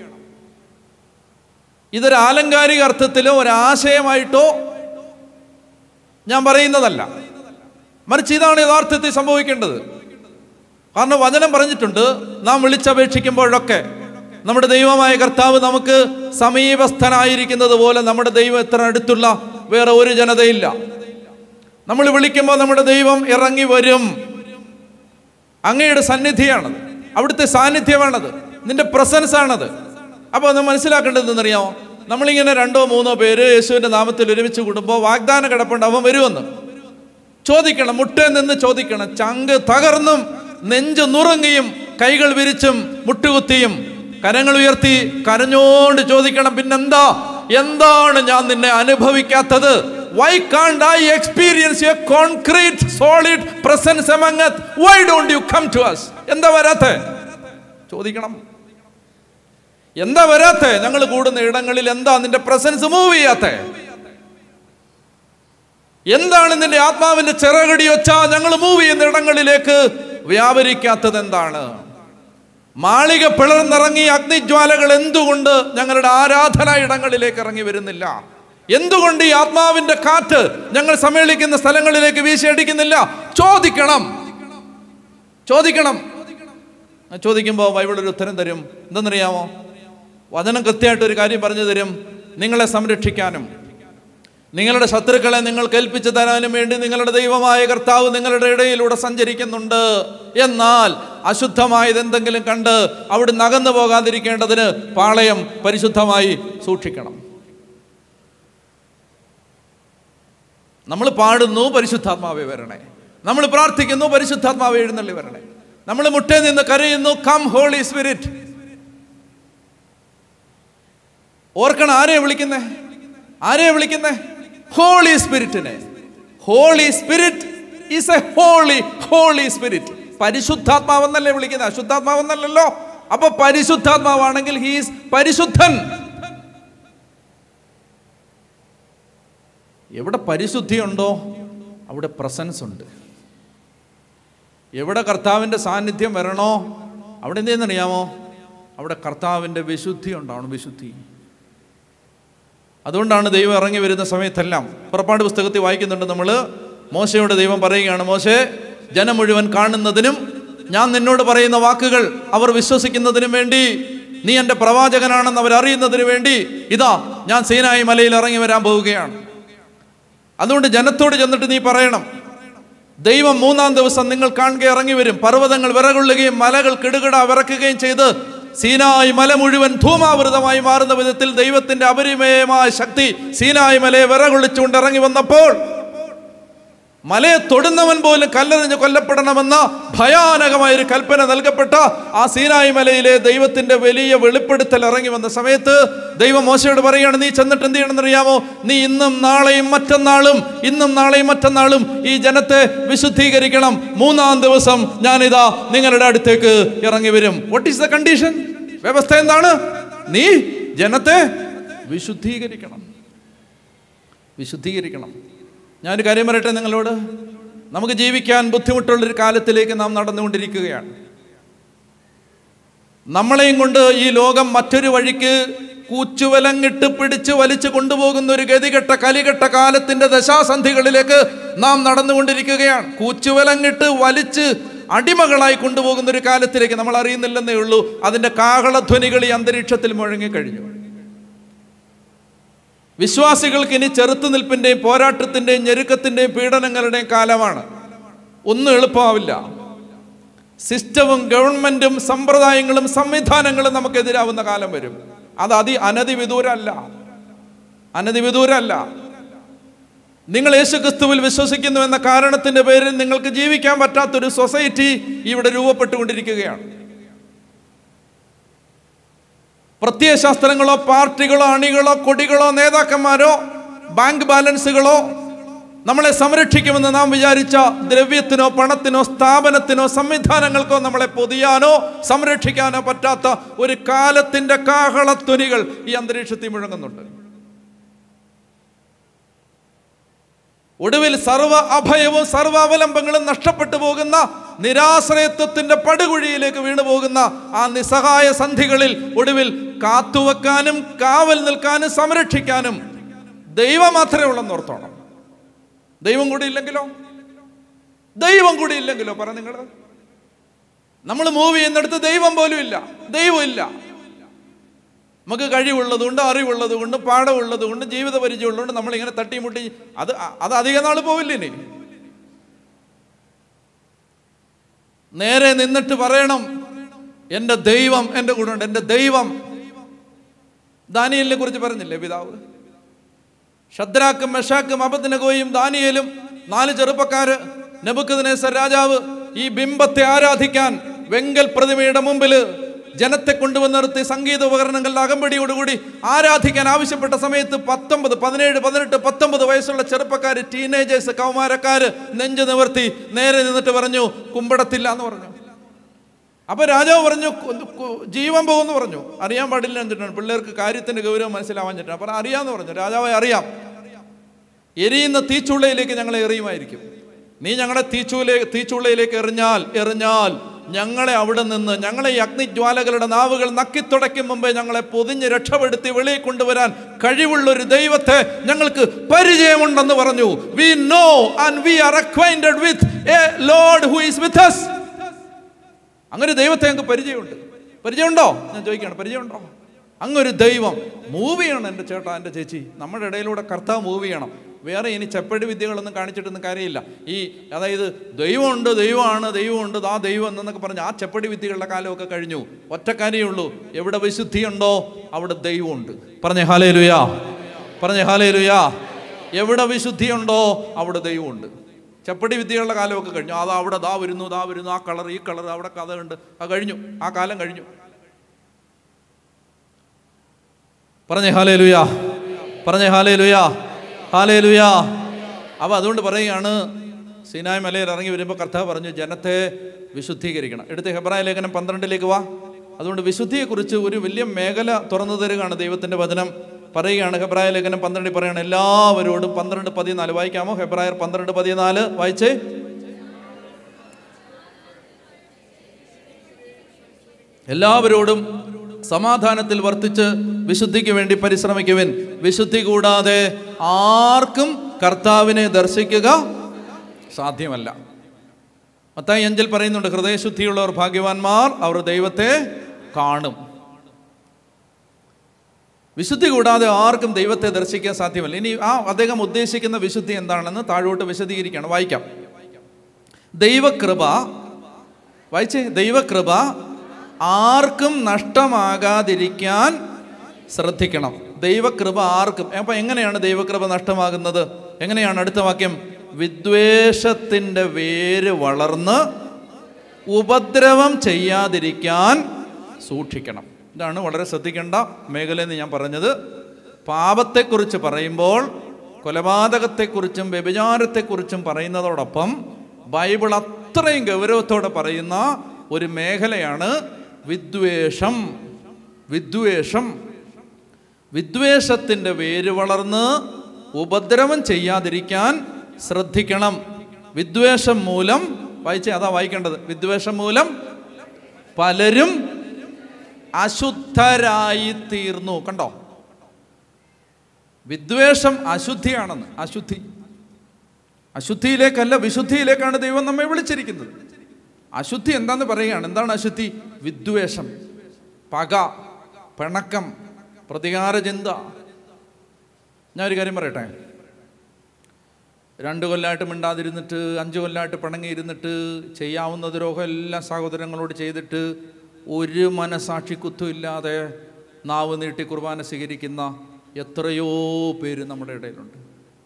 ഇതൊരു ആലങ്കാരിക അർത്ഥത്തിലോ ഒരു ആശയമായിട്ടോ ഞാൻ പറയുന്നതല്ല മറിച്ച് ഇതാണ് യഥാർത്ഥത്തിൽ സംഭവിക്കേണ്ടത് കാരണം വചനം പറഞ്ഞിട്ടുണ്ട് നാം വിളിച്ചപേക്ഷിക്കുമ്പോഴൊക്കെ നമ്മുടെ ദൈവമായ കർത്താവ് നമുക്ക് സമീപസ്ഥനായിരിക്കുന്നത് പോലെ നമ്മുടെ ദൈവം എത്ര അടുത്തുള്ള വേറെ ഒരു ജനതയില്ല നമ്മൾ വിളിക്കുമ്പോൾ നമ്മുടെ ദൈവം ഇറങ്ങി വരും അങ്ങയുടെ സന്നിധിയാണത് അവിടുത്തെ സാന്നിധ്യമാണത് നിന്റെ പ്രസൻസ് ആണത് അപ്പോൾ ഒന്ന് മനസ്സിലാക്കേണ്ടത് എന്നറിയാമോ നമ്മളിങ്ങനെ രണ്ടോ മൂന്നോ പേര് യേശുവിൻ്റെ നാമത്തിൽ ഒരുമിച്ച് കൂടുമ്പോൾ വാഗ്ദാനം കിടപ്പുണ്ട് അവൻ വരുമെന്ന് ചോദിക്കണം മുട്ടേ നിന്ന് ചോദിക്കണം ചങ്ക് തകർന്നും നെഞ്ച് നുറുങ്ങിയും കൈകൾ വിരിച്ചും മുട്ടുകുത്തിയും കരങ്ങൾ ഉയർത്തി കരഞ്ഞോണ്ട് ചോദിക്കണം പിന്നെന്താ എന്താണ് ഞാൻ നിന്നെ അനുഭവിക്കാത്തത് why can't I experience a concrete solid presence among us why don't you come to us എന്താ വരാത്തെ ചോദിക്കണം എന്താ വരാത്തെ ഞങ്ങൾ കൂടുന്ന ഇടങ്ങളിൽ എന്താ നിന്റെ പ്രസൻസ് മൂവ് ചെയ്യാത്തെ എന്താണ് നിന്റെ ആത്മാവിന്റെ ചിറകടി വെച്ചാ ഞങ്ങൾ മൂവ് ചെയ്യുന്ന ഇടങ്ങളിലേക്ക് വ്യാപരിക്കാത്തത് എന്താണ് മാളിക പിളർന്നിറങ്ങി അഗ്നിജ്വാലകൾ എന്തുകൊണ്ട് ഞങ്ങളുടെ ആരാധനാ ഇടങ്ങളിലേക്ക് ഇറങ്ങി വരുന്നില്ല എന്തുകൊണ്ട് ഈ ആത്മാവിന്റെ കാറ്റ് ഞങ്ങൾ സമ്മേളിക്കുന്ന സ്ഥലങ്ങളിലേക്ക് വീശിയടിക്കുന്നില്ല ചോദിക്കണം ചോദിക്കണം ചോദിക്കുമ്പോൾ ബൈബിൾ ഒരു ഉത്തരം തരും എന്തെന്നറിയാമോ വചനം കൃത്യമായിട്ട് ഒരു കാര്യം പറഞ്ഞു തരും നിങ്ങളെ സംരക്ഷിക്കാനും നിങ്ങളുടെ ശത്രുക്കളെ നിങ്ങൾ കേൾപ്പിച്ചു തരാനും വേണ്ടി നിങ്ങളുടെ ദൈവമായ കർത്താവ് നിങ്ങളുടെ ഇടയിലൂടെ സഞ്ചരിക്കുന്നുണ്ട് എന്നാൽ അശുദ്ധമായത് എന്തെങ്കിലും കണ്ട് അവിടെ നകന്നു പോകാതിരിക്കേണ്ടതിന് പാളയം പരിശുദ്ധമായി സൂക്ഷിക്കണം നമ്മൾ പാടുന്നു പരിശുദ്ധാത്മാവെ വരണേ നമ്മൾ പ്രാർത്ഥിക്കുന്നു പരിശുദ്ധാത്മാവെ എഴുന്നള്ളി വരണേ നമ്മൾ മുട്ടേ നിന്ന് കരയുന്നു കം ഹോളി സ്പിരിറ്റ് ഓർക്കണം ആരെയാ വിളിക്കുന്നേ ആരെയാ വിളിക്കുന്നേ ഹോളി സ്പിരിറ്റിനെ holy spirit is a holy holy spirit പരിശുദ്ധാത്മാവെന്നല്ലേ വിളിക്കുന്നത് അശുദ്ധാത്മാവെന്നല്ലല്ലോ അപ്പൊ പരിശുദ്ധാത്മാവാണെങ്കിൽ ഹീസ് പരിശുദ്ധൻ എവിടെ പരിശുദ്ധിയുണ്ടോ അവിടെ പ്രസൻസ് ഉണ്ട് എവിടെ കർത്താവിൻ്റെ സാന്നിധ്യം വരണോ അവിടെ എന്ത് ചെയ്യുന്നറിയാമോ അവിടെ കർത്താവിൻ്റെ വിശുദ്ധി ഉണ്ടാവണം വിശുദ്ധി അതുകൊണ്ടാണ് ദൈവം ഇറങ്ങി വരുന്ന സമയത്തെല്ലാം പുറപ്പാട് പുസ്തകത്തിൽ വായിക്കുന്നുണ്ട് നമ്മൾ മോശയോട് ദൈവം പറയുകയാണ് മോശെ ജനം മുഴുവൻ കാണുന്നതിനും ഞാൻ നിന്നോട് പറയുന്ന വാക്കുകൾ അവർ വിശ്വസിക്കുന്നതിനും വേണ്ടി നീ എൻ്റെ പ്രവാചകനാണെന്ന് അവർ അറിയുന്നതിന് വേണ്ടി ഇതാ ഞാൻ സീനായി മലയിൽ ഇറങ്ങി വരാൻ പോവുകയാണ് അതുകൊണ്ട് ജനത്തോട് ചെന്നിട്ട് നീ പറയണം ദൈവം മൂന്നാം ദിവസം നിങ്ങൾ കാണുക ഇറങ്ങി വരും പർവ്വതങ്ങൾ വിറകൊള്ളുകയും മലകൾ കിടുകിട വിറക്കുകയും ചെയ്ത് സീനായി മല മുഴുവൻ ധൂമാവൃതമായി മാറുന്ന വിധത്തിൽ ദൈവത്തിന്റെ അപരിമയമായ ശക്തി സീനായി മലയെ വിറകൊള്ളിച്ചുകൊണ്ട് ഇറങ്ങി വന്നപ്പോൾ മലയെ തൊടുന്നവൻ പോലും കല്ലെറിഞ്ഞ് കൊല്ലപ്പെടണമെന്ന ഭയാനകമായ ഒരു കൽപ്പന നൽകപ്പെട്ട ആ സീനായി മലയിലെ ദൈവത്തിന്റെ വലിയ വെളിപ്പെടുത്തൽ ഇറങ്ങി വന്ന സമയത്ത് ദൈവം മോശയോട് പറയുകയാണ് നീ ചെന്നിട്ട് എന്ത് ചെയ്യണമെന്ന് അറിയാമോ നീ ഇന്നും നാളെയും മറ്റന്നാളും ഇന്നും നാളെയും മറ്റന്നാളും ഈ ജനത്തെ വിശുദ്ധീകരിക്കണം മൂന്നാം ദിവസം ഞാനിതാ നിങ്ങളുടെ അടുത്തേക്ക് ഇറങ്ങി വരും വാട്ട് ഈസ് ദ കണ്ടീഷൻ വ്യവസ്ഥ എന്താണ് നീ ജനത്തെ വിശുദ്ധീകരിക്കണം വിശുദ്ധീകരിക്കണം ഞാനൊരു കാര്യം പറയട്ടെ നിങ്ങളോട് നമുക്ക് ജീവിക്കാൻ ബുദ്ധിമുട്ടുള്ളൊരു കാലത്തിലേക്ക് നാം നടന്നുകൊണ്ടിരിക്കുകയാണ് നമ്മളെയും കൊണ്ട് ഈ ലോകം മറ്റൊരു വഴിക്ക് കൂച്ചുവലങ്ങിട്ട് പിടിച്ച് വലിച്ചു കൊണ്ടുപോകുന്ന ഒരു ഗതികെട്ട കലികെട്ട കാലത്തിന്റെ ദശാസന്ധികളിലേക്ക് നാം നടന്നുകൊണ്ടിരിക്കുകയാണ് കൂച്ചുവലങ്ങിട്ട് വലിച്ച് അടിമകളായി കൊണ്ടുപോകുന്ന ഒരു കാലത്തിലേക്ക് നമ്മൾ അറിയുന്നില്ലെന്നേ ഉള്ളൂ അതിന്റെ കാഹളധ്വനികൾ ഈ അന്തരീക്ഷത്തിൽ മുഴങ്ങിക്കഴിഞ്ഞു വിശ്വാസികൾക്ക് ഇനി ചെറുത്തുനിൽപ്പിന്റെയും പോരാട്ടത്തിന്റെയും ഞെരുക്കത്തിന്റെയും പീഡനങ്ങളുടെയും കാലമാണ് ഒന്നും എളുപ്പമാവില്ല സിസ്റ്റവും ഗവൺമെന്റും സമ്പ്രദായങ്ങളും സംവിധാനങ്ങളും നമുക്കെതിരാവുന്ന കാലം വരും അത് അതി അനതിവിദൂരല്ല അനതിവിദൂരല്ല നിങ്ങൾ യേശുക്രിസ്തുവിൽ വിശ്വസിക്കുന്നു എന്ന കാരണത്തിന്റെ പേരിൽ നിങ്ങൾക്ക് ജീവിക്കാൻ പറ്റാത്തൊരു സൊസൈറ്റി ഇവിടെ രൂപപ്പെട്ടുകൊണ്ടിരിക്കുകയാണ് പ്രത്യയശാസ്ത്രങ്ങളോ പാർട്ടികളോ അണികളോ കൊടികളോ നേതാക്കന്മാരോ ബാങ്ക് ബാലൻസുകളോ നമ്മളെ സംരക്ഷിക്കുമെന്ന് നാം വിചാരിച്ച ദ്രവ്യത്തിനോ പണത്തിനോ സ്ഥാപനത്തിനോ സംവിധാനങ്ങൾക്കോ നമ്മളെ പൊതിയാനോ സംരക്ഷിക്കാനോ പറ്റാത്ത ഒരു കാലത്തിന്റെ കാഹളത്വനികൾ ഈ അന്തരീക്ഷത്തിൽ മുഴങ്ങുന്നുണ്ട് ഒടുവിൽ സർവ അഭയവും സർവ അവലംബങ്ങളും നഷ്ടപ്പെട്ടു പോകുന്ന നിരാശ്രയത്വത്തിന്റെ പടുകുഴിയിലേക്ക് വീണു പോകുന്ന ആ നിസ്സഹായ സന്ധികളിൽ ഒടുവിൽ കാത്തുവെക്കാനും കാവൽ നിൽക്കാനും സംരക്ഷിക്കാനും ദൈവം മാത്രമേ ഉള്ളെന്ന് ഓർത്തോണം ദൈവം കൂടി ഇല്ലെങ്കിലോ ദൈവം കൂടി ഇല്ലെങ്കിലോ പറ നിങ്ങൾ നമ്മൾ മൂവ് ചെയ്യുന്നിടത്ത് ദൈവം പോലും ഇല്ല ദൈവം ഇല്ല നമുക്ക് കഴിവുള്ളതുകൊണ്ട് അറിവുള്ളതുകൊണ്ട് പാഠമുള്ളതുകൊണ്ട് ജീവിത പരിചയമുള്ളതുകൊണ്ട് നമ്മളിങ്ങനെ തട്ടിമുട്ടി അത് അത് അധിക നാൾ പോവില്ല ഇനി നേരെ നിന്നിട്ട് പറയണം എൻ്റെ ദൈവം എൻ്റെ കൂടെ ഉണ്ട് എൻ്റെ ദൈവം ദാനിയലിനെ കുറിച്ച് പറഞ്ഞില്ലേ പിതാവ് ഷദ്രാക്കും മെഷാക്കും അബദ്നഗോയും ദാനിയേലും നാല് ചെറുപ്പക്കാര് നെബുക്കദ്നേസർ രാജാവ് ഈ ബിംബത്തെ ആരാധിക്കാൻ വെങ്കൽ പ്രതിമയുടെ മുമ്പിൽ ജനത്തെ കൊണ്ടുവന്ന് നിർത്തി സംഗീത ഉപകരണങ്ങളുടെ അകമ്പടിയോടുകൂടി ആരാധിക്കാൻ ആവശ്യപ്പെട്ട സമയത്ത് പത്തൊമ്പത് പതിനേഴ് പതിനെട്ട് പത്തൊമ്പത് വയസ്സുള്ള ചെറുപ്പക്കാർ ടീനേജേഴ്സ് കൗമാരക്കാര് നെഞ്ചു നിവർത്തി നേരെ നിന്നിട്ട് പറഞ്ഞു കുമ്പടത്തില്ല എന്ന് പറഞ്ഞു അപ്പൊ രാജാവ് പറഞ്ഞു "കു- കു- ജീവൻ പോകുന്നു പറഞ്ഞു അറിയാൻ പാടില്ല എന്നിട്ടാണ് പിള്ളേർക്ക് കാര്യത്തിന്റെ ഗൗരവം മനസ്സിലാവാൻ ചേട്ടാ അപ്പൊ അറിയാന്ന് പറഞ്ഞു രാജാവെ അറിയാം എരിയുന്ന തീച്ചുള്ളയിലേക്ക് ഞങ്ങളെ എറിയുമായിരിക്കും നീ ഞങ്ങളെ തീച്ചൂലേ തീച്ചുള്ളയിലേക്ക് എറിഞ്ഞാൽ എറിഞ്ഞാൽ ഞങ്ങളെ അവിടെ നിന്ന് ഞങ്ങളെ ഈ അഗ്നിജ്വാലകളുടെ നാവുകൾ നക്കിത്തുടയ്ക്കും മുമ്പേ ഞങ്ങളെ പൊതിഞ്ഞ് രക്ഷപ്പെടുത്തി വെളിയിൽ കൊണ്ടുവരാൻ കഴിവുള്ള ഒരു ദൈവത്തെ ഞങ്ങൾക്ക് പരിചയമുണ്ടെന്ന് പറഞ്ഞു we know and we are acquainted with a lord who is with us അങ്ങനെ ദൈവത്തെ ഞങ്ങൾക്ക് പരിചയമുണ്ട് പരിചയമുണ്ടോ ഞാൻ ചോദിക്കുകയാണ് പരിചയമുണ്ടോ അങ്ങൊരു ദൈവം മൂവ് ചെയ്യണം എൻ്റെ ചേട്ടാ എൻ്റെ ചേച്ചി നമ്മുടെ ഇടയിലൂടെ കർത്താവ് മൂവ് ചെയ്യണം വേറെ ഇനി ചെപ്പടി വിദ്യകളൊന്നും കാണിച്ചിട്ടൊന്നും കാര്യമില്ല ഈ അതായത് ദൈവമുണ്ട് ദൈവമാണ് ദൈവമുണ്ട് ആ ദൈവം എന്നൊക്കെ പറഞ്ഞ് ആ ചെപ്പടി വിദ്യകളുടെ കാലമൊക്കെ കഴിഞ്ഞു ഒറ്റ കാര്യമുള്ളൂ എവിടെ വിശുദ്ധിയുണ്ടോ അവിടെ ദൈവമുണ്ട് പറഞ്ഞേ ഹാലേ ലുയാ പറഞ്ഞേ ഹാലേ ലുയാ എവിടെ വിശുദ്ധിയുണ്ടോ അവിടെ ദൈവമുണ്ട് ചെപ്പടി വിദ്യകളുടെ കാലമൊക്കെ കഴിഞ്ഞു അത് അവിടെ ദാ വരുന്നു ദാ വരുന്നു ആ കളർ ഈ കളർ അവിടെ കഥ ഉണ്ട് ആ കഴിഞ്ഞു ആ കാലം കഴിഞ്ഞു പറഞ്ഞേ ഹാലേ ലുയാ പറഞ്ഞേ ഹാലേ ലുയാ ഹാലേ ലുയാ അപ്പോൾ അതുകൊണ്ട് പറയുകയാണ് സീനായ് മലയിൽ ഇറങ്ങി വരുമ്പോൾ കർത്താവ് പറഞ്ഞു ജനത്തെ വിശുദ്ധീകരിക്കണം എടുത്ത് ഹെബ്രായ ലേഖനം പന്ത്രണ്ടിലേക്ക് വാ അതുകൊണ്ട് വിശുദ്ധിയെക്കുറിച്ച് ഒരു വലിയ മേഖല തുറന്നു തരികയാണ് ദൈവത്തിൻ്റെ വചനം പറയുകയാണ് ഹെബ്രായ ലേഖനം പന്ത്രണ്ടിൽ പറയുകയാണ് എല്ലാവരോടും പന്ത്രണ്ട് പതിനാല് വായിക്കാമോ ഹെബ്രായർ പന്ത്രണ്ട് പതിനാല് വായിച്ചേ എല്ലാവരോടും സമാധാനത്തിൽ വർത്തിച്ച് വിശുദ്ധിക്ക് വേണ്ടി പരിശ്രമിക്കുവിൻ വിശുദ്ധി കൂടാതെ ആർക്കും കർത്താവിനെ ദർശിക്കുക സാധ്യമല്ല മത്തായി അഞ്ചിൽ പറയുന്നുണ്ട് ഹൃദയശുദ്ധിയുള്ളവർ ഭാഗ്യവാന്മാർ അവർ ദൈവത്തെ കാണും വിശുദ്ധി കൂടാതെ ആർക്കും ദൈവത്തെ ദർശിക്കാൻ സാധ്യമല്ല ഇനി ആ അദ്ദേഹം ഉദ്ദേശിക്കുന്ന വിശുദ്ധി എന്താണെന്ന് താഴോട്ട് വിശദീകരിക്കുകയാണ് വായിക്കാം ദൈവകൃപ വായിച്ചേ ദൈവകൃപ ആർക്കും നഷ്ടമാകാതിരിക്കാൻ ശ്രദ്ധിക്കണം ദൈവകൃപ ആർക്കും അപ്പം എങ്ങനെയാണ് ദൈവകൃപ നഷ്ടമാകുന്നത് എങ്ങനെയാണ് അടുത്ത വാക്യം വിദ്വേഷത്തിൻ്റെ വേര് വളർന്ന് ഉപദ്രവം ചെയ്യാതിരിക്കാൻ സൂക്ഷിക്കണം ഇതാണ് വളരെ ശ്രദ്ധിക്കേണ്ട മേഖല എന്ന് ഞാൻ പറഞ്ഞത് പാപത്തെക്കുറിച്ച് പറയുമ്പോൾ കൊലപാതകത്തെക്കുറിച്ചും വ്യഭിചാരത്തെക്കുറിച്ചും പറയുന്നതോടൊപ്പം ബൈബിൾ അത്രയും ഗൗരവത്തോടെ പറയുന്ന ഒരു മേഖലയാണ് വിദ്വേഷം വിദ്വേഷം വിദ്വേഷത്തിൻ്റെ വേര് വളർന്ന് ഉപദ്രവം ചെയ്യാതിരിക്കാൻ ശ്രദ്ധിക്കണം വിദ്വേഷം മൂലം വായിച്ചേ അതാ വായിക്കേണ്ടത് വിദ്വേഷം മൂലം പലരും അശുദ്ധരായി തീർന്നു കണ്ടോ വിദ്വേഷം അശുദ്ധിയാണെന്ന് അശുദ്ധി അശുദ്ധിയിലേക്കല്ല വിശുദ്ധിയിലേക്കാണ് ദൈവം നമ്മെ വിളിച്ചിരിക്കുന്നത് അശുദ്ധി എന്താന്ന് പറയുകയാണ് എന്താണ് അശുദ്ധി വിദ്വേഷം പക പിണക്കം പ്രതികാര ചിന്ത ഞാൻ ഒരു കാര്യം പറയട്ടെ രണ്ട് കൊല്ലമായിട്ട് മിണ്ടാതിരുന്നിട്ട് അഞ്ച് കൊല്ലമായിട്ട് പിണങ്ങിയിരുന്നിട്ട് ചെയ്യാവുന്ന ദ്രോഹം എല്ലാ സഹോദരങ്ങളോട് ചെയ്തിട്ട് ഒരു മനസാക്ഷി കുത്തുമില്ലാതെ നാവ് നീട്ടി കുർബാന സ്വീകരിക്കുന്ന എത്രയോ പേര് നമ്മുടെ ഇടയിലുണ്ട്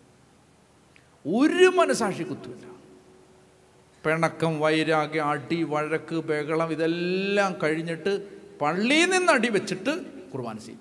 ഒരു മനസാക്ഷി കുത്തുമില്ല പിണക്കം വൈരാഗ്യം അടി വഴക്ക് ബഹളം ഇതെല്ലാം കഴിഞ്ഞിട്ട് പള്ളിയിൽ നിന്ന് അടി വെച്ചിട്ട് കുർബാന സ്വീകരിക്കും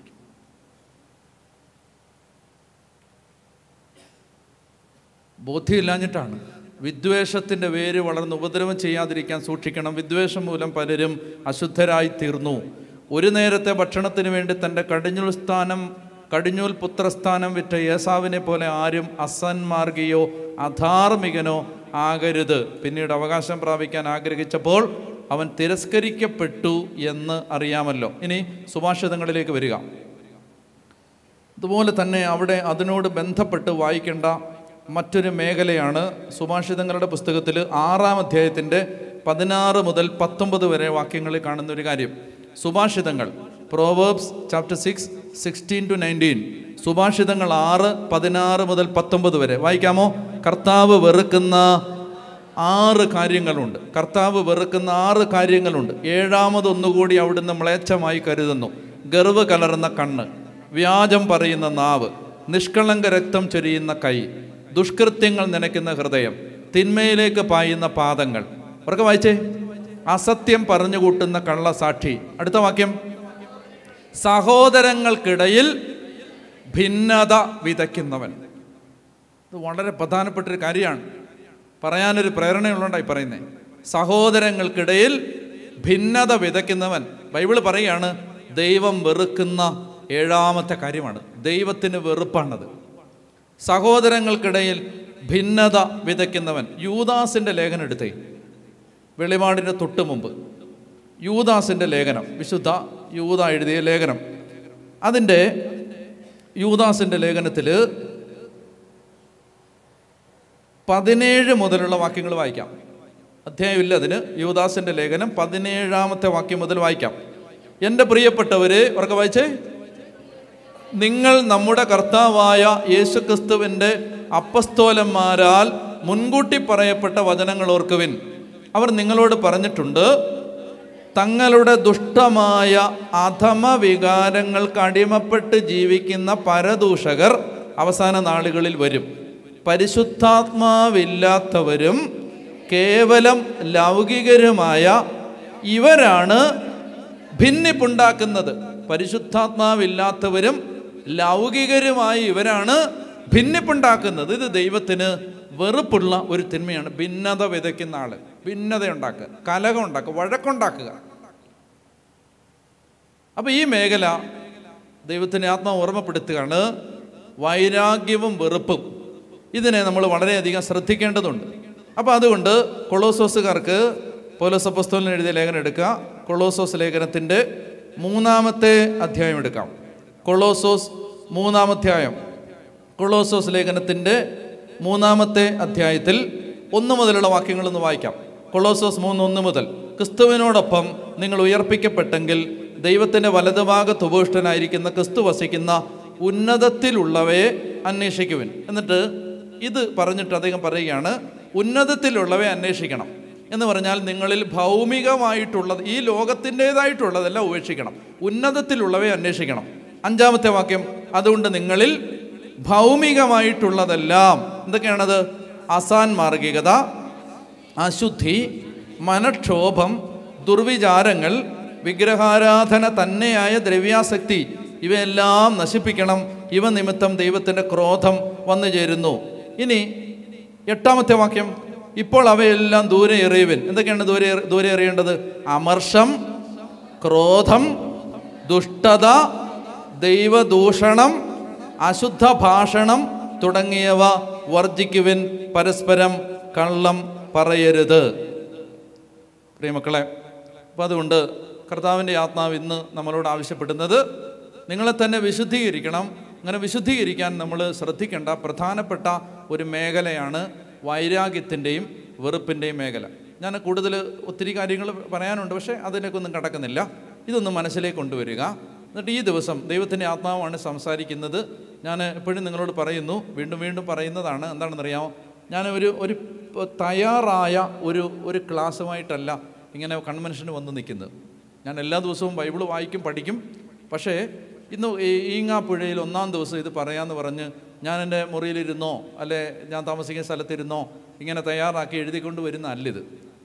ബോധ്യമില്ലാഞ്ഞിട്ടാണ് വിദ്വേഷത്തിൻ്റെ വേര് വളർന്ന് ഉപദ്രവം ചെയ്യാതിരിക്കാൻ സൂക്ഷിക്കണം വിദ്വേഷം മൂലം പലരും അശുദ്ധരായി തീർന്നു ഒരു നേരത്തെ ഭക്ഷണത്തിന് വേണ്ടി തൻ്റെ കടിഞ്ഞൂൽ സ്ഥാനം കടിഞ്ഞൂൽ പുത്രസ്ഥാനം വിറ്റ യേസാവിനെ പോലെ ആരും അസന്മാർഗിയോ അധാർമികനോ ആകരുത് പിന്നീട് അവകാശം പ്രാപിക്കാൻ ആഗ്രഹിച്ചപ്പോൾ അവൻ തിരസ്കരിക്കപ്പെട്ടു എന്ന് അറിയാമല്ലോ ഇനി സുഭാഷിതങ്ങളിലേക്ക് വരിക അതുപോലെ തന്നെ അവിടെ അതിനോട് ബന്ധപ്പെട്ട് വായിക്കേണ്ട മറ്റൊരു മേഖലയാണ് സുഭാഷിതങ്ങളുടെ പുസ്തകത്തിൽ ആറാം അധ്യായത്തിൻ്റെ പതിനാറ് മുതൽ പത്തൊമ്പത് വരെ വാക്യങ്ങളിൽ കാണുന്ന ഒരു കാര്യം സുഭാഷിതങ്ങൾ proverbs chapter six sixteen to nineteen സുഭാഷിതങ്ങൾ ആറ് പതിനാറ് മുതൽ പത്തൊമ്പത് വരെ വായിക്കാമോ കർത്താവ് വെറുക്കുന്ന ആറ് കാര്യങ്ങളുണ്ട് കർത്താവ് വെറുക്കുന്ന ആറ് കാര്യങ്ങളുണ്ട് ഏഴാമതൊന്നുകൂടി അവിടുന്ന് മ്ലേച്ഛമായി കരുതുന്നു ഗർവ് കലർന്ന കണ്ണ് വ്യാജം പറയുന്ന നാവ് നിഷ്കളങ്ക രക്തം ചൊരിയുന്ന കൈ ദുഷ്കൃത്യങ്ങൾ നനയ്ക്കുന്ന ഹൃദയം തിന്മയിലേക്ക് പായുന്ന പാദങ്ങൾ അവർക്ക് വായിച്ചേ അസത്യം പറഞ്ഞു കൂട്ടുന്ന കള്ളസാക്ഷി അടുത്ത വാക്യം സഹോദരങ്ങൾക്കിടയിൽ ഭിന്നത വിതയ്ക്കുന്നവൻ ഇത് വളരെ പ്രധാനപ്പെട്ടൊരു കാര്യമാണ് പറയാനൊരു പ്രേരണയുള്ളതുകൊണ്ടായി പറയുന്നത് സഹോദരങ്ങൾക്കിടയിൽ ഭിന്നത വിതയ്ക്കുന്നവൻ ബൈബിൾ പറയാണ് ദൈവം വെറുക്കുന്ന ഏഴാമത്തെ കാര്യമാണ് ദൈവത്തിന് വെറുപ്പാണത് സഹോദരങ്ങൾക്കിടയിൽ ഭിന്നത വിതയ്ക്കുന്നവൻ യൂദാസിൻ്റെ ലേഖനം എടുത്തേ വെളിപാടിൻ്റെ തൊട്ട് മുമ്പ് യൂദാസിൻ്റെ ലേഖനം വിശുദ്ധ യൂത എഴുതിയ ലേഖനം അതിൻ്റെ യൂദാസിൻ്റെ ലേഖനത്തിൽ പതിനേഴ് മുതലുള്ള വാക്യങ്ങൾ വായിക്കാം അധ്യായമില്ല അതിന് യൂദാസിൻ്റെ ലേഖനം പതിനേഴാമത്തെ വാക്യം മുതൽ വായിക്കാം എൻ്റെ പ്രിയപ്പെട്ടവരെ അവർക്ക് വായിച്ചേ നിങ്ങൾ നമ്മുടെ കർത്താവായ യേശുക്രിസ്തുവിൻ്റെ അപ്പസ്തോലന്മാരാൽ മുൻകൂട്ടി പറയപ്പെട്ട വചനങ്ങൾ ഓർക്കുവിൻ അവർ നിങ്ങളോട് പറഞ്ഞിട്ടുണ്ട് തങ്ങളുടെ ദുഷ്ടമായ അധമ വികാരങ്ങൾക്ക് അടിമപ്പെട്ട് ജീവിക്കുന്ന പരദൂഷകർ അവസാന നാളുകളിൽ വരും പരിശുദ്ധാത്മാവില്ലാത്തവരും കേവലം ലൗകികരുമായ ഇവരാണ് ഭിന്നിപ്പുണ്ടാക്കുന്നത് പരിശുദ്ധാത്മാവില്ലാത്തവരും ലൗകികരുമായി ഇവരാണ് ഭിന്നിപ്പുണ്ടാക്കുന്നത് ഇത് ദൈവത്തിന് വെറുപ്പുള്ള ഒരു തിന്മയാണ് ഭിന്നത വിതയ്ക്കുന്ന ആള് ഭിന്നത ഉണ്ടാക്കുക കലകം ഉണ്ടാക്കുക വഴക്കുണ്ടാക്കുക അപ്പൊ ഈ മേഖല ദൈവത്തിൻ്റെ ആത്മാവ് ഓർമ്മപ്പെടുത്തുകയാണ് വൈരാഗ്യവും വെറുപ്പും ഇതിനെ നമ്മൾ വളരെയധികം ശ്രദ്ധിക്കേണ്ടതുണ്ട് അപ്പോൾ അതുകൊണ്ട് കൊളോസോസുകാർക്ക് പോലോസപ്പസ്തോലിന് എഴുതിയ ലേഖനം എടുക്കുക കൊളോസോസ് ലേഖനത്തിൻ്റെ മൂന്നാമത്തെ അധ്യായം എടുക്കാം കൊളോസോസ് മൂന്നാമധ്യായം കൊളോസോസ് ലേഖനത്തിൻ്റെ മൂന്നാമത്തെ അധ്യായത്തിൽ ഒന്ന് മുതലുള്ള വാക്യങ്ങളൊന്ന് വായിക്കാം കൊളോസോസ് മൂന്ന് ഒന്ന് മുതൽ ക്രിസ്തുവിനോടൊപ്പം നിങ്ങൾ ഉയർപ്പിക്കപ്പെട്ടെങ്കിൽ ദൈവത്തിൻ്റെ വലതുഭാഗത്ത് ഉപവിഷ്ടനായിരിക്കുന്ന ക്രിസ്തു വസിക്കുന്ന ഉന്നതത്തിലുള്ളവയെ അന്വേഷിക്കുവിൻ എന്നിട്ട് ഇത് പറഞ്ഞിട്ട് അദ്ദേഹം പറയുകയാണ് ഉന്നതത്തിലുള്ളവയെ അന്വേഷിക്കണം എന്ന് പറഞ്ഞാൽ നിങ്ങളിൽ ഭൗമികമായിട്ടുള്ളത് ഈ ലോകത്തിൻ്റെതായിട്ടുള്ളതെല്ലാം ഉപേക്ഷിക്കണം ഉന്നതത്തിലുള്ളവയെ അന്വേഷിക്കണം അഞ്ചാമത്തെ വാക്യം അതുകൊണ്ട് നിങ്ങളിൽ ഭൗമികമായിട്ടുള്ളതെല്ലാം എന്തൊക്കെയാണത് അസാൻമാർഗികത അശുദ്ധി മനക്ഷോഭം ദുർവിചാരങ്ങൾ വിഗ്രഹാരാധന തന്നെയായ ദ്രവ്യാസക്തി ഇവയെല്ലാം നശിപ്പിക്കണം ഇവ നിമിത്തം ദൈവത്തിൻ്റെ ക്രോധം വന്നു ചേരുന്നു ഇനി എട്ടാമത്തെ വാക്യം ഇപ്പോൾ അവയെല്ലാം ദൂരെ എറിയുവിൻ എന്തൊക്കെയാണ് ദൂരെ ദൂരെ എറിയേണ്ടത് അമർഷം ക്രോധം ദുഷ്ടത ദൈവദൂഷണം അശുദ്ധ ഭാഷണം തുടങ്ങിയവ വർജിക്കുവിൻ പരസ്പരം കള്ളം പറയരുത് പ്രിയമക്കളെ അപ്പം അതുകൊണ്ട് കർത്താവിൻ്റെ ആത്മാവ് ഇന്ന് നമ്മളോട് ആവശ്യപ്പെടുന്നത് നിങ്ങളെ തന്നെ വിശുദ്ധീകരിക്കണം അങ്ങനെ വിശുദ്ധീകരിക്കാൻ നമ്മൾ ശ്രദ്ധിക്കേണ്ട പ്രധാനപ്പെട്ട ഒരു മേഖലയാണ് വൈരാഗ്യത്തിൻ്റെയും വെറുപ്പിൻ്റെയും മേഖല ഞാൻ കൂടുതൽ ഒത്തിരി കാര്യങ്ങൾ പറയാനുണ്ട് പക്ഷേ അതിലേക്കൊന്നും കടക്കുന്നില്ല ഇതൊന്ന് മനസ്സിലേക്ക് കൊണ്ടുവരിക എന്നിട്ട് ഈ ദിവസം ദൈവത്തിൻ്റെ ആത്മാവാണ് സംസാരിക്കുന്നത് ഞാൻ എപ്പോഴും നിങ്ങളോട് പറയുന്നു വീണ്ടും വീണ്ടും പറയുന്നതാണ് എന്താണെന്നറിയാമോ ഞാൻ ഒരു ഒരു തയ്യാറായ ഒരു ഒരു ക്ലാസ്സുമായിട്ടല്ല ഇങ്ങനെ കൺവെൻഷന് വന്ന് നിൽക്കുന്നത് ഞാൻ എല്ലാ ദിവസവും ബൈബിൾ വായിക്കും പഠിക്കും പക്ഷേ ഇന്ന് ഈ ഈങ്ങാപ്പുഴയിൽ ഒന്നാം ദിവസം ഇത് പറയാമെന്ന് പറഞ്ഞ് ഞാൻ എൻ്റെ മുറിയിലിരുന്നോ അല്ലെ ഞാൻ താമസിക്കുന്ന സ്ഥലത്തിരുന്നോ ഇങ്ങനെ തയ്യാറാക്കി എഴുതിക്കൊണ്ട് വരുന്ന അല്ലിത്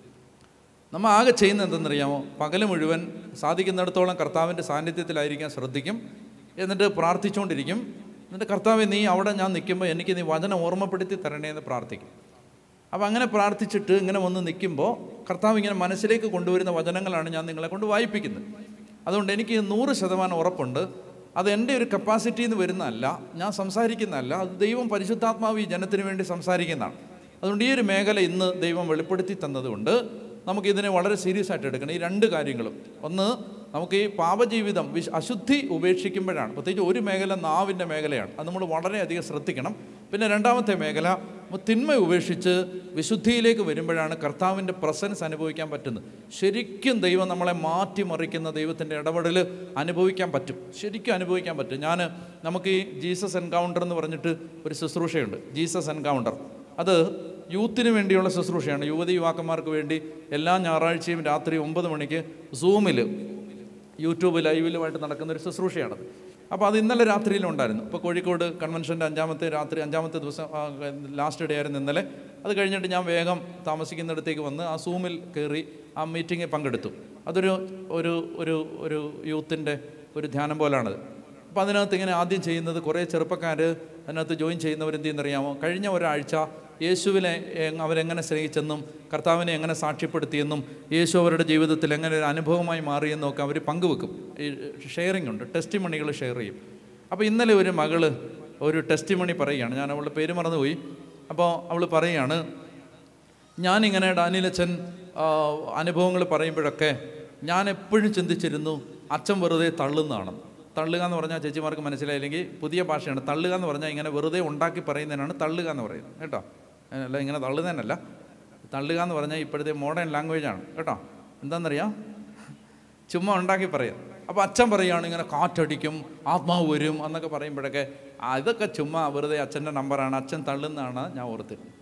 നമ്മൾ ആകെ ചെയ്യുന്നത് എന്തെന്നറിയാമോ പകൽ മുഴുവൻ സാധിക്കുന്നിടത്തോളം കർത്താവിൻ്റെ സാന്നിധ്യത്തിലായിരിക്കാൻ ശ്രദ്ധിക്കും എന്നിട്ട് പ്രാർത്ഥിച്ചുകൊണ്ടിരിക്കും എന്നിട്ട് കർത്താവ് നീ അവിടെ ഞാൻ നിൽക്കുമ്പോൾ എനിക്ക് നീ വചനം ഓർമ്മപ്പെടുത്തി തരണേ എന്ന് പ്രാർത്ഥിക്കും അപ്പോൾ അങ്ങനെ പ്രാർത്ഥിച്ചിട്ട് ഇങ്ങനെ വന്ന് നിൽക്കുമ്പോൾ കർത്താവ് ഇങ്ങനെ മനസ്സിലേക്ക് കൊണ്ടുവരുന്ന വചനങ്ങളാണ് ഞാൻ നിങ്ങളെ കൊണ്ട് വായിപ്പിക്കുന്നത് അതുകൊണ്ട് എനിക്ക് നൂറ് ശതമാനം ഉറപ്പുണ്ട് അത് എൻ്റെ ഒരു കപ്പാസിറ്റിയിൽ നിന്ന് വരുന്നതല്ല ഞാൻ സംസാരിക്കുന്നതല്ല അത് ദൈവം പരിശുദ്ധാത്മാവ് ഈ ജനത്തിന് വേണ്ടി സംസാരിക്കുന്നതാണ് അതുകൊണ്ട് ഈ ഒരു മേഖല ഇന്ന് ദൈവം വെളിപ്പെടുത്തി തന്നതുകൊണ്ട് നമുക്കിതിനെ വളരെ സീരിയസ് ആയിട്ട് എടുക്കണം ഈ രണ്ട് കാര്യങ്ങളും ഒന്ന് നമുക്ക് ഈ പാപജീവിതം വിശ് അശുദ്ധി ഉപേക്ഷിക്കുമ്പോഴാണ് പ്രത്യേകിച്ച് ഒരു മേഖല നാവിൻ്റെ മേഖലയാണ് അത് നമ്മൾ വളരെയധികം ശ്രദ്ധിക്കണം പിന്നെ രണ്ടാമത്തെ മേഖല തിന്മ ഉപേക്ഷിച്ച് വിശുദ്ധിയിലേക്ക് വരുമ്പോഴാണ് കർത്താവിൻ്റെ പ്രസൻസ് അനുഭവിക്കാൻ പറ്റുന്നത് ശരിക്കും ദൈവം നമ്മളെ മാറ്റിമറിക്കുന്ന ദൈവത്തിൻ്റെ ഇടപെടൽ അനുഭവിക്കാൻ പറ്റും ശരിക്കും അനുഭവിക്കാൻ പറ്റും ഞാൻ നമുക്ക് ഈ ജീസസ് എൻകൗണ്ടർ എന്ന് പറഞ്ഞിട്ട് ഒരു ശുശ്രൂഷയുണ്ട് ജീസസ് എൻകൗണ്ടർ അത് യൂത്തിന് വേണ്ടിയുള്ള ശുശ്രൂഷയാണ് യുവതി യുവാക്കന്മാർക്ക് വേണ്ടി എല്ലാ ഞായറാഴ്ചയും രാത്രി ഒമ്പത് മണിക്ക് സൂമിൽ യൂട്യൂബ് ലൈവിലുമായിട്ട് നടക്കുന്ന ഒരു ശുശ്രൂഷയാണത് അപ്പോൾ അത് ഇന്നലെ രാത്രിയിലും ഉണ്ടായിരുന്നു ഇപ്പോൾ കോഴിക്കോട് കൺവെൻഷൻ്റെ അഞ്ചാമത്തെ രാത്രി അഞ്ചാമത്തെ ദിവസം ലാസ്റ്റ് ഡേ ആയിരുന്നു ഇന്നലെ അത് കഴിഞ്ഞിട്ട് ഞാൻ വേഗം താമസിക്കുന്നിടത്തേക്ക് വന്ന് ആ സൂമിൽ കയറി ആ മീറ്റിങ്ങിൽ പങ്കെടുത്തു അതൊരു ഒരു ഒരു ഒരു യൂത്തിൻ്റെ ഒരു ധ്യാനം പോലാണത് അപ്പോൾ അതിനകത്ത് ഇങ്ങനെ ആദ്യം ചെയ്യുന്നത് കുറേ ചെറുപ്പക്കാർ അതിനകത്ത് ജോയിൻ ചെയ്യുന്നവർ എന്ത് ചെയ്യുന്നറിയാമോ കഴിഞ്ഞ ഒരാഴ്ച യേശുവിനെ എ- അവരെങ്ങനെ സ്നേഹിച്ചെന്നും കർത്താവിനെ എങ്ങനെ സാക്ഷ്യപ്പെടുത്തിയെന്നും യേശു അവരുടെ ജീവിതത്തിൽ എങ്ങനെ ഒരു അനുഭവമായി മാറിയെന്നും ഒക്കെ അവർ പങ്കുവെക്കും ഈ ഷെയറിംഗ് ഉണ്ട് ടെസ്റ്റ് മണികൾ ഷെയർ ചെയ്യും അപ്പോൾ ഇന്നലെ ഒരു മകള് ഒരു ടെസ്റ്റ് മണി പറയുകയാണ് ഞാൻ അവളുടെ പേര് മറന്നുപോയി അപ്പോൾ അവൾ പറയുകയാണ് ഞാനിങ്ങനെ ഡാനിയലച്ചൻ അനുഭവങ്ങൾ പറയുമ്പോഴൊക്കെ ഞാൻ എപ്പോഴും ചിന്തിച്ചിരുന്നു അച്ഛൻ വെറുതെ തള്ളുന്നതാണ് തള്ളുക എന്ന് പറഞ്ഞാൽ ചേച്ചിമാർക്ക് മനസ്സിലായില്ലെങ്കിൽ പുതിയ ഭാഷയാണ് തള്ളുക എന്ന് പറഞ്ഞാൽ ഇങ്ങനെ വെറുതെ ഉണ്ടാക്കി പറയുന്നതിനാണ് തള്ളുക എന്ന് പറയുന്നത് കേട്ടോ അല്ല ഇങ്ങനെ തള്ളുന്നതിനല്ല തള്ളുക എന്ന് പറഞ്ഞാൽ ഇപ്പോഴത്തെ മോഡേൺ ലാംഗ്വേജാണ് കേട്ടോ എന്താണെന്നറിയാം ചുമ്മാ ഉണ്ടാക്കി പറയും അപ്പോൾ അച്ഛൻ പറയുകയാണ് ഇങ്ങനെ കാറ്റടിക്കും ആത്മാവ് വരും എന്നൊക്കെ പറയുമ്പോഴൊക്കെ ആ, ഇതൊക്കെ ചുമ്മാ വെറുതെ അച്ഛൻ്റെ നമ്പറാണ് അച്ഛൻ തള്ളുന്നതാണ് ഞാൻ ഓർത്തിരുന്നത്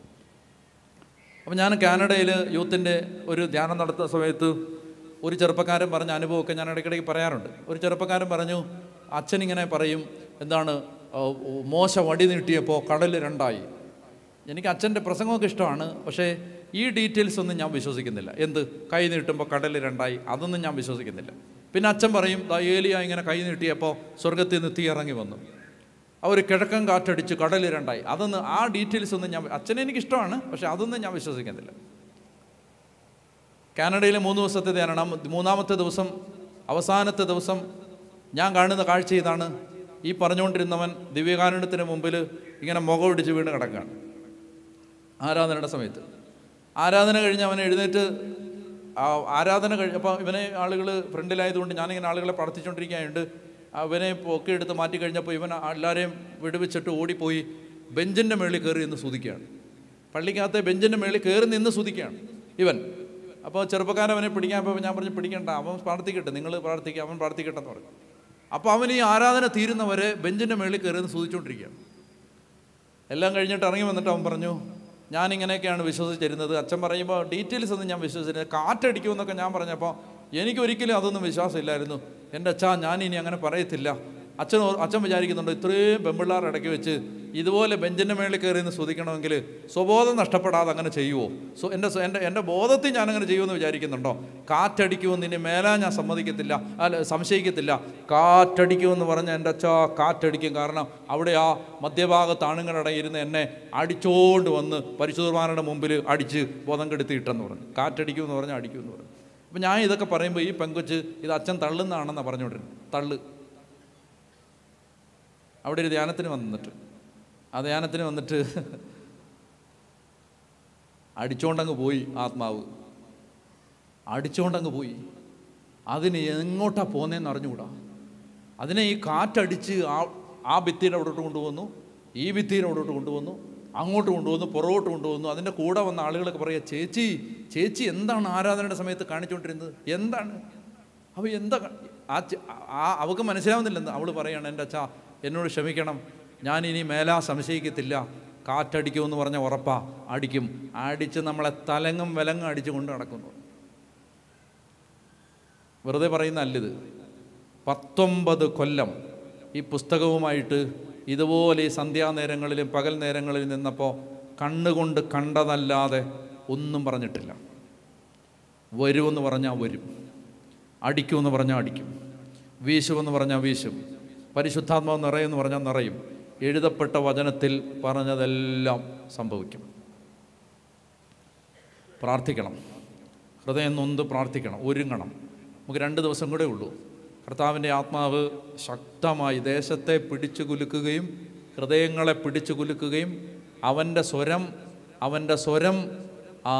അപ്പം ഞാൻ കാനഡയിൽ യൂത്തിൻ്റെ ഒരു ധ്യാനം നടത്തുന്ന സമയത്ത് ഒരു ചെറുപ്പക്കാരൻ പറഞ്ഞ അനുഭവമൊക്കെ ഞാൻ ഇടയ്ക്കിടയ്ക്ക് പറയാറുണ്ട് ഒരു ചെറുപ്പക്കാരൻ പറഞ്ഞു അച്ഛൻ ഇങ്ങനെ പറയും എന്താണ് ആ, മോശ വടി നീട്ടിയപ്പോൾ കടൽ രണ്ടായി എനിക്ക് അച്ഛൻ്റെ പ്രസംഗമൊക്കെ ഇഷ്ടമാണ് പക്ഷേ ഈ ഡീറ്റെയിൽസ് ഒന്നും ഞാൻ വിശ്വസിക്കുന്നില്ല എന്ത് കൈ നീട്ടുമ്പോൾ കടൽ രണ്ടായി അതൊന്നും ഞാൻ വിശ്വസിക്കുന്നില്ല പിന്നെ അച്ഛൻ പറയും ദാ ഏലിയ ഇങ്ങനെ കൈ നീട്ടിയപ്പോൾ സ്വർഗത്തിൽ നിന്ന് തീ ഇറങ്ങി വന്നു അവർ കിഴക്കൻ കാറ്റടിച്ച് കടൽ രണ്ടായി അതൊന്നും ആ ഡീറ്റെയിൽസ് ഒന്നും ഞാൻ അച്ഛനെ എനിക്ക് ഇഷ്ടമാണ് പക്ഷെ അതൊന്നും ഞാൻ വിശ്വസിക്കുന്നില്ല കാനഡയിലെ മൂന്ന് ദിവസത്തെ ധ്യാനം മൂന്നാമത്തെ ദിവസം അവസാനത്തെ ദിവസം ഞാൻ കാണുന്ന കാഴ്ച ഇതാണ് ഈ പറഞ്ഞുകൊണ്ടിരുന്നവൻ ദിവ്യകാരുണ്യത്തിന് മുമ്പിൽ ഇങ്ങനെ മുഖം ഇടിച്ച് വീണ് കിടക്കുകയാണ് ആരാധനയുടെ സമയത്ത് ആരാധന കഴിഞ്ഞ് അവൻ എഴുന്നേറ്റ് ആ ആരാധന കഴിഞ്ഞ് അപ്പോൾ ഇവനെ ആളുകൾ ഫ്രണ്ടിലായതുകൊണ്ട് ഞാനിങ്ങനെ ആളുകളെ പ്രാർത്ഥിച്ചുകൊണ്ടിരിക്കുകയുണ്ട് അവനെ പൊക്കി എടുത്ത് മാറ്റി കഴിഞ്ഞപ്പോൾ ഇവൻ എല്ലാവരെയും വിടുവിച്ചിട്ട് ഓടിപ്പോയി ബെഞ്ചിൻ്റെ മേളിൽ കയറി നിന്ന് സ്തുതിക്കുകയാണ് പള്ളിക്കകത്തെ ബെഞ്ചിൻ്റെ മേളിൽ കയറി നിന്ന് സ്തുതിക്കുകയാണ് ഇവൻ അപ്പോൾ ചെറുപ്പക്കാരൻ അവനെ പിടിക്കാൻ പോയപ്പോൾ ഞാൻ പറഞ്ഞു പിടിക്കണ്ട അവൻ പ്രാർത്ഥിക്കട്ടെ നിങ്ങൾ പ്രാർത്ഥിക്കുക അവൻ പ്രാർത്ഥിക്കട്ടെ എന്ന് പറഞ്ഞു അപ്പോൾ അവൻ ഈ ആരാധന തീരുന്നവരെ ബെഞ്ചിൻ്റെ മേളിൽ കയറി നിന്ന് സ്തുതിച്ചുകൊണ്ടിരിക്കുകയാണ് എല്ലാം കഴിഞ്ഞിട്ട് ഇറങ്ങി വന്നിട്ട് അവൻ പറഞ്ഞു ഞാൻ ഇങ്ങനെയൊക്കെയാണ് വിശ്വസിച്ചിരുന്നത് അച്ഛൻ പറയുമ്പോൾ ഡീറ്റെയിൽസ് ഒന്നും ഞാൻ വിശ്വസിച്ചിരുന്നത് കാറ്റടിക്കുമെന്നൊക്കെ ഞാൻ പറഞ്ഞപ്പോൾ എനിക്ക് ഒരിക്കലും അതൊന്നും വിശ്വാസമില്ലായിരുന്നു എൻ്റെ അച്ഛാ ഞാൻ ഇനി അങ്ങനെ പറയത്തില്ല അച്ഛൻ ഓ- അച്ഛൻ വിചാരിക്കുന്നുണ്ട് ഇത്രയും പെമ്പിള്ളാർ ഇടയ്ക്ക് വെച്ച് ഇതുപോലെ ബെഞ്ചിൻ്റെ മേളിൽ കയറി നിന്ന് സ്തുതിക്കണമെങ്കിൽ സ്വബോധം നഷ്ടപ്പെടാതെ അങ്ങനെ ചെയ്യുമോ സോ എൻ്റെ സ്വ- എൻ്റെ എൻ്റെ ബോധത്തിൽ ഞാൻ അങ്ങനെ ചെയ്യുമെന്ന് വിചാരിക്കുന്നുണ്ടോ കാറ്റടിക്കുമെന്ന് ഇനി മേലാ ഞാൻ സമ്മതിക്കത്തില്ല അല്ല സംശയിക്കത്തില്ല കാറ്റടിക്കുമെന്ന് പറഞ്ഞ എൻ്റെ അച്ഛാ കാറ്റടിക്കും കാരണം അവിടെ ആ മധ്യഭാഗത്ത് ആണുങ്ങളുടെ ഇരുന്ന് എന്നെ അടിച്ചോണ്ട് വന്ന് പരിശുദ്ധർമാരുടെ മുമ്പിൽ അടിച്ച് ബോധം കെടുത്തി ഇട്ടെന്ന് പറഞ്ഞു കാറ്റടിക്കുമെന്ന് പറഞ്ഞാൽ അടിക്കുമെന്ന് പറഞ്ഞു അപ്പം ഞാൻ ഇതൊക്കെ പറയുമ്പോൾ ഈ പെങ്കൊച്ച് ഇത് അച്ഛൻ തള്ളുന്നതാണെന്നാണ് പറഞ്ഞുകൊണ്ടിരുന്നത് തള്ളു അവിടെ ഒരു ധ്യാനത്തിന് വന്നിട്ട് ആ ധ്യാനത്തിന് വന്നിട്ട് അടിച്ചോണ്ടങ്ങ് പോയി ആത്മാവ് അടിച്ചോണ്ടങ്ങ് പോയി അതിന് എങ്ങോട്ടാ പോന്നേന്ന് അറിഞ്ഞുകൂടാ അതിനെ ഈ കാറ്റടിച്ച് ആ ആ ഭിത്തിയുടെ അവിടോട്ട് കൊണ്ടുവന്നു ഈ ഭിത്തിയുടെ അവിടോട്ട് കൊണ്ടുവന്നു അങ്ങോട്ട് കൊണ്ടുവന്നു പുറകോട്ട് കൊണ്ടുവന്നു അതിൻ്റെ കൂടെ വന്ന ആളുകളൊക്കെ പറയുക ചേച്ചി ചേച്ചി എന്താണ് ആരാധനയുടെ സമയത്ത് കാണിച്ചുകൊണ്ടിരുന്നത് എന്താണ് അവ എന്താ ക- ആ ചെ- ആ അവൾക്ക് മനസ്സിലാവുന്നില്ലെന്ന് അവൾ പറയാണ് എൻ്റെ അച്ഛാ എന്നോട് ക്ഷമിക്കണം ഞാൻ ഇനി മേലാ സംശയിക്കത്തില്ല കാറ്റടിക്കുമെന്ന് പറഞ്ഞ ഉറപ്പാ അടിക്കും അടിച്ച് നമ്മളെ തലങ്ങും വിലങ്ങും അടിച്ച് കൊണ്ട് നടക്കുന്നു വെറുതെ പറയുന്ന അല്ലിത് പത്തൊമ്പത് കൊല്ലം ഈ പുസ്തകവുമായിട്ട് ഇതുപോലെ ഈ സന്ധ്യാനേരങ്ങളിലും പകൽ നേരങ്ങളിലും നിന്നപ്പോൾ കണ്ണുകൊണ്ട് കണ്ടതല്ലാതെ ഒന്നും പറഞ്ഞിട്ടില്ല വരുമെന്ന് പറഞ്ഞാൽ വരും അടിക്കുമെന്ന് പറഞ്ഞാൽ അടിക്കും വീശുമെന്ന് പറഞ്ഞാൽ വീശും പരിശുദ്ധാത്മാവ് നിറയുമെന്ന് പറഞ്ഞാൽ നിറയും എഴുതപ്പെട്ട വചനത്തിൽ പറഞ്ഞതെല്ലാം സംഭവിക്കും പ്രാർത്ഥിക്കണം ഹൃദയം നൊന്ത് പ്രാർത്ഥിക്കണം ഒരുങ്ങണം നമുക്ക് രണ്ട് ദിവസം കൂടെ ഉള്ളൂ കർത്താവിൻ്റെ ആത്മാവ് ശക്തമായി ദേശത്തെ പിടിച്ചു കുലുക്കുകയും ഹൃദയങ്ങളെ പിടിച്ചു കുലുക്കുകയും അവൻ്റെ സ്വരം അവൻ്റെ സ്വരം ആ,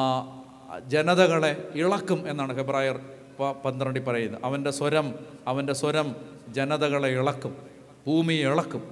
ജനതകളെ ഇളക്കും എന്നാണ് ഹെബ്രായർ പ- പന്ത്രണ്ടിൽ പറയുന്നത് അവൻ്റെ സ്വരം അവൻ്റെ സ്വരം ജനതകളെ ഇളക്കും ഭൂമിയെ ഇളക്കും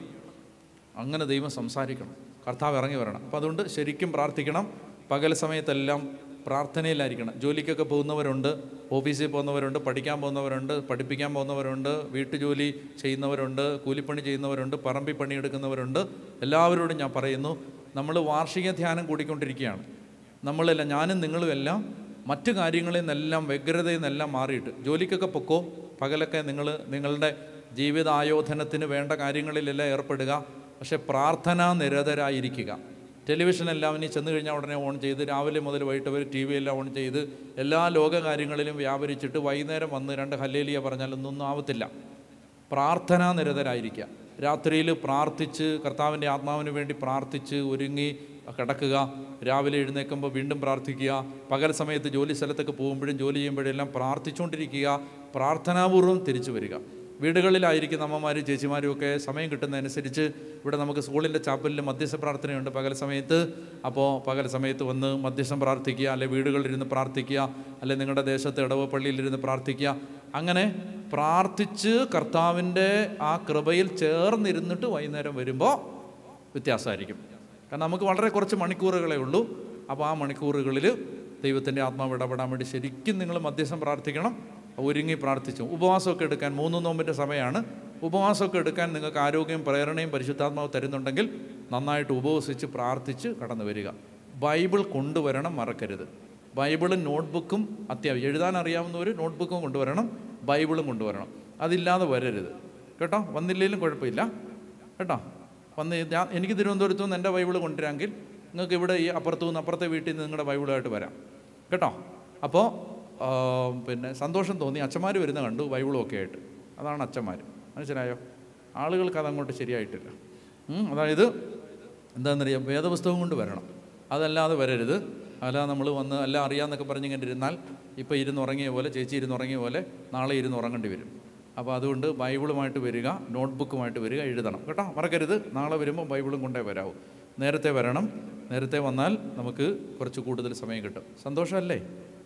അങ്ങനെ ദൈവം സംസാരിക്കണം കർത്താവ് ഇറങ്ങി വരണം അപ്പം അതുകൊണ്ട് ശരിക്കും പ്രാർത്ഥിക്കണം പകൽ സമയത്തെല്ലാം പ്രാർത്ഥനയിലായിരിക്കണം ജോലിക്കൊക്കെ പോകുന്നവരുണ്ട് ഓഫീസിൽ പോകുന്നവരുണ്ട് പഠിക്കാൻ പോകുന്നവരുണ്ട് പഠിപ്പിക്കാൻ പോകുന്നവരുണ്ട് വീട്ടുജോലി ചെയ്യുന്നവരുണ്ട് കൂലിപ്പണി ചെയ്യുന്നവരുണ്ട് പറമ്പിൽ പണിയെടുക്കുന്നവരുണ്ട് എല്ലാവരോടും ഞാൻ പറയുന്നു നമ്മൾ വാർഷിക ധ്യാനം കൂടിക്കൊണ്ടിരിക്കുകയാണ് നമ്മളെല്ലാം ഞാനും നിങ്ങളും എല്ലാം മറ്റു കാര്യങ്ങളിൽ നിന്നെല്ലാം വ്യഗ്രതയിൽ നിന്നെല്ലാം മാറിയിട്ട് ജോലിക്കൊക്കെ പൊക്കോ പകലൊക്കെ നിങ്ങൾ നിങ്ങളുടെ ജീവിതായോധനത്തിന് വേണ്ട കാര്യങ്ങളിലെല്ലാം ഏർപ്പെടുക പക്ഷെ പ്രാർത്ഥനാ നിരതരായിരിക്കുക ടെലിവിഷൻ എല്ലാം ഇനി ചെന്ന് കഴിഞ്ഞാൽ ഉടനെ ഓൺ ചെയ്ത് രാവിലെ മുതൽ വൈകിട്ട് വരെ ടി വി എല്ലാം ഓൺ ചെയ്ത് എല്ലാ ലോക കാര്യങ്ങളിലും വ്യാപരിച്ചിട്ട് വൈകുന്നേരം വന്ന് രണ്ട് ഹല്ലേലിയ പറഞ്ഞാലൊന്നും ആവത്തില്ല പ്രാർത്ഥനാ നിരതരായിരിക്കുക രാത്രിയിൽ പ്രാർത്ഥിച്ച് കർത്താവിൻ്റെ ആത്മാവിന് വേണ്ടി പ്രാർത്ഥിച്ച് ഒരുങ്ങി കിടക്കുക രാവിലെ എഴുന്നേൽക്കുമ്പോൾ വീണ്ടും പ്രാർത്ഥിക്കുക പകൽ സമയത്ത് ജോലി സ്ഥലത്തൊക്കെ പോകുമ്പോഴും ജോലി ചെയ്യുമ്പോഴെല്ലാം പ്രാർത്ഥിച്ചുകൊണ്ടിരിക്കുക പ്രാർത്ഥനാപൂർവ്വം തിരിച്ചു വരിക വീടുകളിലായിരിക്കും അമ്മമാരും ചേച്ചിമാരും ഒക്കെ സമയം കിട്ടുന്നതനുസരിച്ച് ഇവിടെ നമുക്ക് സ്കൂളിൻ്റെ ചാപ്പലിൽ മധ്യസ്ഥ പ്രാർത്ഥനയുണ്ട് പകൽ സമയത്ത് അപ്പോൾ പകൽ സമയത്ത് വന്ന് മധ്യസ്ഥം പ്രാർത്ഥിക്കുക അല്ലെ വീടുകളിലിരുന്ന് പ്രാർത്ഥിക്കുക അല്ലെ നിങ്ങളുടെ ദേശത്തെ ഇടവ പള്ളിയിലിരുന്ന് പ്രാർത്ഥിക്കുക അങ്ങനെ പ്രാർത്ഥിച്ച് കർത്താവിൻ്റെ ആ കൃപയിൽ ചേർന്നിരുന്നിട്ട് വൈകുന്നേരം വരുമ്പോൾ വ്യത്യാസമായിരിക്കും കാരണം നമുക്ക് വളരെ കുറച്ച് മണിക്കൂറുകളേ ഉള്ളൂ അപ്പോൾ ആ മണിക്കൂറുകളിൽ ദൈവത്തിൻ്റെ ആത്മാവ് ഇടപെടാൻ വേണ്ടി ശരിക്കും നിങ്ങൾ മധ്യസ്ഥം പ്രാർത്ഥിക്കണം ഒരുങ്ങി പ്രാർത്ഥിച്ചു ഉപവാസമൊക്കെ എടുക്കാൻ മൂന്ന് നോമ്പിൻ്റെ സമയമാണ് ഉപവാസമൊക്കെ എടുക്കാൻ നിങ്ങൾക്ക് ആരോഗ്യം പ്രേരണയും പരിശുദ്ധാത്മാവ് തരുന്നുണ്ടെങ്കിൽ നന്നായിട്ട് ഉപവസിച്ച് പ്രാർത്ഥിച്ച് കടന്നു വരിക ബൈബിൾ കൊണ്ടുവരണം മറക്കരുത് ബൈബിളും നോട്ട്ബുക്കും അത്യാവശ്യം എഴുതാൻ അറിയാവുന്നവർ നോട്ട്ബുക്കും കൊണ്ടുവരണം ബൈബിളും കൊണ്ടുവരണം അതില്ലാതെ വരരുത് കേട്ടോ വന്നില്ലെങ്കിലും കുഴപ്പമില്ല കേട്ടോ വന്ന് ഞാൻ എനിക്ക് തിരുവനന്തപുരത്തു നിന്ന് എൻ്റെ ബൈബിൾ കൊണ്ടുവരാമെങ്കിൽ നിങ്ങൾക്ക് ഇവിടെ ഈ അപ്പുറത്തു നിന്ന് അപ്പുറത്തെ വീട്ടിൽ നിന്ന് നിങ്ങളുടെ ബൈബിളായിട്ട് വരാം കേട്ടോ അപ്പോൾ ആ, പിന്നെ സന്തോഷം തോന്നി അച്ഛന്മാർ വരുന്ന കണ്ടു ബൈബിളും ഒക്കെ ആയിട്ട് അതാണ് അച്ഛന്മാർ മനസ്സിലായോ ആളുകൾക്ക് അതങ്ങോട്ട് ശരിയായിട്ടില്ല ഉം, അതായത് എന്താണെന്നറിയാം വേദപുസ്തകം കൊണ്ട് വരണം അതല്ലാതെ വരരുത് അല്ലാതെ നമ്മൾ വന്ന് എല്ലാം അറിയാമെന്നൊക്കെ പറഞ്ഞ് ഇങ്ങനെ ഇരുന്നാൽ ഇപ്പോൾ ഇരുന്ന് ഉറങ്ങിയ പോലെ ചേച്ചി ഇരുന്ന് ഉറങ്ങിയ പോലെ നാളെ ഇരുന്ന് ഉറങ്ങേണ്ടി വരും അപ്പോൾ അതുകൊണ്ട് ബൈബിളുമായിട്ട് വരിക നോട്ട്ബുക്കുമായിട്ട് വരിക എഴുതണം കേട്ടോ മറക്കരുത് നാളെ വരുമ്പോൾ ബൈബിളും കൊണ്ടേ വരാവൂ നേരത്തെ വരണം നേരത്തെ വന്നാൽ നമുക്ക് കുറച്ച് കൂടുതൽ സമയം കിട്ടും സന്തോഷമല്ലേ